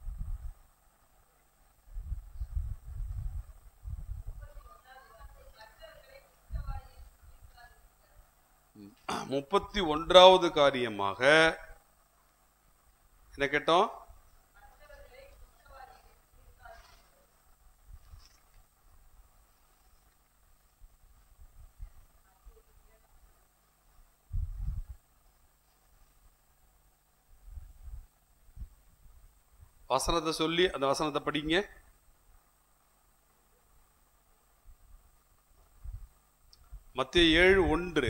முப்பத்தி ஒன்றாவது காரியமாக என்ன கேட்டோம் வசனத்தை சொல்லி அந்த வசனத்தை படிங்க மத்திய ஏழு ஒன்று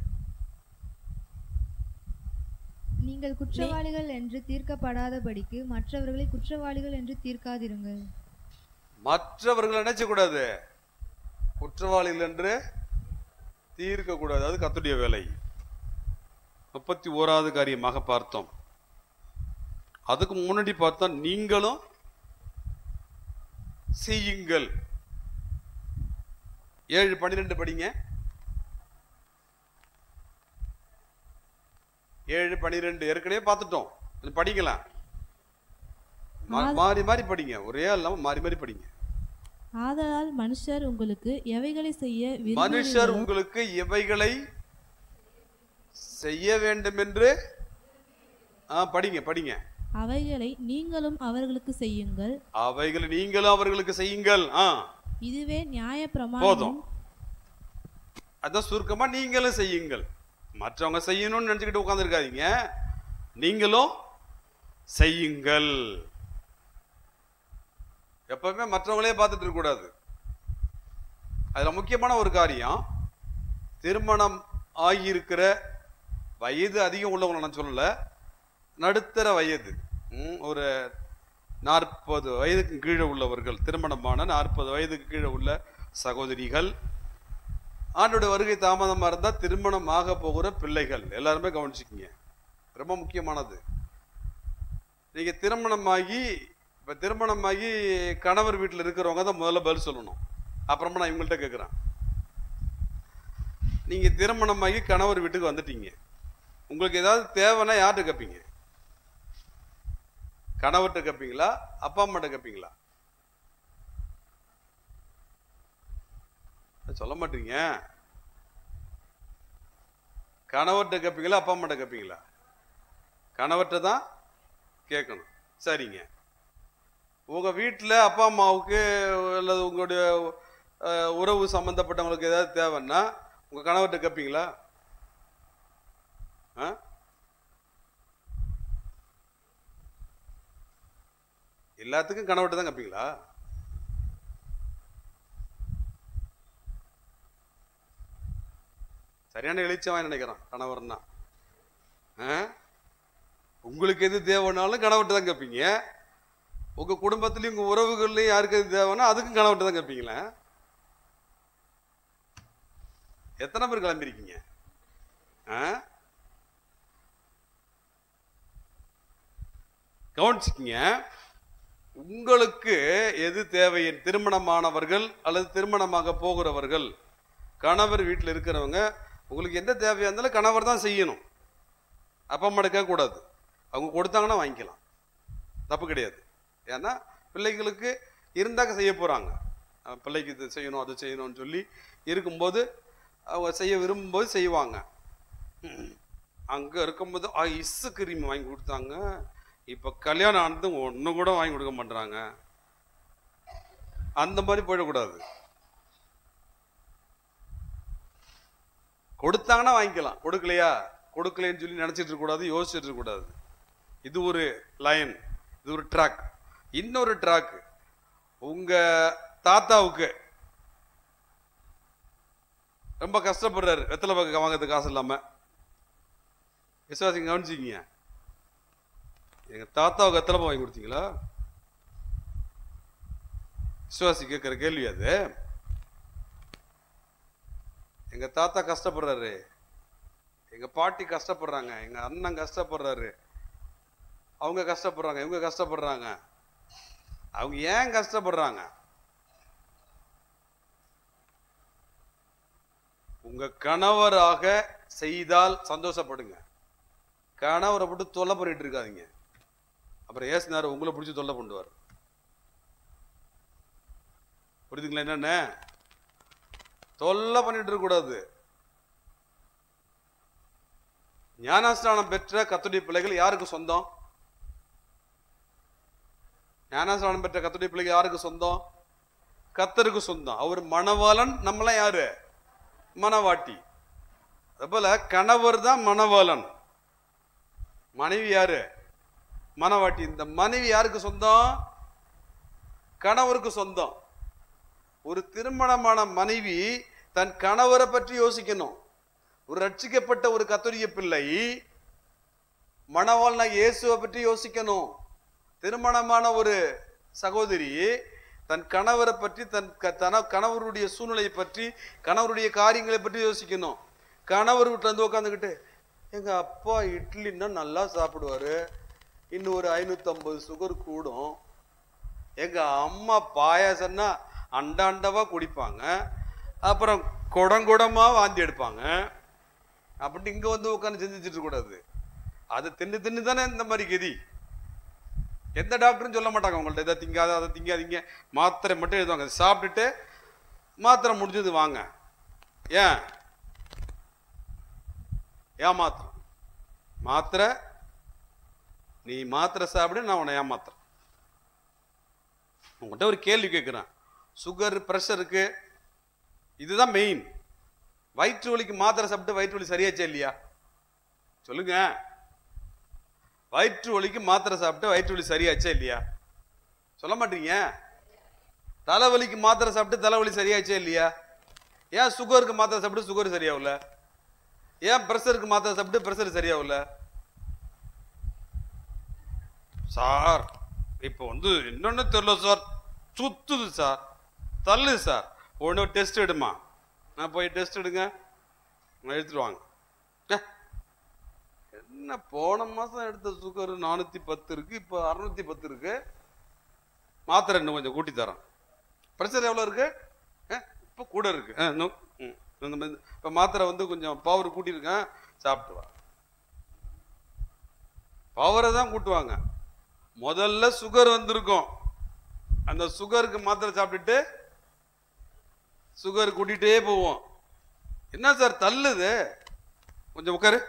நீங்கள் குற்றவாளிகள் என்று தீர்க்கப்படாதபடிக்கு மற்றவர்களை குற்றவாளிகள் என்று தீர்க்காதிருங்கள் மற்றவர்கள் நினைச்ச கூடாது குற்றவாளிகள் என்று தீர்க்க கூடாது அது கத்துடைய வேலை முப்பத்தி ஓராவது காரியமாக பார்த்தோம் அதுக்கு முன்னாடி பார்த்தோம் நீங்களும் செய்யுங்கள் ஏழு பன்னிரெண்டு படிங்க ஏழு பன்னிரெண்டு ஏற்கனவே பார்த்துட்டோம் இது படிக்கலாம் மா- மாறி மாறி படிங்க ஒரே இல்லாம மாறி மாறி படிங்க ஆதலால் மனுஷர் உங்களுக்கு எவைகளை செய்ய மனுஷர் விரும்புகிறீர்களோ உங்களுக்கு எவைகளை செய்ய வேண்டும் என்று ஆ படிங்க படிங்க அவைகளை நீங்களும் அவர்களுக்கு செய்யுங்கள் அவைகளை நீங்களும் அவர்களுக்கு செய்யுங்கள் ஆ இதுவே நியாய போதும் பிரமாணமும் அதான் சுருக்கமா நீங்களும் செய்யுங்கள் மற்றவங்க செய்யணும்னு நினைச்சுக்கிட்டு உட்காந்துருக்காதீங்க நீங்களும் செய்யுங்கள் எப்பவுமே மற்றவங்களே பார்த்துட்டு இருக்க கூடாது அதுல முக்கியமான ஒரு காரியம் திருமணம் ஆகியிருக்கிற வயது அதிகம் உள்ளவங்களை நான் சொல்லல நடுத்தர வயது ம், ஒரு நாற்பது வயதுக்கு கீழே உள்ளவர்கள் திருமணமான நாற்பது வயதுக்கு கீழே உள்ள சகோதரிகள் ஆண்டோட வருகை தாமதமாக இருந்தால் திருமணம் ஆக போகிற பிள்ளைகள் எல்லாருமே கவனிச்சுக்கிங்க ரொம்ப முக்கியமானது நீங்க திருமணமாகி இப்ப திருமணமாகி கணவர் வீட்டில் இருக்கிறவங்க தான் முதல்ல பதில் சொல்லணும் அப்புறமா நான் இவங்கள்ட்ட கேட்குறேன் நீங்க திருமணமாகி கணவர் வீட்டுக்கு வந்துட்டீங்க உங்களுக்கு ஏதாவது தேவைன்னா யார்கிட்ட கேட்பீங்க கணவர்கிட்ட கேட்பீங்களா அப்பா அம்மாட்ட கேட்பீங்களா சொல்ல மாட்டீங்க கணவர்கிட்ட கேட்பீங்களா அப்பா அம்மாட்ட கேட்பீங்களா கணவர்கிட்ட தான் கேட்கணும் சரிங்க உங்க வீட்டில் அப்பா அம்மாவுக்கு அல்லது உங்களுடைய அஹ், உறவு சம்பந்தப்பட்டவங்களுக்கு ஏதாவது தேவைன்னா உங்க கணவர்கிட்ட கேட்பீங்களா ஆ எல்லாத்துக்கும் கணவர்கிட்ட தான் கேட்பீங்களா சரியான எழுச்சவன் நினைக்கிறான் கணவர்னா ஆ? உங்களுக்கு எது தேவைன்னாலும் கணவர்கிட்ட தான் கேட்பீங்க உங்க குடும்பத்திலையும் உங்க உறவுகள்லையும் யாருக்கு எது தேவைன்னா அதுக்கும் கணவர்கிட்ட தான் கேட்பீங்களா எத்தனை பேர் கிளம்பிருக்கீங்க ஆ? கவனிச்சுக்கங்க உங்களுக்கு எது தேவை திருமணமானவர்கள் அல்லது திருமணமாக போகிறவர்கள் கணவர் வீட்டில் இருக்கிறவங்க உங்களுக்கு எந்த தேவையா இருந்தாலும் கணவர் தான் செய்யணும் அப்பா அம்மா கேட்கக்கூடாது அவங்க கொடுத்தாங்கன்னா வாங்கிக்கலாம் தப்பு கிடையாது ஏன்னா பிள்ளைகளுக்கு இருந்தாக்க செய்ய போகிறாங்க பிள்ளைக்கு இது செய்யணும் அது செய்யணும்னு சொல்லி இருக்கும்போது அவங்க செய்ய விரும்பும்போது செய்வாங்க அங்கே இருக்கும்போது ஆ இஸ்ஸு கிரீம் வாங்கி கொடுத்தாங்க இப்போ கல்யாணம் ஆனது ஒன்று கூட வாங்கி கொடுக்க மாட்றாங்க அந்த மாதிரி போயிடக்கூடாது கொடுத்தாங்கன்னா வாங்கிக்கலாம் கொடுக்கலையா கொடுக்கலைன்னு சொல்லி நினச்சிட்டு இருக்கக்கூடாது யோசிச்சுட்டு இருக்கக்கூடாது இது ஒரு லைன் இது ஒரு ட்ராக் இன்னொரு ட்ராக் உங்க தாத்தாவுக்கு ரொம்ப கஷ்டப்படுறாரு வெத்தலை பாக்கு வாங்கிறதுக்கு காசு இல்லாம விசுவாசிங்க கவனிச்சிக்கிங்க எங்க தாத்தாவுக்கு வெத்தலை பாக்கு வாங்கி கொடுத்தீங்களா விசுவாசி கேட்குற கேள்வி அது எங்க தாத்தா கஷ்டப்படுறாரு எங்க பாட்டி கஷ்டப்படுறாங்க எங்க அண்ணன் கஷ்டப்படுறாரு அவங்க கஷ்டப்படுறாங்க இவங்க கஷ்டப்படுறாங்க அவங்க ஏன் கஷ்டப்படுறாங்க உங்க கணவராக செய்தால் சந்தோஷப்படுங்க கணவரை போட்டு தொல்லை பண்ணிட்டு இருக்காதீங்க அப்புறம் ஏசுனாரு உங்களை பிடிச்சி தொல்லை பண்ணுவார் புரியுதுங்களா என்னென்ன தொல்லை பண்ணிட்டு இருக்கக்கூடாது ஞானஸ்தானம் பெற்ற கத்துடைய பிள்ளைகள் யாருக்கு சொந்தம் ஞானஸ்தானம் பெற்ற கத்துடைய பிள்ளைகள் யாருக்கு சொந்தம் கத்தருக்கு சொந்தம் அவர் மணவாளன் நம்மளாம் யாரு மணவாட்டி அதுபோல கணவர் தான் மணவாளன் மனைவி யாரு மணவாட்டி இந்த மனைவி யாருக்கு சொந்தம் கணவருக்கு சொந்தம் ஒரு திருமணமான மனைவி தன் கணவரை பற்றி யோசிக்கணும் ஒரு ரட்சிக்கப்பட்ட ஒரு கத்தோலிக்க பிள்ளை மணவாளனா இயேசுவை பற்றி யோசிக்கணும் திருமணமான ஒரு சகோதரி தன் கணவரை பற்றி தன் க- தன கணவருடைய சூழ்நிலையை பற்றி கணவருடைய காரியங்களை பற்றி யோசிக்கணும் கணவர் வீட்டில் வந்து உட்காந்துக்கிட்டு எங்க அப்பா இட்லின்னா நல்லா சாப்பிடுவாரு இன்னும் ஒரு ஐநூற்றம்பது சுகர் கூடும் எங்க அம்மா பாயாசம்னா அண்ட அண்டவா குடிப்பாங்க அப்புறம் குடங்குடமா வாந்தி எடுப்பாங்க அப்படி இங்க வந்து உட்காந்து சிந்திச்சுட்டு இருக்க கூடாது அது தின்னு தின்னு தானே இந்த மாதிரி கதி எந்த டாக்டரும் சொல்ல மாட்டாங்க உங்கள்ட்ட இதை திங்காத அதை திங்காதீங்க மாத்திரை மட்டும் எழுதுவாங்க அதை சாப்பிட்டுட்டு மாத்திரை முடிஞ்சது வாங்க ஏன் ஏன் மாத்திரை மாத்திரை நீ மாத்திரை சாப்பிடு நான் உன்னை ஏமாத்துறேன் உங்கள்கிட்ட ஒரு கேள்வி கேட்குறேன் சுகர் ப்ரெஷருக்கு இதுதான் மெயின் வயிற்று வலிக்கு மாத்திரை சாப்பிட்டு வயிற்று வலி சரியாச்சா இல்லையா சொல்லுங்க வயிற்று வலிக்கு மாத்திரை சாப்பிட்டு வயிற்று வலி சரியாச்சா இல்லையா சொல்ல மாட்டீங்க தலைவலிக்கு மாத்திரை சாப்பிட்டு தலைவலி சரியாச்சா இல்லையா ஏன் சுகருக்கு மாத்திரை சாப்பிட்டு சுகர் சரியாகல ஏன் ப்ரெஷருக்கு மாத்திரை சாப்பிட்டு ப்ரெஷர் சரியாகல சார் இப்போ வந்து என்னன்னு தெரியல சார் சுத்துது சார் தள்ளுது சார் ஒன்று டெஸ்ட் எடுமா நான் போய் டெஸ்ட் எடுங்க நான் எடுத்துட்டு வாங்க ஏ, என்ன போன மாசம் எடுத்த சுகர் நானூத்தி பத்து இருக்கு இப்போ அறுநூத்தி பத்து இருக்கு மாத்திரை இன்னும் கொஞ்சம் கூட்டி தரோம் ப்ரெஷர் எவ்வளோ இருக்கு இப்போ கூட இருக்கு ஆ, இன்னும் ம், இந்த மாதிரி இப்போ மாத்திரை வந்து கொஞ்சம் பவர் கூட்டியிருக்கேன் சாப்பிட்டு வா பவரை தான் கூட்டுவாங்க முதல்ல சுகர் வந்திருக்கும் அந்த சுகருக்கு மாத்திரை சாப்பிட்டுட்டு சுகர் கூட்டிகிட்டே போவோம் என்ன சார் தள்ளுது கொஞ்சம் உட்காரு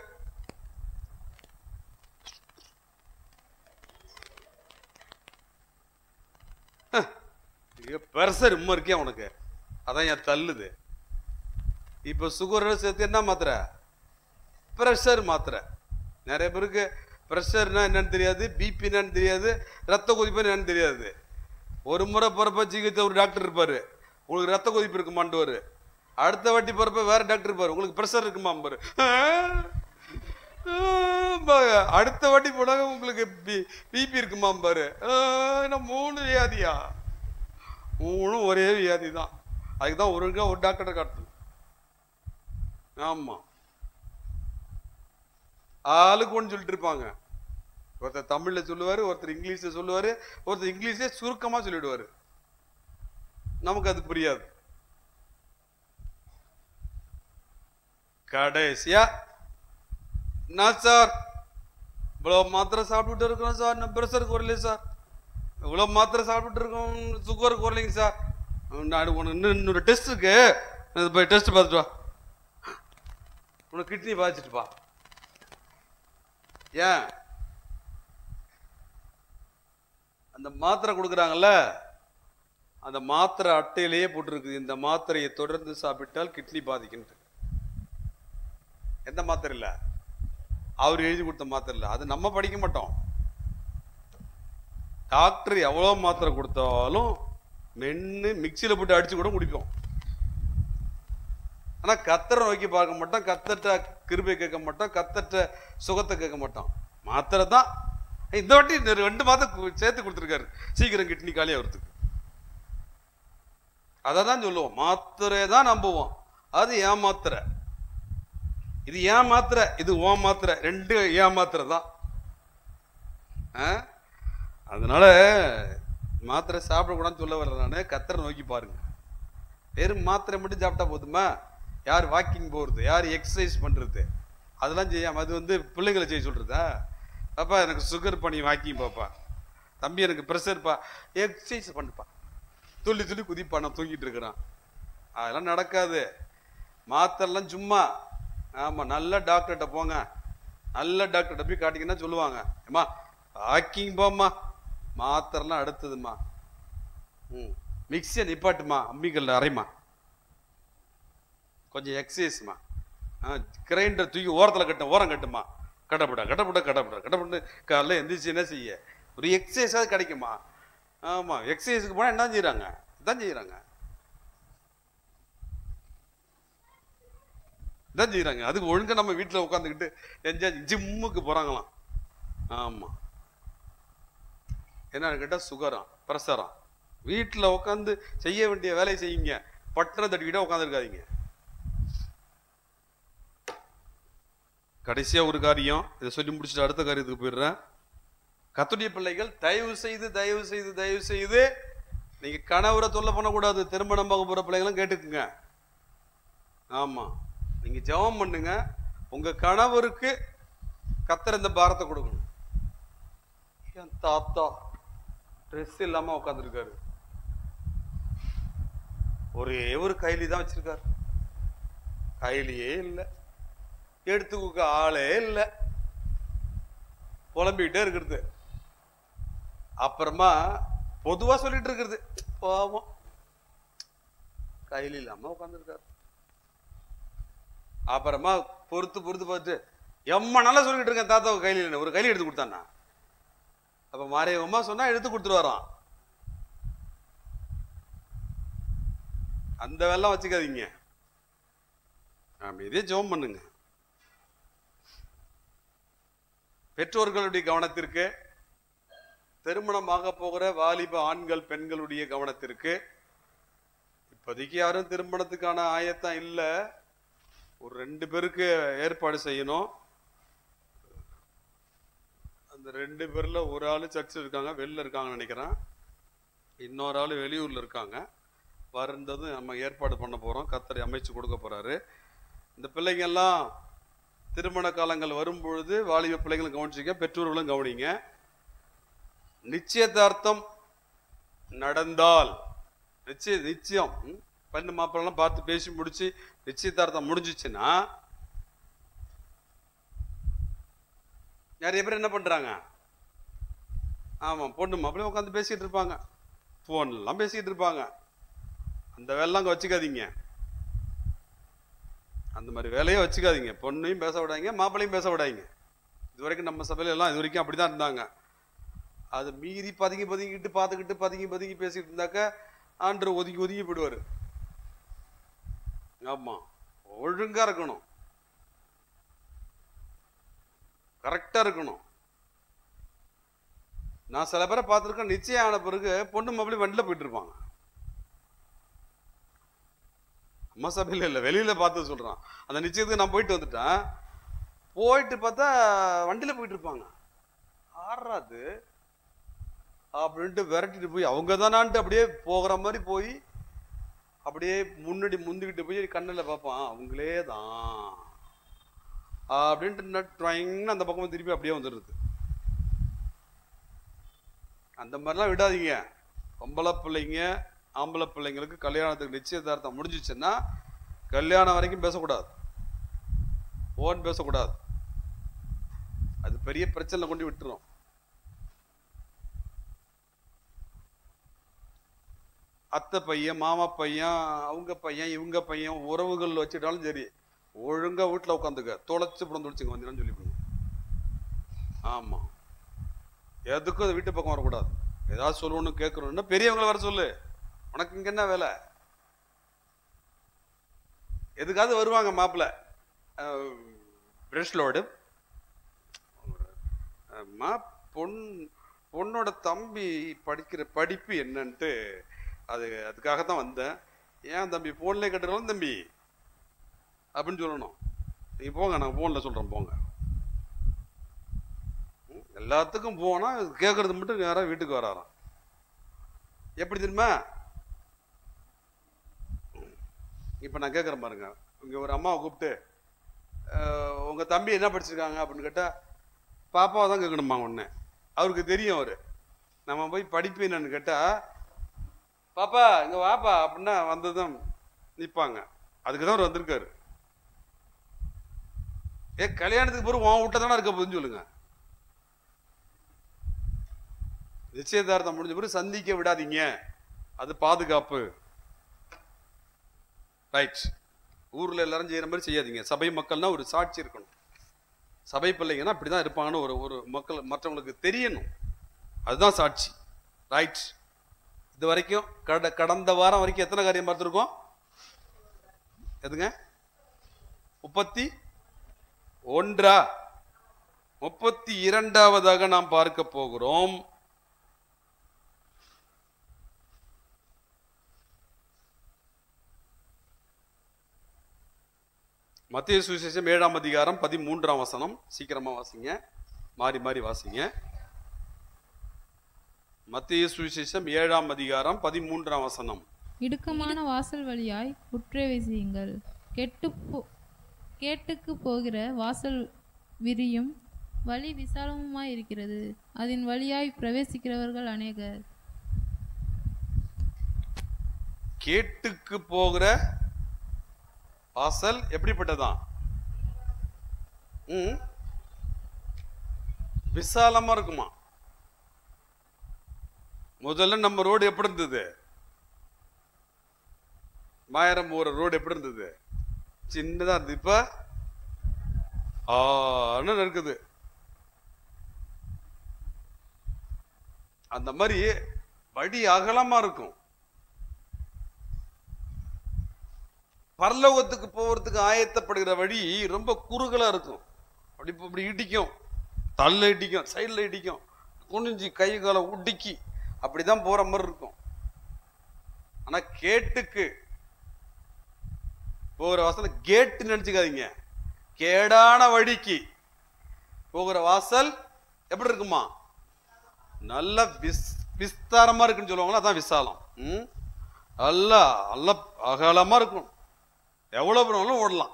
பெருசர் இம்மா இருக்கே உனக்கு அதான் என் தள்ளுது இப்போ சுகரோட சேர்த்து என்ன மாத்திரை ப்ரெஷர் மாத்திரை நிறைய பேருக்கு ப்ரெஷர்னா என்னன்னு தெரியாது பிபி என்னன்னு தெரியாது ரத்த கொதிப்பு என்னன்னு தெரியாது ஒரு முறை பிறப்ப சிகிச்சை ஒரு டாக்டர் இருப்பாரு உங்களுக்கு ரத்த கொதிப்பு இருக்குமான்டுவாரு அடுத்த வாட்டி பிறப்ப வேற டாக்டர் இருப்பாரு உங்களுக்கு ப்ரெஷர் இருக்குமாம்பாரு பாரு அடுத்த வாட்டி போனாங்க உங்களுக்கு பிபி இருக்குமாம்பாரு என்ன மூணு வியாதியா மூணும் ஒரே வியாதி தான் அதுக்கு தான் ஒருங்கா ஒரு டாக்டரை காட்டணும் ஆமா ஆளுக்கு ஒன்று சொல்லிட்டு இருப்பாங்க ஒருத்தர் தமிழ்ல சொல்லுவாரு ஒருத்தர் இங்கிலீஷ்ல சொல்லுவாரு ஒருத்தர் இங்கிலீஷ்ல சுருக்கமா சொல்லிடுவாரு நமக்கு அது புரியாது கடைசியா நான் சார் இவ்வளோ மாத்திரை சாப்பிட்டுட்டு இருக்கிறோம் சார் நான் ப்ரெஷருக்கு வரலையே சார் இவ்வளோ மாத்திரை சாப்பிட்டுட்டு இருக்கோம் சுகருக்கு வரலைங்க சார் நான் உனக்கு இன்னும் இன்னொரு டெஸ்ட் இருக்கு அது போய் டெஸ்ட் பார்த்துட்டு வா உனக்கு கிட்னி பாதிச்சுட்டு வா ஏன் அந்த மாத்திரை கொடுக்குறாங்கல்ல அந்த மாத்திரை அட்டையிலேயே போட்டிருக்குது இந்த மாத்திரையை தொடர்ந்து சாப்பிட்டால் கிட்னி பாதிக்கின்றது எந்த மாத்திரை இல்லை அவர் எழுதி கொடுத்த மாத்திரை இல்லை அது நம்ம படிக்க மாட்டோம் டாக்டர் எவ்வளோ மாத்திரை கொடுத்தாலும் மென்று மிக்சியில் போட்டு அடிச்சு கூட குடிப்போம் ஆனால் கத்தரை நோக்கி பார்க்க மாட்டோம் கத்தட்ட கிருபை கேட்க மாட்டோம் கத்தட்ட சுகத்தை கேட்க மாட்டோம் மாத்திரை தான் இந்த வாட்டி இந்த ரெண்டு மாதம் கு- சேர்த்து கொடுத்துருக்காரு சீக்கிரம் கிட்னி காலி ஆகிறதுக்கு அதை தான் சொல்லுவோம் மாத்திரை தான் நம்புவோம் அது ஏன் மாத்திரை இது ஏன் மாத்திரை இது ஓ மாத்திரை ரெண்டு ஏன் மாத்திரை தான் ஆ? அதனால மாத்திரை சாப்பிடக்கூடாதுன்னு சொல்ல வர்றேன் நான் கத்தரை நோக்கி பாருங்க வெறும் மாத்திரை மட்டும் சாப்பிட்டா போதுமா யார் வாக்கிங் போகிறது யார் எக்ஸசைஸ் பண்ணுறது அதெல்லாம் செய்யாம அது வந்து பிள்ளைங்களை செய்ய சொல்கிறதா பாப்பா எனக்கு சுகர் பண்ணி வாக்கிங் பாப்பா தம்பி எனக்கு ப்ரெஷர்ப்பா எக்ஸசைஸ் பண்ணுப்பா துள்ளி துள்ளி குதிப்பா நான் தூங்கிட்டு இருக்கிறான் அதெல்லாம் நடக்காது மாத்திரெல்லாம் சும்மா ஆமாம் நல்ல டாக்டர்கிட்ட போங்க நல்ல டாக்டர்கிட்ட போய் காட்டிங்கன்னா சொல்லுவாங்க ஏம்மா வாக்கிங் போம்மா மாத்திரெல்லாம் அடுத்ததும்மா ம் மிக்சியை நிப்பாட்டுமா அம்மிக்கல்ல அரைமா கொஞ்சம் எக்ஸசைஸ்மா ஆ கிரைண்டர் தூக்கி ஓரத்தில் கட்ட ஓரம் கட்டுமா கடப்படா கடப்படா கடப்படா கடப்பட்டு காலைல எந்திரிச்சு என்ன செய்ய ஒரு எக்ஸசைஸாவது கிடைக்குமா ஆமாம் எக்ஸசைஸுக்கு போனால் என்ன செய்கிறாங்க இதான் செய்கிறாங்க இதான் செய்கிறாங்க அதுக்கு ஒழுங்கா நம்ம வீட்டில் உட்காந்துக்கிட்டு என்ஜாய் ஜிம்முக்கு போகிறாங்களாம் ஆமாம் என்னன்னு கேட்டால் சுகராம் ப்ரெஷராம் வீட்டில் உட்காந்து செய்ய வேண்டிய வேலையை செய்யுங்க பட்டனை தட்டிக்கிட்டே உட்காந்துருக்காதீங்க கடைசியா ஒரு காரியம் இதை சொல்லி முடிச்சுட்டு அடுத்த காரியத்துக்கு போயிடுறேன் கத்துடைய பிள்ளைகள் தயவு செய்து தயவு செய்து தயவு செய்து நீங்க கணவரை தொல்லை பண்ணக்கூடாது திருமணம் பார்க்க போற பிள்ளைங்களும் கேட்டுக்குங்க ஆமா நீங்க ஜெபம் பண்ணுங்க உங்க கணவருக்கு கத்தர் இந்த பாரத்தை கொடுக்கணும் என் தாத்தா ட்ரெஸ் இல்லாம உட்காந்துருக்காரு ஒரே ஒரு கைலி தான் வச்சிருக்காரு கைலியே இல்லை எடுத்து கொடுக்க ஆளே இல்லை புலம்பிக்கிட்டே இருக்கிறது அப்புறமா பொதுவா சொல்லிட்டு இருக்கிறது பாவம் கையில் இல்லாம உட்காந்துருக்காரு அப்புறமா பொறுத்து பொறுத்து பார்த்து எம்ம நல்லா சொல்லிட்டு இருக்கேன் தாத்தாவுக்கு கையில் இல்லை ஒரு கையில் எடுத்து கொடுத்தானா அப்ப மாரியம்மா சொன்னா எடுத்து கொடுத்துட்டு வரான் அந்த வெள்ளம் வச்சுக்காதீங்க அமைதியே ஜெபம் பண்ணுங்க பெற்றோர்களுடைய கவனத்திற்கு திருமணமாக போகிற வாலிப ஆண்கள் பெண்களுடைய கவனத்திற்கு இப்போதைக்கு யாரும் திருமணத்துக்கான ஆயத்தம் இல்லை ஒரு ரெண்டு பேருக்கு ஏற்பாடு செய்யணும் அந்த ரெண்டு பேர்ல ஒரு ஆள் சர்ச்சில் இருக்காங்க வெளில இருக்காங்கன்னு நினைக்கிறேன் இன்னொரு ஆள் வெளியூர்ல இருக்காங்க வருந்ததும் நம்ம ஏற்பாடு பண்ண போறோம் கத்தரை அமைச்சு கொடுக்க போறாரு இந்த பிள்ளைங்க எல்லாம் திருமண காலங்கள் வரும்பொழுது வாலிப பிள்ளைங்களும் கவனிச்சிங்க பெற்றோர்களும் கவனிங்க நிச்சயதார்த்தம் நடந்தால் நிச்சய நிச்சயம் ம், பெண்ணு மாப்பிள்ளலாம் பார்த்து பேசி முடிச்சு நிச்சயதார்த்தம் முடிஞ்சிச்சுன்னா நிறைய பேர் என்ன பண்றாங்க ஆமா பொண்ணு மாப்பிள்ளை உட்காந்து பேசிட்டு இருப்பாங்க ஃபோன்லாம் பேசிட்டு இருப்பாங்க அந்த வேலைலாம் அங்கே வச்சுக்காதீங்க அந்த மாதிரி வேலையை வச்சுக்காதீங்க பொண்ணையும் பேச விடாதீங்க மாப்பிள்ளையும் பேச விடாதீங்க இது வரைக்கும் நம்ம சபையில எல்லாம் இது வரைக்கும் அப்படிதான் இருந்தாங்க அது மீறி பதுங்கி பதுங்கிட்டு பார்த்துக்கிட்டு பதுங்கி பதுங்கி பேசிட்டு இருந்தாக்க ஆண்டு ஒதுங்கி ஒதுங்கி போயிடுவாரு ஆமா ஒழுங்கா இருக்கணும் கரெக்டா இருக்கணும் நான் சில பேரை பார்த்துருக்கேன் நிச்சயம் ஆன பிறகு பொண்ணு மாப்பிள்ளை வண்டியில் போயிட்டு இருப்பாங்க அம்மா சபையில் இல்லை வெளியில பார்த்து சொல்றான் அந்த நிச்சயத்துக்கு நான் போயிட்டு வந்துட்டேன் போயிட்டு பார்த்தா வண்டியில போயிட்டு இருப்பாங்க ஆறாது அப்படின்ட்டு விரட்டிட்டு போய் அவங்க தானான்ட்டு அப்படியே போகிற மாதிரி போய் அப்படியே முன்னாடி முந்திக்கிட்டு போய் கண்ணில் பார்ப்பான் அவங்களே தான் அப்படின்ட்டு ட்ரைங்னு அந்த பக்கமாக திருப்பி அப்படியே வந்துடுது அந்த மாதிரிலாம் விடாதீங்க பொம்பளை பிள்ளைங்க ஆம்பளை பிள்ளைங்களுக்கு கல்யாணத்துக்கு நிச்சயதார்த்தம் முடிஞ்சிச்சுன்னா கல்யாணம் வரைக்கும் பேசக்கூடாது ஓன் பேசக்கூடாது அது பெரிய பிரச்சனை கொண்டு விட்டுரும் அத்தை பையன் மாமா பையன் அவங்க பையன் இவங்க பையன் உறவுகள் வச்சுட்டாலும் சரி ஒழுங்கா வீட்டுல உட்காந்துக்க தொலைச்சு புடம் தொலைச்சுங்க வந்தீங்கன்னு சொல்லிவிடுங்க ஆமா எதுக்கும் அது வீட்டு பக்கம் வரக்கூடாது ஏதாவது சொல்லணும் கேட்கணும்னா பெரியவங்கள வர சொல்லு உனக்கு இங்க என்ன வேலை எதுக்காவது வருவாங்க மாப்பிள்ள பிரஷ்லோடு மா பொன் பொண்ணோட தம்பி படிக்கிற படிப்பு என்னன்ட்டு அது அதுக்காக தான் வந்தேன் ஏன் தம்பி ஃபோன்லேயே கட்டுறோம் தம்பி அப்படின்னு சொல்லணும் நீங்கள் போங்க நான் ஃபோனில் சொல்கிறேன் போங்க ம், எல்லாத்துக்கும் போனால் கேட்குறது மட்டும் நேராக வீட்டுக்கு வராராம் எப்படி தெரியுமா இப்போ நான் கேட்குறேன் பாருங்க இங்கே ஒரு அம்மாவை கூப்பிட்டு அஹ், உங்க தம்பி என்ன படிச்சிருக்காங்க அப்படின்னு கேட்டால் பாப்பாவை தான் கேட்கணுமா ஒன்று அவருக்கு தெரியும் அவர் நம்ம போய் படிப்பு என்னன்னு கேட்டால் பாப்பா இங்க வாப்பா அப்படின்னா வந்ததும் நிற்பாங்க அதுக்கு தான் அவர் வந்திருக்காரு ஏ கல்யாணத்துக்கு பிறகு உன் வீட்டில் தானே இருக்க போகுதுன்னு சொல்லுங்க நிச்சயதார்த்தம் முடிஞ்ச பிறகு சந்திக்க விடாதீங்க அது பாதுகாப்பு ரைட் ஊர்ல எல்லாரும் செய்யற மாதிரி செய்யாதீங்க சபை மக்கள்னா ஒரு சாட்சி இருக்கணும் சபை பிள்ளைங்கன்னா அப்படிதான் இருப்பாங்கன்னு ஒரு ஒரு மக்கள் மற்றவங்களுக்கு தெரியணும் அதுதான் சாட்சி ரைட் இது வரைக்கும் கட கடந்த வாரம் வரைக்கும் எத்தனை காரியம் பார்த்துருக்கோம் எதுங்க முப்பத்தி ஒன்றா முப்பத்தி இரண்டாவதாக நாம் பார்க்க போகிறோம் மத்திய சுவிசேஷம் ஏழாம் அதிகாரம் பதிமூன்றாம் வசனம் சீக்கிரமா வாசிங்க மாறி மாறி வாசிங்க மத்திய சுவிசேஷம் ஏழாம் அதிகாரம் பதிமூன்றாம் வசனம் இடுக்கமான வாசல் வழியாய் உற்றேவிசியுங்கள் கெட்டு போ கேட்டுக்கு போகிற வாசல் விரியும் வழி விசாலமுமாய் இருக்கிறது அதன் வழியாய் பிரவேசிக்கிறவர்கள் அநேகர் கேட்டுக்கு போகிற வாசல் எப்படிப்பட்டதான் ம் விசாலமா இருக்குமா முதல்ல நம்ம ரோடு எப்படி இருந்தது மாயரம் போற ரோடு எப்படி இருந்தது சின்னதா இருந்தது இப்ப ஆன்னு இருக்குது அந்த மாதிரி வழி அகலமா இருக்கும் பரலோகத்துக்கு போகிறதுக்கு ஆயத்தப்படுகிற வழி ரொம்ப குறுகலா இருக்கும் அப்படி இப்ப இப்படி இடிக்கும் தள்ள இடிக்கும் சைடில் இடிக்கும் குனிஞ்சு கை காலை உடுக்கி அப்படிதான் போற மாதிரி இருக்கும் ஆனா கேட்டுக்கு போகிற வாசல் கேட்டு நினைச்சுக்காதீங்க கேடான வழிக்கு போகிற வாசல் எப்படி இருக்குமா நல்ல விஸ் விஸ்தாரமா இருக்குன்னு சொல்லுவாங்களா அதான் விசாலம் ம் நல்லா நல்ல அகலமா இருக்கும் எவ்வளவு வேணாலும் ஓடலாம்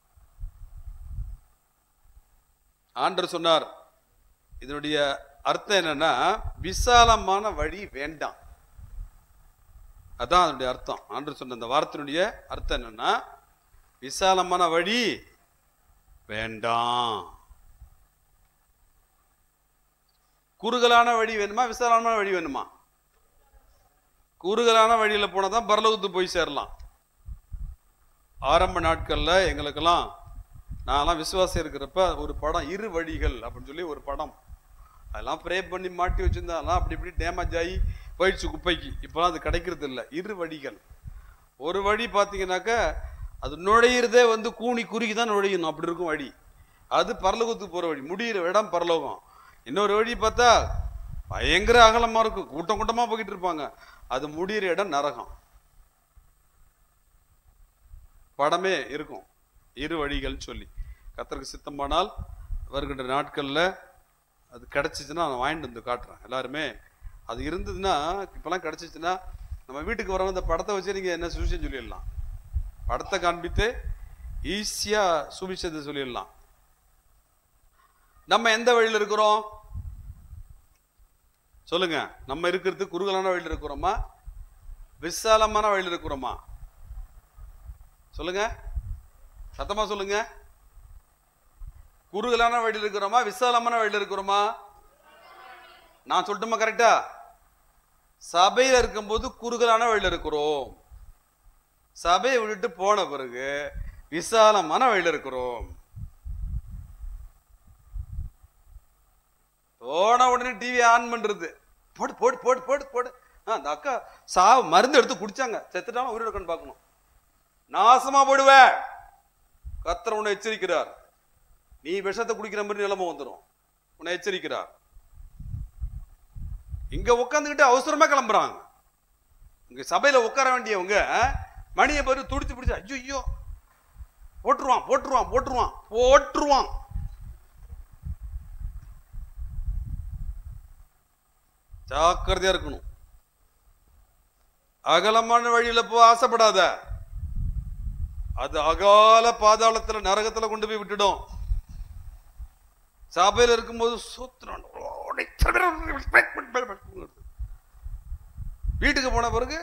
ஆண்டர் சொன்னார் இதனுடைய அர்த்தம் என்னன்னா விசாலமான வழி வேண்டாம் அதான் அதனுடைய அர்த்தம் ஆண்டர் சொன்ன அந்த வார்த்தையினுடைய அர்த்தம் என்னன்னா விசாலமான வழி வேண்டாம் குறுகலான வழி வேணுமா விசாலமான வழி வேணுமா குறுகலான வழியில போனா தான் பரலோகத்துக்கு போய் சேரலாம் ஆரம்ப நாட்கள்ல எங்களுக்கெல்லாம் நான்லாம் விசுவாசம் இருக்கிறப்ப ஒரு படம் இரு வழிகள் அப்படின்னு சொல்லி ஒரு படம் அதெல்லாம் ப்ரே பண்ணி மாட்டி வச்சிருந்தாலாம் அப்படி இப்படி டேமேஜ் ஆகி போயிடுச்சு குப்பைக்கு இப்போலாம் அது கிடைக்கிறது இல்லை இரு வழிகள் ஒரு வழி பார்த்தீங்கன்னாக்கா அது நுழையிறதே வந்து கூனி குறுகி தான் நுழையணும் அப்படி இருக்கும் வழி அது பரலோகத்துக்கு போகிற வழி முடியிற இடம் பரலோகம் இன்னொரு வழி பார்த்தா பயங்கர அகலமாக இருக்கும் கூட்டம் கூட்டமாக போய்கிட்டு இருப்பாங்க அது முடியிற இடம் நரகம் படமே இருக்கும் இரு வழிகள்னு சொல்லி கத்தருக்கு சித்தமானால் வருகின்ற நாட்களில் அது கிடச்சிச்சுன்னா நான் வாங்கிட்டு வந்து காட்டுறேன் எல்லாருமே அது இருந்ததுன்னா இப்போலாம் கிடச்சிச்சுன்னா நம்ம வீட்டுக்கு வரவங்க இந்த படத்தை வச்சு நீங்கள் என்ன சுவிசேஷம் சொல்லிடலாம் படத்தை காண்பித்து ஈஸியாக சுவிசேஷத்தை சொல்லிடலாம் நம்ம எந்த வழியில் இருக்கிறோம் சொல்லுங்க நம்ம இருக்கிறது குறுகலான வழியில் இருக்கிறோமா விசாலமான வழியில் இருக்கிறோமா சொல்லுங்க சத்தமா சொல்லுங்க குறுகலான வழியில் இருக்கிறோமா விசாலமான வழியில் இருக்கிறோமா நான் சொல்லட்டுமா கரெக்டா சபையில் இருக்கும்போது குறுகலான வழியில் இருக்கிறோம் சபையை விட்டுட்டு போன பிறகு விசாலமான வழியில் இருக்கிறோம் போன உடனே டிவி ஆன் பண்றது போடு போடு போடு போடு போடு ஆ, அந்த அக்கா சா மருந்து எடுத்து குடிச்சாங்க செத்துட்டாலும் உயிரோட கண்டு பார்க்கணும் நாசமா போடுவ கத்தர் உன்னை எச்சரிக்கிறார் நீ விஷத்தை குடிக்கிற மாதிரி நிலைமை வந்துடும் உன்னை எச்சரிக்கிறார் இங்க உட்காந்துக்கிட்டு அவசரமா கிளம்புறாங்க இங்க சபையில உட்கார வேண்டியவங்க மணியை பாரு துடிச்சு பிடிச்சு ஐயோ ஐயோ போட்டுருவான் போட்டுருவான் போட்டுருவான் போட்டுருவான் ஜாக்கிரதையா இருக்கணும் அகலமான வழியில போ ஆசைப்படாத அது அகால பாதாளத்துல நரகத்துல கொண்டு போய் விட்டுடும் சபையில இருக்கும்போது சூத்திரம் வீட்டுக்கு போன பிறகு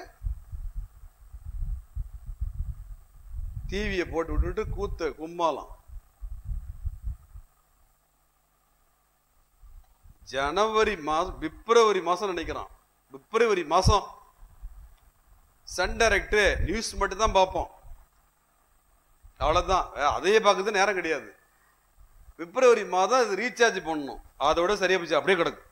டிவியை போட்டு விட்டுட்டு கூத்து கும்மாலம் ஜனவரி மாதம் பிப்ரவரி மாசம் நினைக்கிறான் பிப்ரவரி மாசம் சன் டைரக்ட் நியூஸ் மட்டும் தான் பார்ப்போம் அவ்வளவுதான் வே- அதையே பார்க்கறது நேரம் கிடையாது பிப்ரவரி மாதம் அது ரீசார்ஜ் பண்ணணும் அதோட சரியா போச்சு அப்படியே கிடக்கு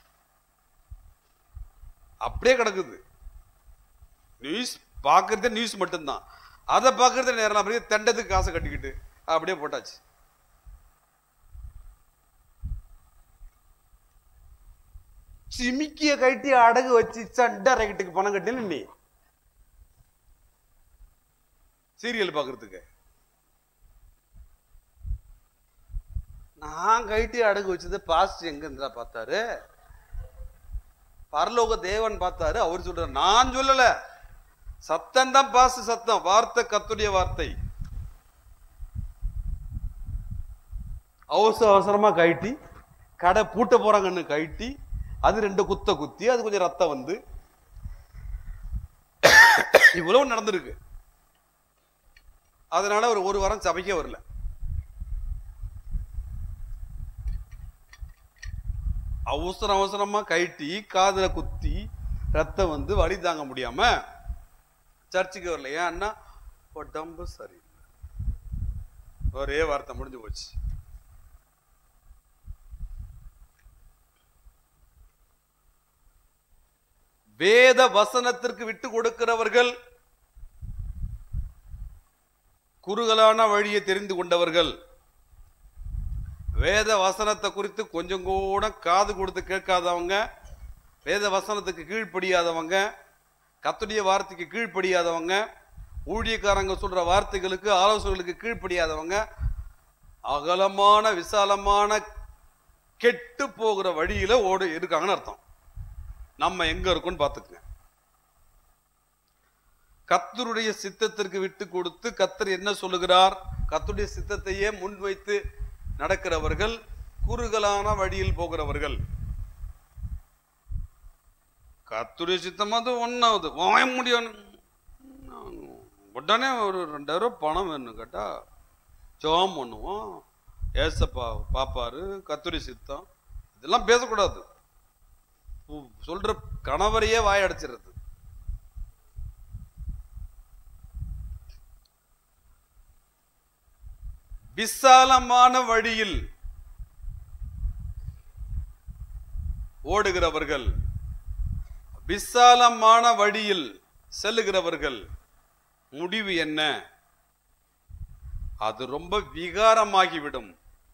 அப்படியே கிடக்குது நியூஸ் பார்க்கறதே நியூஸ் மட்டும்தான் அதை பார்க்கறதே நேரம் அப்படியே தண்டத்துக்கு காசை கட்டிக்கிட்டு அப்படியே போட்டாச்சு சிமிக்கிய கட்டி அடகு வச்சு சண்டை ரைட்டுக்கு பணம் கட்டின நீ சீரியல் பார்க்கறதுக்கு நான் கைட்டி அடகு வச்சது பாஸ்ட் எங்க இருந்தா பார்த்தாரு பரலோக தேவன் பார்த்தாரு அவர் சொல்றாரு நான் சொல்லல சத்தம் தான் பாஸ்ட் சத்தம் வார்த்தை கத்துடைய வார்த்தை அவசர அவசரமா கழட்டி கடை பூட்ட போறாங்கன்னு கழட்டி அது ரெண்டு குத்த குத்தி அது கொஞ்சம் ரத்தம் வந்து இவ்வளவு நடந்திருக்கு அதனால ஒரு ஒரு வாரம் சபைக்கே வரல அவசர அவசரமா கழட்டி காதுல குத்தி ரத்தம் வந்து வலி தாங்க முடியாம சர்ச்சுக்கு வரல ஏன்னா உடம்பு சரியில்லை ஒரே வார்த்தை முடிஞ்சு போச்சு வேத வசனத்திற்கு விட்டு கொடுக்கிறவர்கள் குறுகலான வழியை தெரிந்து கொண்டவர்கள் வேத வசனத்தை குறித்து கொஞ்சம் கூட காது கொடுத்து கேட்காதவங்க வேத வசனத்துக்கு கீழ்ப்படியாதவங்க கத்துடைய வார்த்தைக்கு கீழ்ப்படியாதவங்க ஊழியக்காரங்க சொல்ற வார்த்தைகளுக்கு ஆலோசனைகளுக்கு கீழ்ப்படியாதவங்க அகலமான விசாலமான கெட்டு போகிற வழியில ஓடு இருக்காங்கன்னு அர்த்தம் நம்ம எங்க இருக்கோம்னு பார்த்துக்குங்க கத்தருடைய சித்தத்திற்கு விட்டு கொடுத்து கத்தர் என்ன சொல்லுகிறார் கத்தருடைய சித்தத்தையே முன்வைத்து நடக்கிறவர்கள் குறுகலான வழியில் போகிறவர்கள் கத்துடைய சித்தம் அது ஒன்றாவது வாய முடியும் உடனே ஒரு ரெண்டாயிரம் பணம் வேணும் கேட்டா ஜோம் பண்ணுவோம் ஏசப்பா பாப்பாரு கத்துரி சித்தம் இதெல்லாம் பேசக்கூடாது உ- சொல்ற கணவரையே வாயடைச்சிருது விசாலமான வழியில் ஓடுகிறவர்கள் விசாலமான வழியில் செல்லுகிறவர்கள் முடிவு என்ன அது ரொம்ப விகாரமாகிவிடும்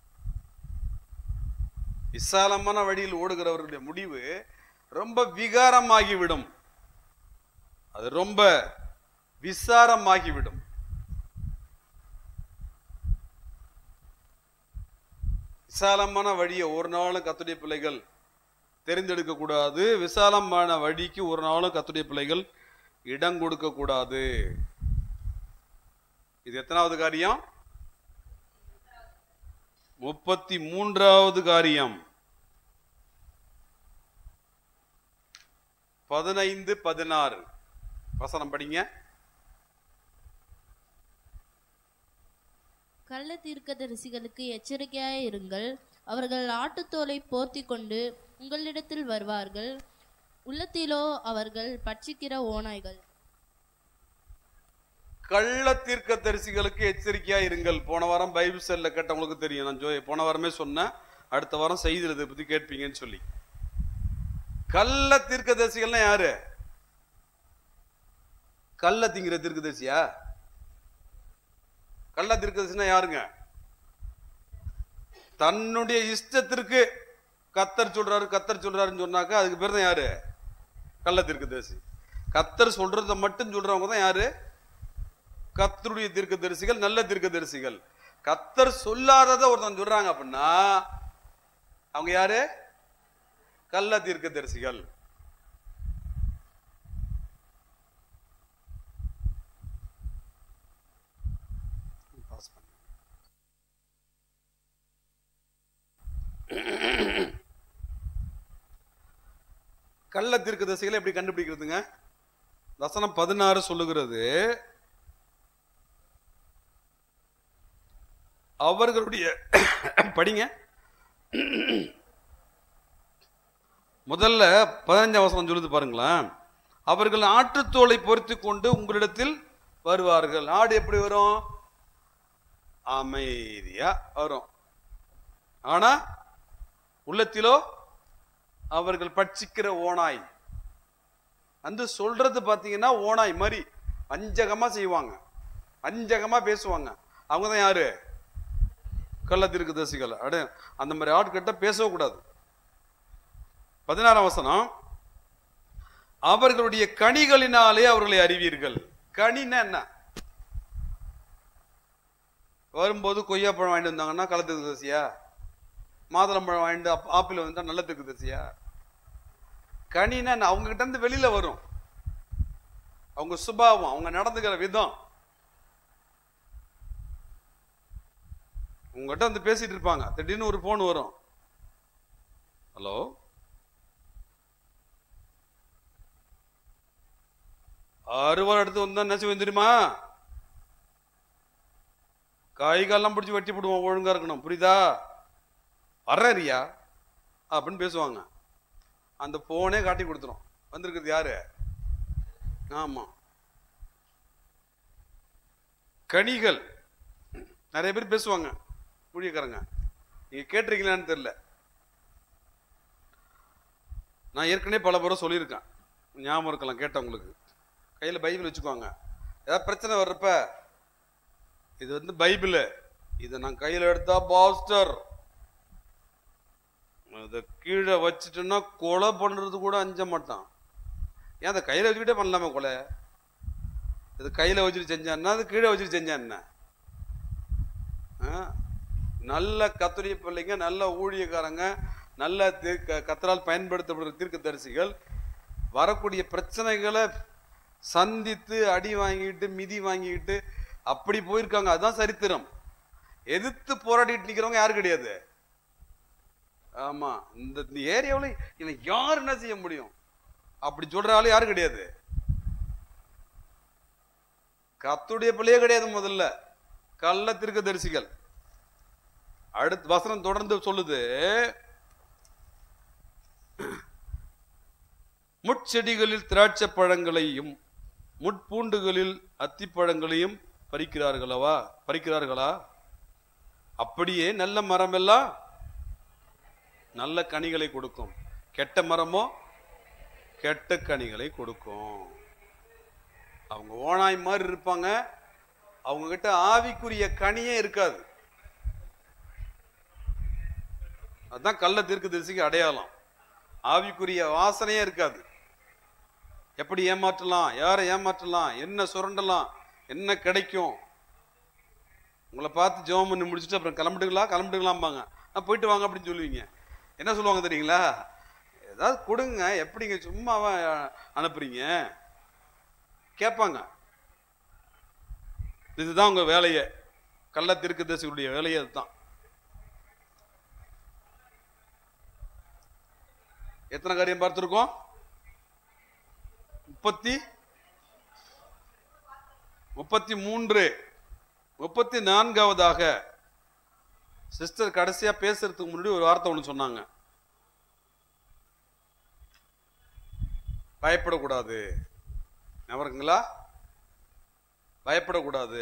விசாலமான வழியில் ஓடுகிறவர்களுடைய முடிவு ரொம்ப விகாரமாகிவிடும் அது ரொம்ப விசாரமாகிவிடும் விசாலமான வழியை ஒரு நாளும் கத்துடைய பிள்ளைகள் தெரிந்தெடுக்க கூடாது விசாலமான வழிக்கு ஒரு நாளும் கத்துடைய பிள்ளைகள் இடம் கொடுக்க கூடாது இது எத்தனாவது காரியம் முப்பத்தி மூன்றாவது காரியம் பதினைந்து பதினாறு வசனம் படிங்க கள்ள தீர்க்கதரிசிகளுக்கு எச்சரிக்கையாய் இருங்கள் அவர்கள் ஆட்டுத்தோலை போர்த்திக் கொண்டு உங்களிடத்தில் வருவார்கள் உள்ளத்திலோ அவர்கள் பட்சிக்கிற ஓநாய்கள் கள்ள தீர்க்க தரிசிகளுக்கு எச்சரிக்கையா இருங்கள் போன வாரம் பைபிள் செல்ல கேட்டவங்களுக்கு தெரியும் நான் ஜோ- போன வாரமே சொன்னேன் அடுத்த வாரம் செய்தியில் இதை பத்தி கேட்பீங்கன்னு சொல்லி கள்ள தீர்க்க தரிசிகள்னா யாரு கள்ள திங்கிற தீர்க்க தரிசியா கள்ள தீர்க்க தரிசினா யாருங்க தன்னுடைய இஷ்டத்திற்கு கத்தர் சொல்றாரு கத்தர் சொல்றாருன்னு சொன்னாக்கா அதுக்கு பேர் தான் யாரு கள்ள தீர்க்க தரிசி கத்தர் சொல்றத மட்டும் சொல்றவங்க தான் யாரு கத்தருடைய தீர்க்கதரிசிகள் நல்ல தீர்க்கதரிசிகள் கத்தர் சொல்லாதத ஒருத்தன் சொல்றாங்க அப்படின்னா அவங்க யாரு கள்ள தீர்க்கதரிசிகள் Pause பண்ணு. கள்ள தீர்க்கதரிசிகளை எப்படி கண்டுபிடிக்கிறதுங்க வசனம் பதினாறு சொல்லுகிறது அவர்களுடைய படிங்க முதல்ல பதினஞ்சாம் வசனம் சொல்லுது பாருங்களேன் அவர்கள் ஆட்டுத்தோலை பொறுத்து கொண்டு உங்களிடத்தில் வருவார்கள் ஆடு எப்படி வரும் அமைதியா வரும் ஆனா உள்ளத்திலோ அவர்கள் பட்சிக்கிற ஓனாய் வந்து சொல்றது பாத்தீங்கன்னா ஓனாய் மாதிரி அஞ்சகமா செய்வாங்க அஞ்சகமா பேசுவாங்க அவங்க தான் யாரு கள்ள தீர்க்கதரிசிகள் அட அந்த மாதிரி ஆட்கிட்ட பேசவே கூடாது பதினாறாம் வசனம் அவர்களுடைய கனிகளினாலே அவர்களை அறிவீர்கள் கனின்னா என்ன வரும்போது கொய்யாப்பழம் வாங்கிட்டு வந்தாங்கன்னா கள்ள தீர்க்கதரிசியா மாதுளம்பழம் வாங்கிட்டு ஆப்- ஆப்பிள் வந்துட்டா நல்ல தீர்க்கதரிசியா கனின்னா என்ன? அவங்க கிட்ட இருந்து வெளியில வரும் அவங்க சுபாவம் அவங்க நடந்துக்கிற விதம் உங்ககிட்ட வந்து பேசிட்டு இருப்பாங்க திடீர்னு ஒரு போன் வரும் ஹலோ அறுவாள் எடுத்து வந்தா என்ன செய்வேன் தெரியுமா கை காலெல்லாம் பிடிச்சி வெட்டி போடுவோம் ஒழுங்கா இருக்கணும் புரியுதா வர்றேன் ரியா அப்படின்னு பேசுவாங்க அந்த போனே காட்டி கொடுத்துரும் வந்திருக்கிறது யாரு ஆமா கனிகள் நிறைய பேர் பேசுவாங்க ஊழியக்காரங்க நீங்க கேட்டிருக்கீங்களான்னு தெரியல நான் ஏற்கனவே பல முறை சொல்லியிருக்கேன் ஞாபகம் இருக்கலாம் கேட்டவங்களுக்கு கையில பைபிள் வச்சுக்குவாங்க ஏதாவது பிரச்சனை வர்றப்ப இது வந்து பைபிள் இதை நான் கையில எடுத்தா பாஸ்டர் அதை கீழே வச்சுட்டேன்னா கொலை பண்றது கூட அஞ்ச மாட்டான் ஏன் அதை கையில வச்சுக்கிட்டே பண்ணலாமே கொலை இது கையில வச்சுட்டு செஞ்சான்னா அது கீழே வச்சுட்டு செஞ்சான் என்ன ஆ? நல்ல கத்துரிய பிள்ளைங்க நல்ல ஊழியக்காரங்க நல்ல தீர்க்க கத்தரால் பயன்படுத்தப்படுற தீர்க்கதரிசிகள் வரக்கூடிய பிரச்சனைகளை சந்தித்து அடி வாங்கிட்டு மிதி வாங்கிட்டு அப்படி போயிருக்காங்க அதுதான் சரித்திரம் எதிர்த்து போராடிட்டு நிக்கிறவங்க யாரும் கிடையாது ஆமா இந்த இந்த ஏரியாவில் இவன் யார் என்ன செய்ய முடியும் அப்படி சொல்ற ஆளு யாரும் கிடையாது கத்துடைய பிள்ளையே கிடையாது முதல்ல கள்ள தீர்க்கதரிசிகள் அடுத்து வசனம் தொடர்ந்து சொல்லுது முட்செடிகளில் திராட்சை பழங்களையும் முட்பூண்டுகளில் அத்திப்பழங்களையும் பறிக்கிறார்களவா பறிக்கிறார்களா அப்படியே நல்ல மரமெல்லாம் நல்ல கனிகளை கொடுக்கும் கெட்ட மரமோ கெட்ட கனிகளை கொடுக்கும் அவங்க ஓனாய் மாதிரி இருப்பாங்க அவங்க கிட்ட ஆவிக்குரிய கனியே இருக்காது அதுதான் கள்ள தீர்க்க தரிசிக்கு அடையாளம் ஆவிக்குரிய வாசனையே இருக்காது எப்படி ஏமாற்றலாம் யாரை ஏமாற்றலாம் என்ன சுரண்டலாம் என்ன கிடைக்கும் உங்களை பார்த்து ஜெபம் பண்ணி முடிச்சுட்டு அப்புறம் கிளம்பிட்டுங்களா கிளம்பிட்டுங்களாம்பாங்க ஆ போயிட்டு வாங்க அப்படின்னு சொல்லுவீங்க என்ன சொல்லுவாங்க தெரியுங்களா ஏதாவது கொடுங்க எப்படிங்க சும்மாவா அனுப்புறீங்க கேட்பாங்க இதுதான் உங்க வேலையை கள்ள தீர்க்கதரிசிகளுடைய வேலையே அதுதான் எத்தனை காரியம் பார்த்துருக்கோம் முப்பத்தி முப்பத்தி மூன்று முப்பத்தி நான்காவதாக சிஸ்டர் கடைசியா பேசுறதுக்கு முன்னாடி ஒரு வார்த்தை ஒன்று சொன்னாங்க பயப்படக்கூடாது நவருங்களா பயப்படக்கூடாது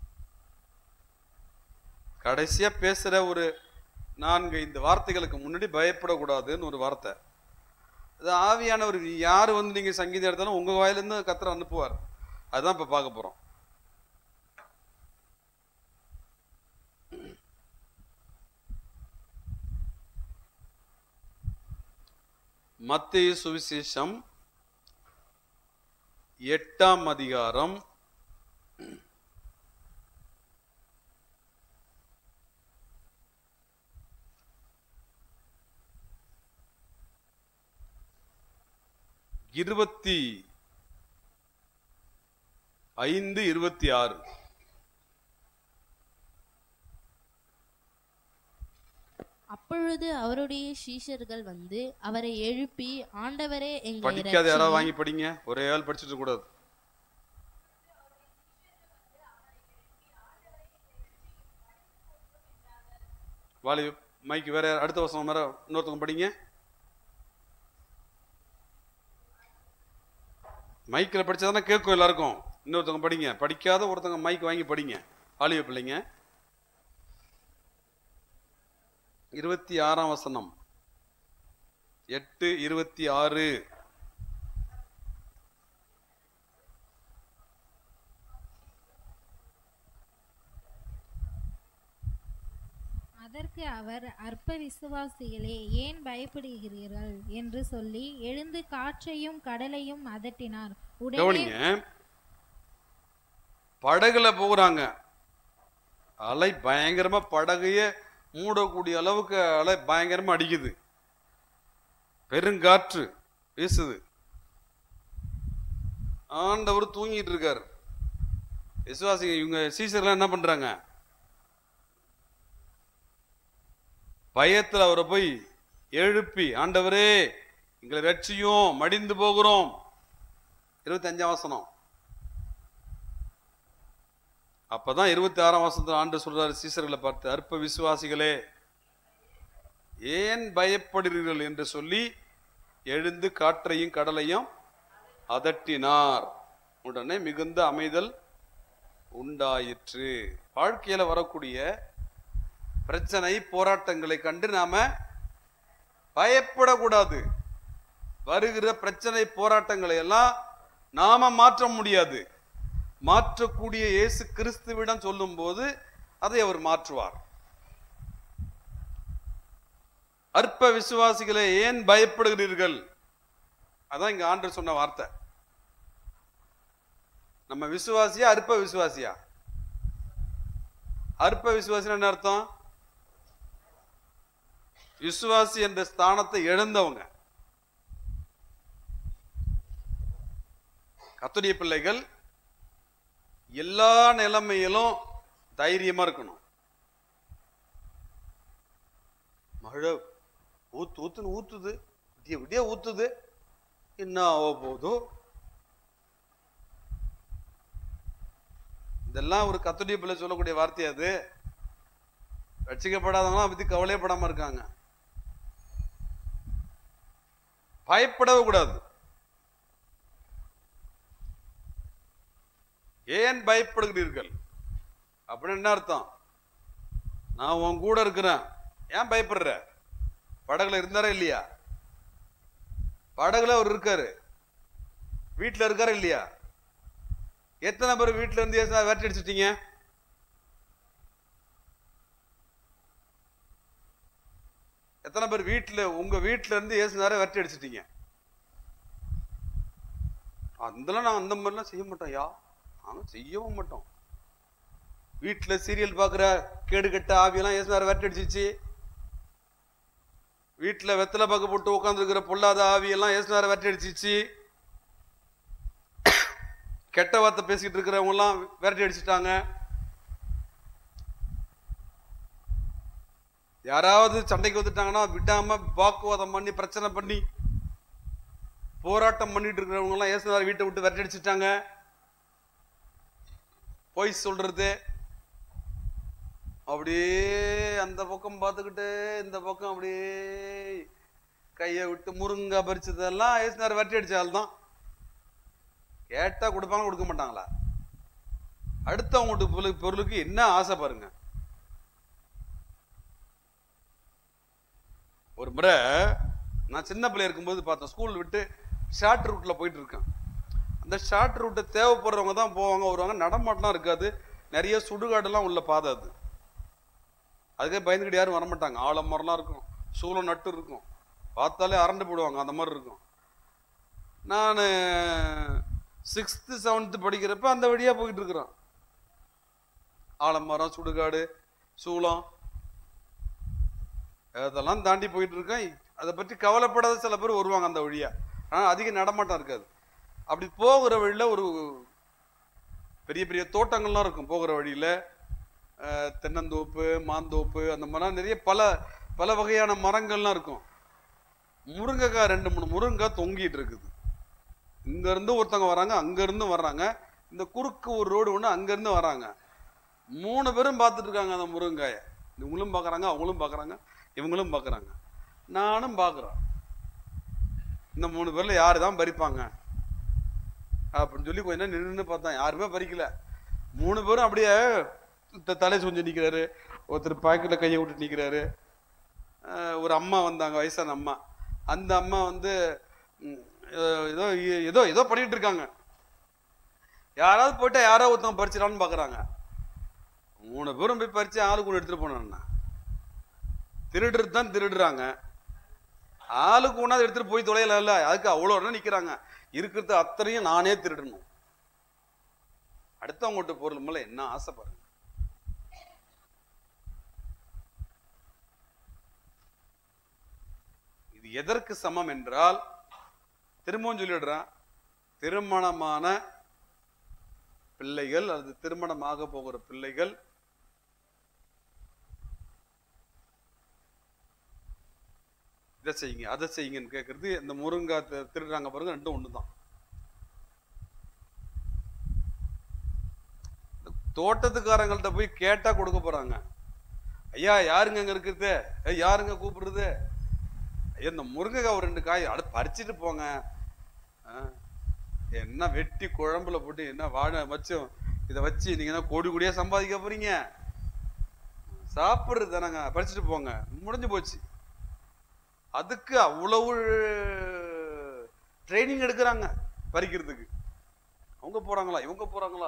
கடைசியா பேசுற ஒரு நான்கு இந்த வார்த்தைகளுக்கு முன்னாடி பயப்படக்கூடாதுன்னு ஒரு வார்த்தை அது ஆவியானவர் யார் வந்து நீங்க சங்கீதம் எடுத்தாலும் உங்க வாயிலிருந்து கத்தரை அனுப்புவார் அதுதான் இப்ப பார்க்க போறோம் மத்திய சுவிசேஷம் எட்டாம் அதிகாரம் இருபத்தி ஐந்து இருபத்தி ஆறு அப்பொழுது அவருடைய சீஷர்கள் வந்து அவரை எழுப்பி ஆண்டவரே எங்களை படிக்காத யாராவது இரட்சியும்." வாங்கி படிங்க ஒரே ஆள் படிச்சுட்டு இருக்க கூடாது வாலி மைக்கு வேற யார்? அடுத்த வருஷம் வேற இன்னொருத்தவங்க படிங்க மைக்கில் படிச்சாதானே கேட்கும் எல்லாருக்கும் இன்னொருத்தவங்க படிங்க படிக்காத ஒருத்தவங்க மைக் வாங்கி படிங்க வாலிப பிள்ளைங்க இருபத்தி ஆறாம் வசனம் எட்டு இருபத்தி ஆறு அதற்கு அவர் அற்ப விசுவாசிகளே ஏன் பயப்படுகிறீர்கள் என்று சொல்லி எழுந்து காற்றையும் கடலையும் அதட்டினார் உடனே கவனிங்க படகுல போகிறாங்க அலை பயங்கரமா படகையே மூடக்கூடிய அளவுக்கு அலை பயங்கரமா அடிக்குது பெருங்காற்று வீசுது ஆண்டவர் தூங்கிட்டு இருக்காரு விசுவாசிங்க இவங்க சீசர்லாம் என்ன பண்றாங்க பயத்துல அவரை போய் எழுப்பி ஆண்டவரே எங்களை ரட்சியும் மடிந்து போகிறோம் இருபத்தி அஞ்சாம் வசனம் அப்பதான் இருபத்தி ஆறாம் வசனத்துல ஆண்டு சொல்றாரு சீசர்களை பார்த்து அற்ப விசுவாசிகளே ஏன் பயப்படுகிறீர்கள் என்று சொல்லி எழுந்து காற்றையும் கடலையும் அதட்டினார் உடனே மிகுந்த அமைதல் உண்டாயிற்று வாழ்க்கையில வரக்கூடிய பிரச்சனை போராட்டங்களை கண்டு நாம பயப்படக்கூடாது வருகிற பிரச்சனை போராட்டங்களை எல்லாம் நாம மாற்ற முடியாது மாற்றக்கூடிய இயேசு கிறிஸ்துவிடம் சொல்லும்போது அதை அவர் மாற்றுவார் அற்ப விசுவாசிகளை ஏன் பயப்படுகிறீர்கள் அதான் இங்க ஆண்டர் சொன்ன வார்த்தை நம்ம விசுவாசியா அற்ப விசுவாசியா அற்ப விசுவாசினா என்ன அர்த்தம் விசுவாசி என்ற ஸ்தானத்தை இழந்தவங்க கத்துடைய பிள்ளைகள் எல்லா நிலைமையிலும் தைரியமா இருக்கணும் மழை ஊத்து ஊத்துன்னு ஊத்துது விடிய விடிய ஊத்துது என்ன ஆக போதோ இதெல்லாம் ஒரு கத்துடைய பிள்ளை சொல்லக்கூடிய வார்த்தை அது ரட்சிக்கப்படாதவங்களாம் பத்தி கவலையப்படாம இருக்காங்க பயப்படவே கூடாது ஏன் பயப்படுகிறீர்கள் அப்படின்னு என்ன அர்த்தம் நான் உன் கூட இருக்கிறேன் ஏன் பயப்படுற படகுல இருந்தாரா இல்லையா படகுல அவர் இருக்காரு வீட்டுல இருக்காரா இல்லையா எத்தனை பேர் வீட்டுல இருந்து ஏசுனா விரட்டி அடிச்சிட்டீங்க எத்தனை பேர் வீட்டுல உங்க வீட்டுல இருந்து ஏசுனார விரட்டி அடிச்சிட்டீங்க அதெல்லாம் நான் அந்த மாதிரிலாம் செய்ய மாட்டோம் யா நாங்க செய்யவும் மாட்டோம் வீட்டுல சீரியல் பாக்குற கேடு கெட்ட ஆவியெல்லாம் ஏசுனார விரட்டி அடிச்சிச்சு வீட்டுல வெத்தலை பாக்கு போட்டு உட்காந்துருக்கிற பொல்லாத ஆவியெல்லாம் ஏசுனார விரட்டி அடிச்சிச்சு கெட்ட வார்த்தை பேசிக்கிட்டு இருக்கிறவங்க எல்லாம் விரட்டி அடிச்சிட்டாங்க யாராவது சண்டைக்கு வந்துட்டாங்கன்னா விடாம வாக்குவாதம் பண்ணி பிரச்சனை பண்ணி போராட்டம் பண்ணிட்டு இருக்கிறவங்க எல்லாம் ஏசுனார் வீட்டை விட்டு விரட்டி அடிச்சிட்டாங்க பொய் சொல்றது அப்படியே அந்த பக்கம் பார்த்துக்கிட்டு இந்த பக்கம் அப்படியே கையை விட்டு முருங்கா பறிச்சதெல்லாம் ஏசுனார் விரட்டி அடிச்சால் தான் கேட்டா கொடுப்பாங்க கொடுக்க மாட்டாங்களா அடுத்தவங்க பொருளுக்கு பொருளுக்கு என்ன ஆசை பாருங்க ஒரு முறை நான் சின்ன பிள்ளையா இருக்கும்போது பார்த்தேன் ஸ்கூல் விட்டு ஷார்ட் ரூட்ல போயிட்டு இருக்கேன் அந்த ஷார்ட் ரூட்டை தேவைப்படுறவங்க தான் போவாங்க வருவாங்க நடமாட்டம்லாம் இருக்காது நிறைய சுடுகாடெல்லாம் உள்ள பாதை அது அதுக்கே பயந்துக்கிட்டு யாரும் வரமாட்டாங்க ஆலமரம்லாம் இருக்கும் சூளம் நட்டு இருக்கும் பார்த்தாலே அரண்டு போடுவாங்க அந்த மாதிரி இருக்கும் நான் சிக்ஸ்த்து செவன்த்து படிக்கிறப்ப அந்த வழியாக போயிட்டு இருக்கிறோம் ஆலமரம் சுடுகாடு சூளம் அதெல்லாம் தாண்டி போயிட்டு இருக்கேன் அதை பற்றி கவலைப்படாத சில பேர் வருவாங்க அந்த வழியா ஆனால் அதிக நடமாட்டம் இருக்காது அப்படி போகிற வழியில் ஒரு பெரிய பெரிய தோட்டங்கள்லாம் இருக்கும் போகிற வழியில் தென்னந்தோப்பு மாந்தோப்பு அந்த மாதிரிலாம் நிறைய பல பல வகையான மரங்கள்லாம் இருக்கும் முருங்கைக்காய் ரெண்டு மூணு முருங்கைக்காய் தொங்கிட்டு இருக்குது இங்க இருந்து ஒருத்தவங்க வராங்க அங்க இருந்து வர்றாங்க இந்த குறுக்கு ஒரு ரோடு ஒன்று அங்க இருந்து வராங்க மூணு பேரும் பார்த்துட்டு இருக்காங்க அந்த முருங்காயை இவங்களும் பார்க்கறாங்க அவங்களும் பார்க்கறாங்க இவங்களும் பார்க்கறாங்க நானும் பார்க்கறேன் இந்த மூணு பேர்ல யாரு தான் பறிப்பாங்க அப்படின்னு சொல்லி கொஞ்ச நேரம் நின்று பார்த்தேன் யாருமே பறிக்கல மூணு பேரும் அப்படியே த- தலை சொஞ்சு நிக்கிறாரு ஒருத்தர் பாக்கெட்ல கையை விட்டு நிக்கிறாரு அஹ் ஒரு அம்மா வந்தாங்க வயசான அம்மா அந்த அம்மா வந்து ம், அஹ் ஏதோ ஏதோ ஏதோ பண்ணிட்டு இருக்காங்க யாராவது போயிட்டா யாரோ ஒருத்தவங்க பறிச்சிடான்னு பாக்குறாங்க மூணு பேரும் போய் பறிச்சு ஆளுக்கு ஒன்று எடுத்துட்டு போனேன்னா திருடுறது தான் திருடுறாங்க ஆளுக்கு ஒன்றாவது எடுத்துட்டு போய் தொலையல இல்ல அதுக்கு அவ்வளோ நேரம் நிக்கிறாங்க இருக்கிறது அத்தனையும் நானே திருடணும் அடுத்தவங்ககிட்ட பொருள் மேல என்ன ஆசை பாருங்க இது எதற்கு சமம் என்றால் திரும்பவும் சொல்லிடுறேன் திருமணமான பிள்ளைகள் அல்லது திருமணமாக போகிற பிள்ளைகள் இதை செய்யுங்க அதை செய்யுங்கன்னு கேட்கறது இந்த முருங்கா தி- திருடுறாங்க பாருங்க ரெண்டும் ஒண்ணுதான் இந்த தோட்டத்துக்காரங்கள்ட்ட போய் கேட்டா கொடுக்க போறாங்க ஐயா யாருங்க அங்க இருக்கிறது ஏய், யாருங்க கூப்பிடுறது ஐயா இந்த முருங்கைக்காய் ஒரு ரெண்டு காய் அட பறிச்சிட்டு போங்க ஆ, என்ன வெட்டி குழம்புல போட்டு என்ன வாழை வச்சும் இதை வச்சு நீங்க என்ன கோடி கோடியா சம்பாதிக்க போறீங்க சாப்பிடுறது தானங்க பறிச்சிட்டு போங்க முடிஞ்சு போச்சு அதுக்கு அவ்வளவு ட்ரைனிங் எடுக்கிறாங்க பறிக்கிறதுக்கு அவங்க போறாங்களா இவங்க போறாங்களா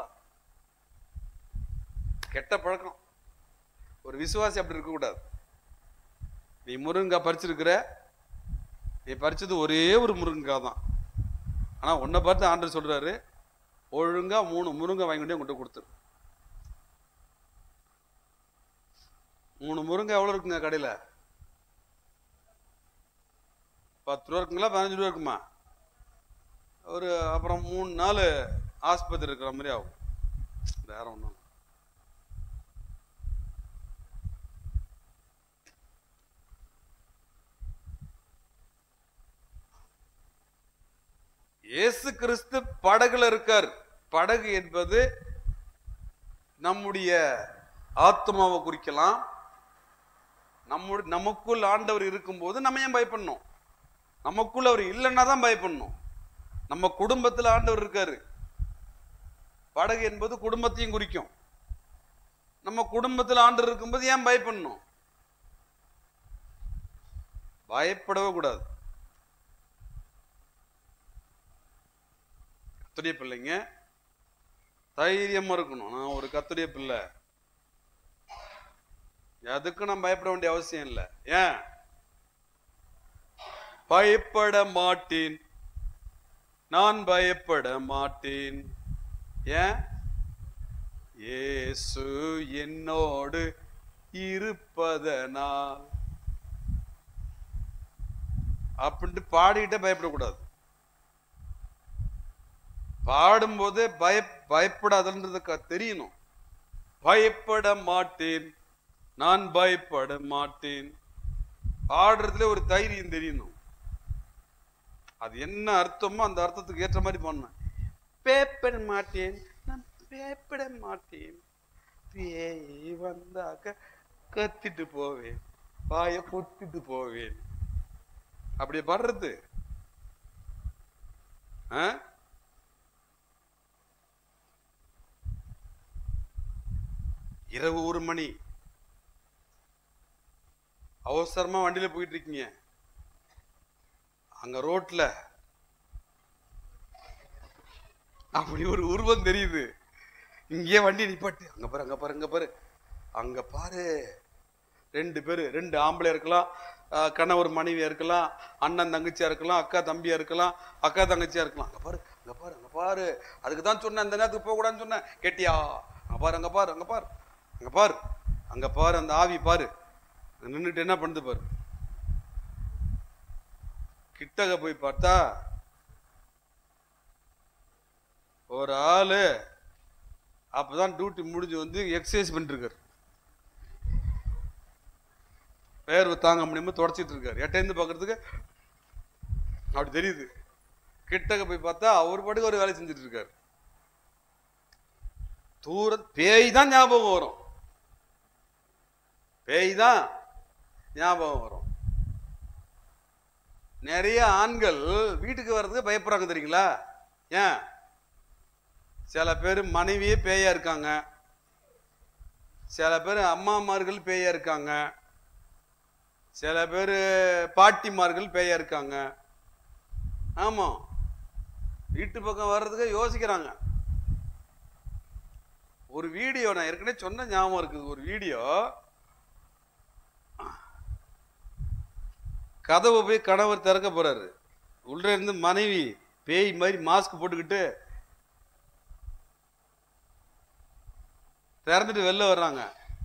கெட்ட பழக்கம் ஒரு விசுவாசி அப்படி இருக்கக்கூடாது நீ முருங்கா பறிச்சிருக்கிற நீ பறிச்சது ஒரே ஒரு முருங்கா தான் ஆனா உன்னை பார்த்து ஆண்டர் சொல்றாரு ஒழுங்கா மூணு முருங்கை வாங்கி கொண்டு உங்கள்கிட்ட கொடுத்துரு மூணு முருங்கை எவ்வளவு இருக்குங்க கடையில பத்து ரூபா இருக்குங்களா பதினஞ்சு ரூபா இருக்குமா ஒரு அப்புறம் மூணு நாள் ஆஸ்பத்திரி இருக்கிற மாதிரி ஆகும் வேற ஒன்றும் இயேசு கிறிஸ்து படகுல இருக்கார் படகு என்பது நம்முடைய ஆத்மாவை குறிக்கலாம் நம்முடைய நமக்குள் ஆண்டவர் இருக்கும்போது நம்ம ஏன் பயப்படணும் நமக்குள்ள அவர் இல்லைன்னா தான் பயப்படணும் நம்ம குடும்பத்தில் ஆண்டவர் இருக்காரு படகு என்பது குடும்பத்தையும் குறிக்கும் நம்ம குடும்பத்தில் ஆண்டவர் இருக்கும்போது ஏன் பயப்படணும் பயப்படவே கூடாது கத்துடைய பிள்ளைங்க தைரியமா இருக்கணும் நான் ஒரு கத்துடைய பிள்ளை எதுக்கும் நான் பயப்பட வேண்டிய அவசியம் இல்லை ஏன் பயப்பட மாட்டேன் நான் பயப்பட மாட்டேன் ஏன் இயேசு என்னோடு இருப்பதனால் அப்படின்ட்டு பாடிக்கிட்டே பயப்படக்கூடாது பாடும்போதே பய பயப்படாதுன்றது க- தெரியணும் பயப்பட மாட்டேன் நான் பயப்பட மாட்டேன் பாடுறதுல ஒரு தைரியம் தெரியணும் அது என்ன அர்த்தமோ அந்த அர்த்தத்துக்கு ஏற்ற மாதிரி பண்ணேன் பேப்பட மாட்டேன் நான் பேப்பட மாட்டேன் பேய் வந்தாக்க கத்திட்டு போவேன் வாய பொத்திட்டு போவேன் அப்படி பாடுறது ஆ இரவு ஒரு மணி அவசரமா வண்டியில போயிட்டு இருக்கீங்க அங்க ரோட்ல அப்படி ஒரு உருவம் தெரியுது இங்கேயே வண்டி நிப்பாட்டு அங்க பாரு அங்க பாரு அங்க பாரு அங்க பாரு ரெண்டு பேரு ரெண்டு ஆம்பளை இருக்கலாம் ஆஹ் கணவர் மனைவியா இருக்கலாம் அண்ணன் தங்கச்சியா இருக்கலாம் அக்கா தம்பியா இருக்கலாம் அக்கா தங்கச்சியா இருக்கலாம் அங்க பாரு அங்க பாரு அங்க பாரு அதுக்கு தான் சொன்னேன் அந்த நேரத்துக்கு போக கூடாதுன்னு சொன்னேன் கேட்டியா அங்க பாரு அங்க பாரு அங்க பாரு அங்க பாரு அங்க பாரு அந்த ஆவி பாரு நின்றுட்டு என்ன பண்ணுது பாரு கிட்டக போய் பார்த்தா ஒரு ஆளு அப்பதான் டியூட்டி முடிஞ்சு வந்து எக்ஸசைஸ் பண்ணிட்டு இருக்காரு வேர்வை தாங்க முடியாம தொடச்சிட்டு இருக்காரு எட்டேந்து பார்க்கறதுக்கு அப்படி தெரியுது கிட்டக்க போய் பார்த்தா அவர் பாட்டுக்கு ஒரு வேலை செஞ்சுட்டு இருக்காரு தூர பேய் தான் ஞாபகம் வரும் பேய் தான் ஞாபகம் வரும் நிறைய ஆண்கள் வீட்டுக்கு வர்றதுக்கு பயப்படுறாங்க தெரியுங்களா ஏன் சில பேர் மனைவியே பேயா இருக்காங்க சில பேர் அம்மாமார்கள் பேயா இருக்காங்க சில பேர் பாட்டிமார்கள் பேயா இருக்காங்க ஆமா வீட்டு பக்கம் வர்றதுக்கு யோசிக்கிறாங்க ஒரு வீடியோ நான் ஏற்கனவே சொன்ன ஞாபகம் இருக்குது ஒரு வீடியோ கதவை போய் கணவர் திறக்க போறாரு உள்ள இருந்து மனைவி பேய் மாதிரி மாஸ்க் போட்டுக்கிட்டு திறந்துட்டு வெளில வர்றாங்க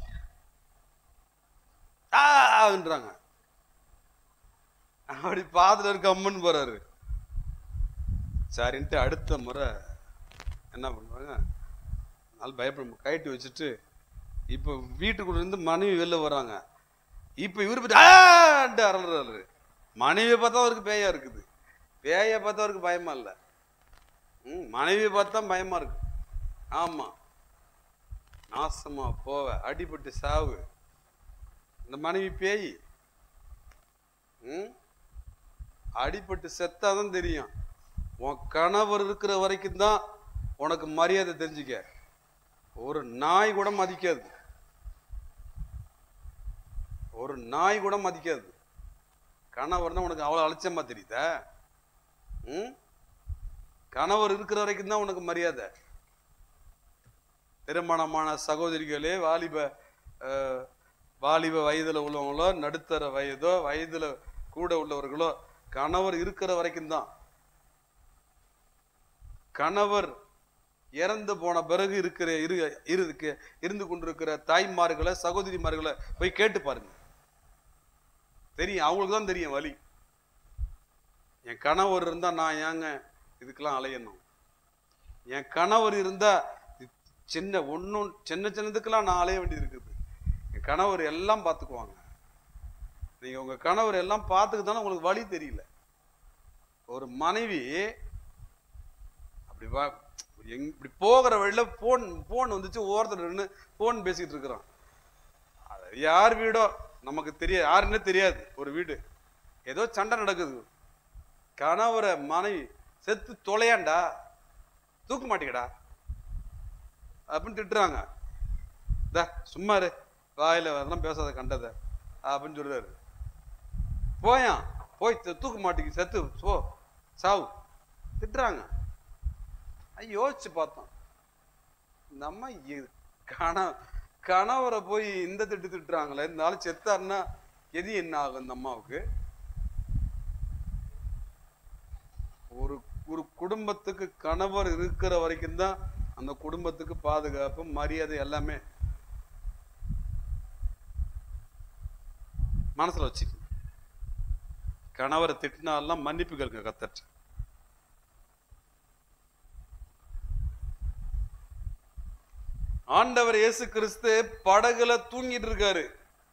ஆன்றாங்க அப்படி பார்த்துட்டு இருக்க அம்மன் போறாரு சரின்ட்டு அடுத்த முறை என்ன பண்ணுவாங்க நாள் பயப்பட கைட்டு வச்சுட்டு இப்போ வீட்டுக்குள்ள இருந்து மனைவி வெளில வராங்க இப்போ இவரு பத்தி ஆண்டு அரளுறாரு மனைவியை பார்த்தா அவருக்கு பேயா இருக்குது பேயை பார்த்தா அவருக்கு பயமா இல்லை ம் மனைவியை பார்த்தா பயமா இருக்கு ஆமா நாசமா போவ அடிபட்டு சாவு இந்த மனைவி பேய் ம் அடிபட்டு செத்தாதான் தெரியும் உன் கணவர் இருக்கிற வரைக்கும் தான் உனக்கு மரியாதை தெரிஞ்சுக்க ஒரு நாய் கூட மதிக்காது ஒரு நாய் கூட மதிக்காது கணவர்னா உனக்கு அவ்வளோ அலட்சியமா தெரியுதா ம் கணவர் இருக்கிற வரைக்கும் தான் உனக்கு மரியாதை திருமணமான சகோதரிகளே வாலிப அஹ், வாலிப வயதுல உள்ளவங்களோ நடுத்தர வயதோ வயதுல கூட உள்ளவர்களோ கணவர் இருக்கிற வரைக்கும் தான் கணவர் இறந்து போன பிறகு இருக்கிற இரு இருக்கு இருந்து கொண்டிருக்கிற தாய்மார்களை சகோதரிமார்களை போய் கேட்டு பாருங்க தெரியும் அவங்களுக்கு தான் தெரியும் வலி என் கணவர் இருந்தா நான் ஏங்க இதுக்கெல்லாம் அலையணும் என் கணவர் இருந்தா இது சின்ன ஒன்றும் சின்ன சின்னதுக்கெல்லாம் நான் அலைய வேண்டியது இருக்குது என் கணவர் எல்லாம் பார்த்துக்குவாங்க நீங்க உங்க கணவர் எல்லாம் பார்த்துக்கிட்டாலும் உங்களுக்கு வழி தெரியல ஒரு மனைவி அப்படி வா எங் இப்படி போகிற வழியில போன் போன் வந்துச்சு ஓரத்தில் நின்று போன் பேசிக்கிட்டு இருக்கிறான் அது யார் வீடோ நமக்கு தெரியாது யாருன்னே தெரியாது ஒரு வீடு ஏதோ சண்டை நடக்குது கணவரை மனைவி செத்து தொலையாண்டா தூக்க மாட்டேங்கடா அப்படின்னு திட்டுறாங்க தா சும்மா இரு வாயில அதெல்லாம் பேசாத கண்டத அப்படின்னு சொல்றாரு போயான் போய் து- தூக்க மாட்டேங்க செத்து போ சாவு திட்டுறாங்க அது யோசிச்சு பார்த்தோம் இந்த அம்மா இ- கண கணவரை போய் இந்த திட்டு திட்டுறாங்களே இந்த ஆள் செத்தாருன்னா எது என்ன ஆகும் இந்த அம்மாவுக்கு ஒரு ஒரு குடும்பத்துக்கு கணவர் இருக்கிற வரைக்கும் தான் அந்த குடும்பத்துக்கு பாதுகாப்பு மரியாதை எல்லாமே மனசுல வச்சுக்கணும் கணவரை திட்டினாலாம் மன்னிப்பு கேளுங்க கத்தற்ற ஆண்டவர் இயேசு கிறிஸ்து படகுல தூங்கிட்டு இருக்காரு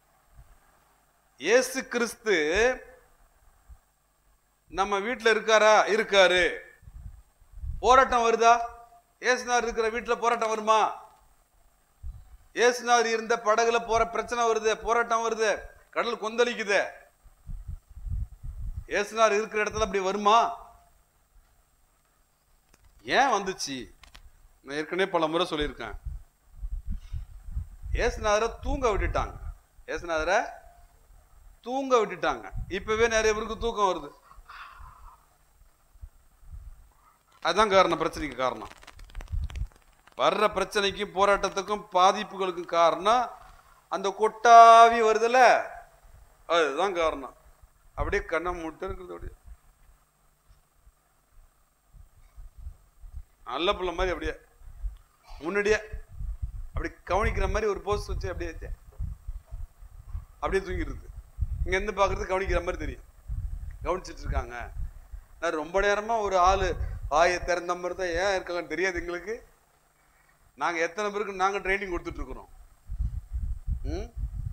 இயேசு கிறிஸ்து நம்ம வீட்டுல இருக்காரா இருக்காரு போராட்டம் வருதா ஏசுனார் இருக்கிற வீட்டுல போராட்டம் வருமா ஏசுனார் இருந்த படகுல போற பிரச்சனை வருது போராட்டம் வருது கடல் கொந்தளிக்குது ஏசுனார் இருக்கிற இடத்துல அப்படி வருமா ஏன் வந்துச்சு நான் ஏற்கனவே பல முறை சொல்லியிருக்கேன் ஏசுநாதரை தூங்க விட்டுட்டாங்க ஏசுநாதரை தூங்க விட்டுட்டாங்க இப்பவே நிறைய பேருக்கு தூக்கம் வருது அதுதான் காரணம் பிரச்சனைக்கு காரணம் வர்ற பிரச்சனைக்கும் போராட்டத்துக்கும் பாதிப்புகளுக்கும் காரணம் அந்த கொட்டாவி வருதுல்ல அதுதான் காரணம் அப்படியே கண்ணை முட்டு இருக்குது அப்படியே நல்ல பிள்ளை மாதிரி அப்படியே முன்னாடியே அப்படி கவனிக்கிற மாதிரி ஒரு போஸ்ட் வச்சு அப்படியே வச்சேன் அப்படியே தூங்கிடுது இங்க இருந்து பார்க்கறது கவனிக்கிற மாதிரி தெரியும் கவனிச்சிட்டு இருக்காங்க நான் ரொம்ப நேரமா ஒரு ஆளு வாயை திறந்த மாதிரி தான் ஏன் இருக்காங்கன்னு தெரியாது எங்களுக்கு நாங்க எத்தனை பேருக்கு நாங்க ட்ரைனிங் கொடுத்துட்டு இருக்கிறோம் ம்?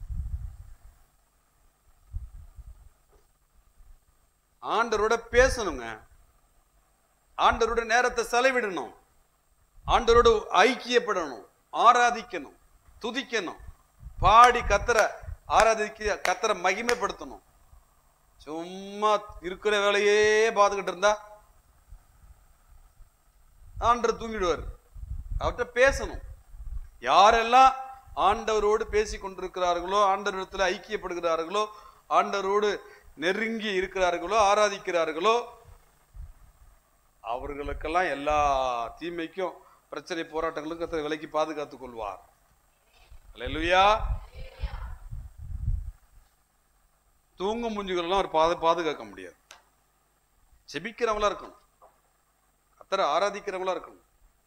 ஆண்டவரோட பேசணுங்க ஆண்டவரோட நேரத்தை செலவிடணும் ஆண்டவரோட ஐக்கியப்படணும் ஆராதிக்கணும் துதிக்கணும் பாடி கத்தர ஆராதிக்க கத்தர மகிமைப்படுத்தணும் சும்மா இருக்கிற வேலையே பார்த்துக்கிட்டு இருந்தா ஆண்டவர் தூங்கிடுவார் அவர்கிட்ட பேசணும் யாரெல்லாம் ஆண்டவரோடு பேசி கொண்டிருக்கிறார்களோ ஆண்டவரிடத்துல ஐக்கியப்படுகிறார்களோ ஆண்டவரோடு நெருங்கி இருக்கிறார்களோ ஆராதிக்கிறார்களோ அவர்களுக்கெல்லாம் எல்லா தீமைக்கும் பிரச்சனை போராட்டங்களுக்கும் கர்த்தர் விலக்கி பாதுகாத்துக் கொள்வார் அல்லேலூயா தூங்கும் முஞ்சுகளெல்லாம் அவர் பாது பாதுகாக்க முடியாது செபிக்கிறவங்களா இருக்கணும் கத்தரை ஆராதிக்கிறவங்களா இருக்கணும்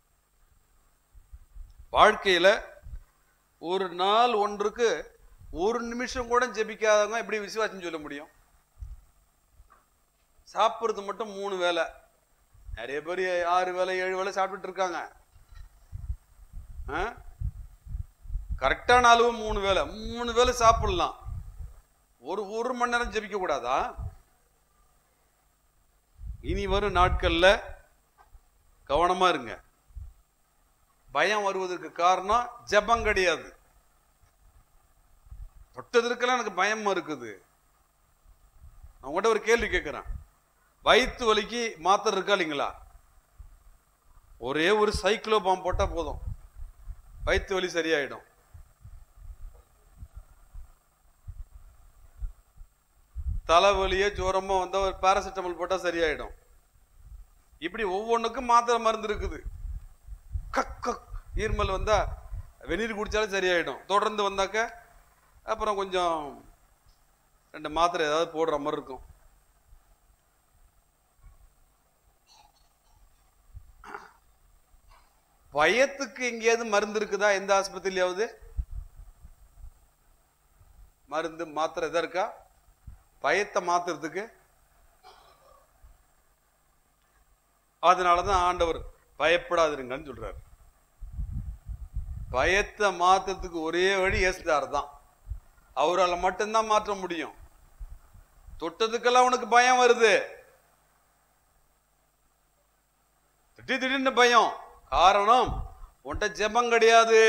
வாழ்க்கையில ஒரு நாள் ஒன்றுக்கு ஒரு நிமிஷம் கூட ஜெபிக்காதவங்க எப்படி விசுவாசம் சொல்ல முடியும் சாப்பிடுறது மட்டும் மூணு வேளை நிறைய பேர் ஆறு வேளை ஏழு வேளை சாப்பிட்டுட்டு இருக்காங்க கரெக்டான அளவு மூணு வேளை மூணு வேளை சாப்பிடலாம் ஒரு ஒரு மணி நேரம் ஜெபிக்க கூடாதா இனி வரும் நாட்கள்ல கவனமா இருங்க பயம் வருவதற்கு காரணம் ஜெபம் கிடையாது தொட்டதற்கெல்லாம் எனக்கு பயமா இருக்குது நான் உங்கள்கிட்ட ஒரு கேள்வி கேட்கிறேன் வயிற்று வலிக்கு மாத்திரை இருக்கா இல்லைங்களா ஒரே ஒரு சைக்கிளோ பாம் போட்டா போதும் வயிற்று வலி சரியாயிடும் தலைவலியே ஜோரமா வந்தா ஒரு பாராசிட்டமால் போட்டா சரியாயிடும் இப்படி ஒவ்வொன்றுக்கும் மாத்திரை மருந்து இருக்குது கக் கக் ஈர்மல் வந்தா வெந்நீர் குடிச்சாலும் சரியாயிடும் தொடர்ந்து வந்தாக்க அப்புறம் கொஞ்சம் ரெண்டு மாத்திரை ஏதாவது போடுற மாதிரி இருக்கும் பயத்துக்கு எங்கேயாவது மருந்து இருக்குதா எந்த ஆஸ்பத்திரியாவது மருந்து மாத்திரை எதா இருக்கா பயத்தை மாத்துறதுக்கு அதனால தான் ஆண்டவர் பயப்படாதிருங்கன்னு சொல்றாரு பயத்தை மாத்துறதுக்கு ஒரே வழி இயேசுதார் தான் அவரால் மட்டும்தான் மாற்ற முடியும் தொட்டதுக்கெல்லாம் உனக்கு பயம் வருது திடீர் திடீர்னு பயம் காரணம் உன்கிட்ட ஜெபம் கிடையாது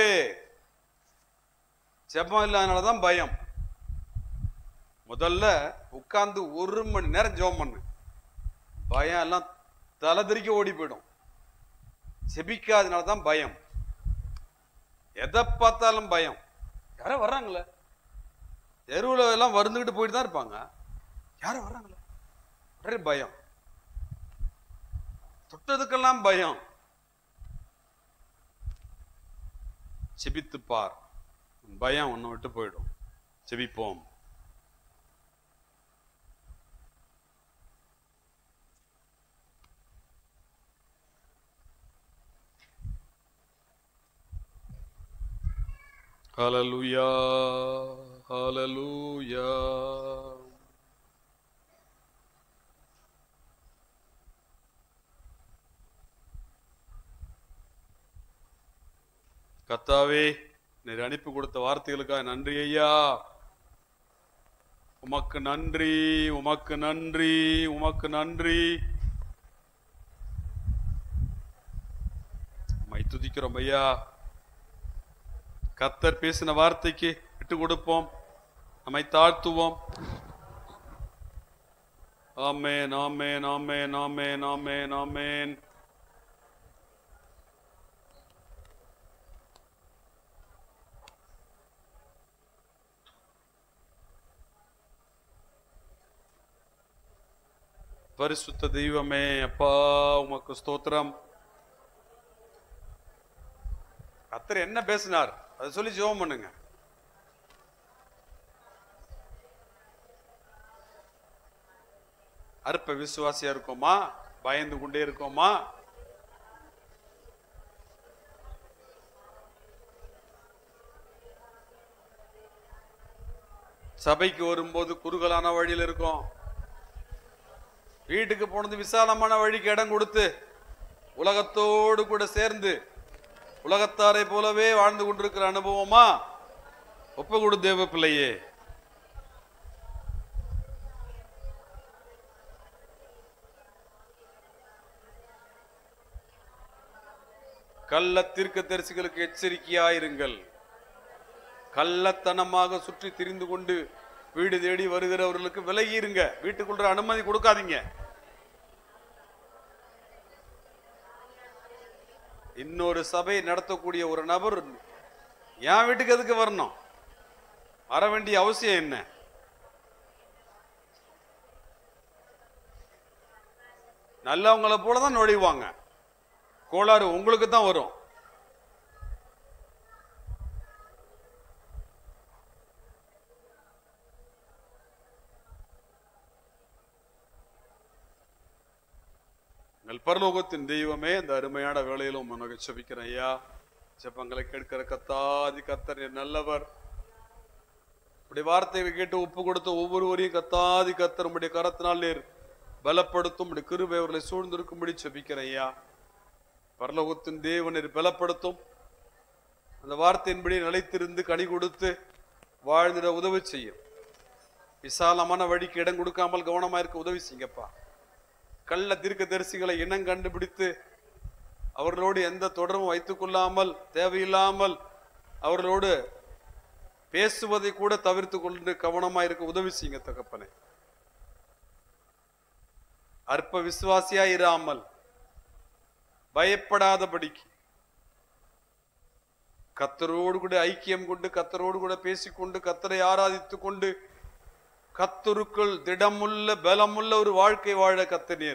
ஜெபம் இல்லாதனால தான் பயம் முதல்ல உட்கார்ந்து ஒரு மணி நேரம் ஜெபம் பண்ணு பயம் எல்லாம் தலை திருக்கி ஓடி போயிடும் செபிக்காதனால தான் பயம் எதை பார்த்தாலும் பயம் யாரோ வர்றாங்களே தெருவில் எல்லாம் வருந்துக்கிட்டு போயிட்டு தான் இருப்பாங்க யாரும் வர்றாங்களே ஒரே பயம் தொட்டதுக்கெல்லாம் பயம் செபித்து பார் உன் பயம் உன்னை விட்டு போயிடும் செபிப்போம் Hallelujah. Hallelujah. கத்தாவே நீர் அனுப்பி கொடுத்த வார்த்தைகளுக்காக நன்றி ஐயா உமக்கு நன்றி உமக்கு நன்றி உமக்கு நன்றி உம்மை துதிக்கிறோம் ஐயா கத்தர் பேசின வார்த்தைக்கு விட்டு கொடுப்போம் நம்மை தாழ்த்துவோம் ஆமேன் ஆமேன் ஆமேன் ஆமேன் ஆமேன் ஆமேன் பரிசுத்த தெய்வமே அப்பா உமக்கு ஸ்தோத்திரம் கத்தர் என்ன பேசினார் அதை சொல்லி ஜெபம் பண்ணுங்க அற்ப விசுவாசியா இருக்கோமா பயந்து கொண்டே இருக்கோமா சபைக்கு வரும்போது குறுகலான வழியில் இருக்கோம் வீட்டுக்கு போனது விசாலமான வழிக்கு இடம் கொடுத்து உலகத்தோடு கூட சேர்ந்து உலகத்தாரை போலவே வாழ்ந்து கொண்டிருக்கிற அனுபவமா ஒப்பு கொடு தேவ பிள்ளையே கள்ள தீர்க்க தரிசிகளுக்கு எச்சரிக்கையாயிருங்கள் கள்ளத்தனமாக சுற்றி திரிந்து கொண்டு வீடு தேடி வருகிறவர்களுக்கு விலகி இருங்க வீட்டுக்குள்ள அனுமதி கொடுக்காதீங்க இன்னொரு சபை நடத்தக்கூடிய ஒரு நபர் என் வீட்டுக்கு எதுக்கு வரணும் வர வேண்டிய அவசியம் என்ன நல்லவங்கள போல தான் நுழைவாங்க கோளாறு உங்களுக்கு தான் வரும் எங்கள் பரலோகத்தின் தெய்வமே இந்த அருமையான வேளையிலும் உனக்கு செபிக்கிறேன் ஐயா ஜெபங்களை கேட்கிற கத்தாதி கத்தர் நீர் நல்லவர் இப்படி வார்த்தைகளை கேட்டு ஒப்பு கொடுத்த ஒவ்வொருவரையும் கத்தாதி கத்தர் உம்முடைய கரத்தினால் நீர் பலப்படுத்தும் உம்முடைய கிருபை அவர்களை சூழ்ந்திருக்கும்படி செபிக்கிறேன் ஐயா பரலோகத்தின் தேவன் நீர் பலப்படுத்தும் அந்த வார்த்தையின்படி நிலைத்திருந்து கனி கொடுத்து வாழ்ந்திட உதவி செய்யும் விசாலமான வழிக்கு இடம் கொடுக்காமல் கவனமா இருக்க உதவி செய்யுங்கப்பா கள்ள தீர்க்க தரிசிகளை இனம் கண்டுபிடித்து அவர்களோடு எந்த தொடர்பும் வைத்துக் கொள்ளாமல் தேவையில்லாமல் அவர்களோடு பேசுவதை கூட தவிர்த்து கொண்டு கவனமா இருக்க உதவி செய்யுங்க தகப்பனே அற்ப விசுவாசியா இராமல் பயப்படாதபடிக்கு கத்தரோடு கூட ஐக்கியம் கொண்டு கத்தரோடு கூட பேசிக்கொண்டு கத்தரை ஆராதித்துக் கொண்டு கத்தருக்குள் திடமுள்ள பலமுள்ள ஒரு வாழ்க்கை வாழ கத்தனீர்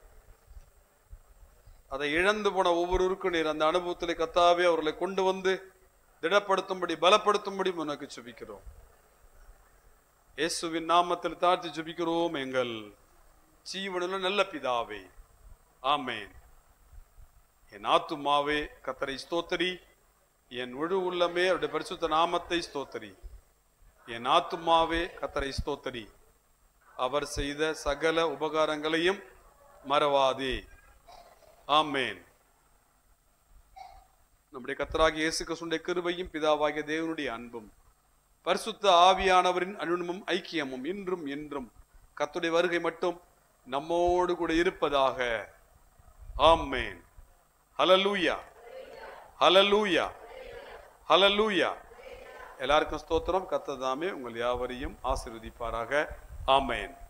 அதை இழந்து போன ஒவ்வொருவருக்கும் நீர் அந்த அனுபவத்திலே கத்தாவே அவர்களை கொண்டு வந்து திடப்படுத்தும்படி பலப்படுத்தும்படி உனக்கு சுபிக்கிறோம் இயேசுவின் நாமத்தில் தாழ்த்தி சுபிக்கிறோம் எங்கள் ஜீவனுள்ள நல்ல பிதாவே ஆமேன் என் ஆத்துமாவே கத்தரை ஸ்தோத்தரி என் முழு உள்ளமே அவருடைய பரிசுத்த நாமத்தை ஸ்தோத்தரி என் ஆத்துமாவே கத்தரை ஸ்தோத்தரி அவர் செய்த சகல உபகாரங்களையும் மறவாதே ஆமென் நம்முடைய கத்தராகிய இயேசு கிறிஸ்துடைய கிருபையும் பிதாவாகிய தேவனுடைய அன்பும் பரிசுத்த ஆவியானவரின் அனுணமும் ஐக்கியமும் இன்றும் என்றும் கர்த்தருடைய வருகை மட்டும் நம்மோடு கூட இருப்பதாக ஆமென் ஹalleluya ஹalleluya ஹalleluya எல்லாருக்கும் ஸ்தோத்திரம் கர்த்தர் தாமே உங்கள் யாவரையும் ஆசீர்வதிப்பாராக ஆமென்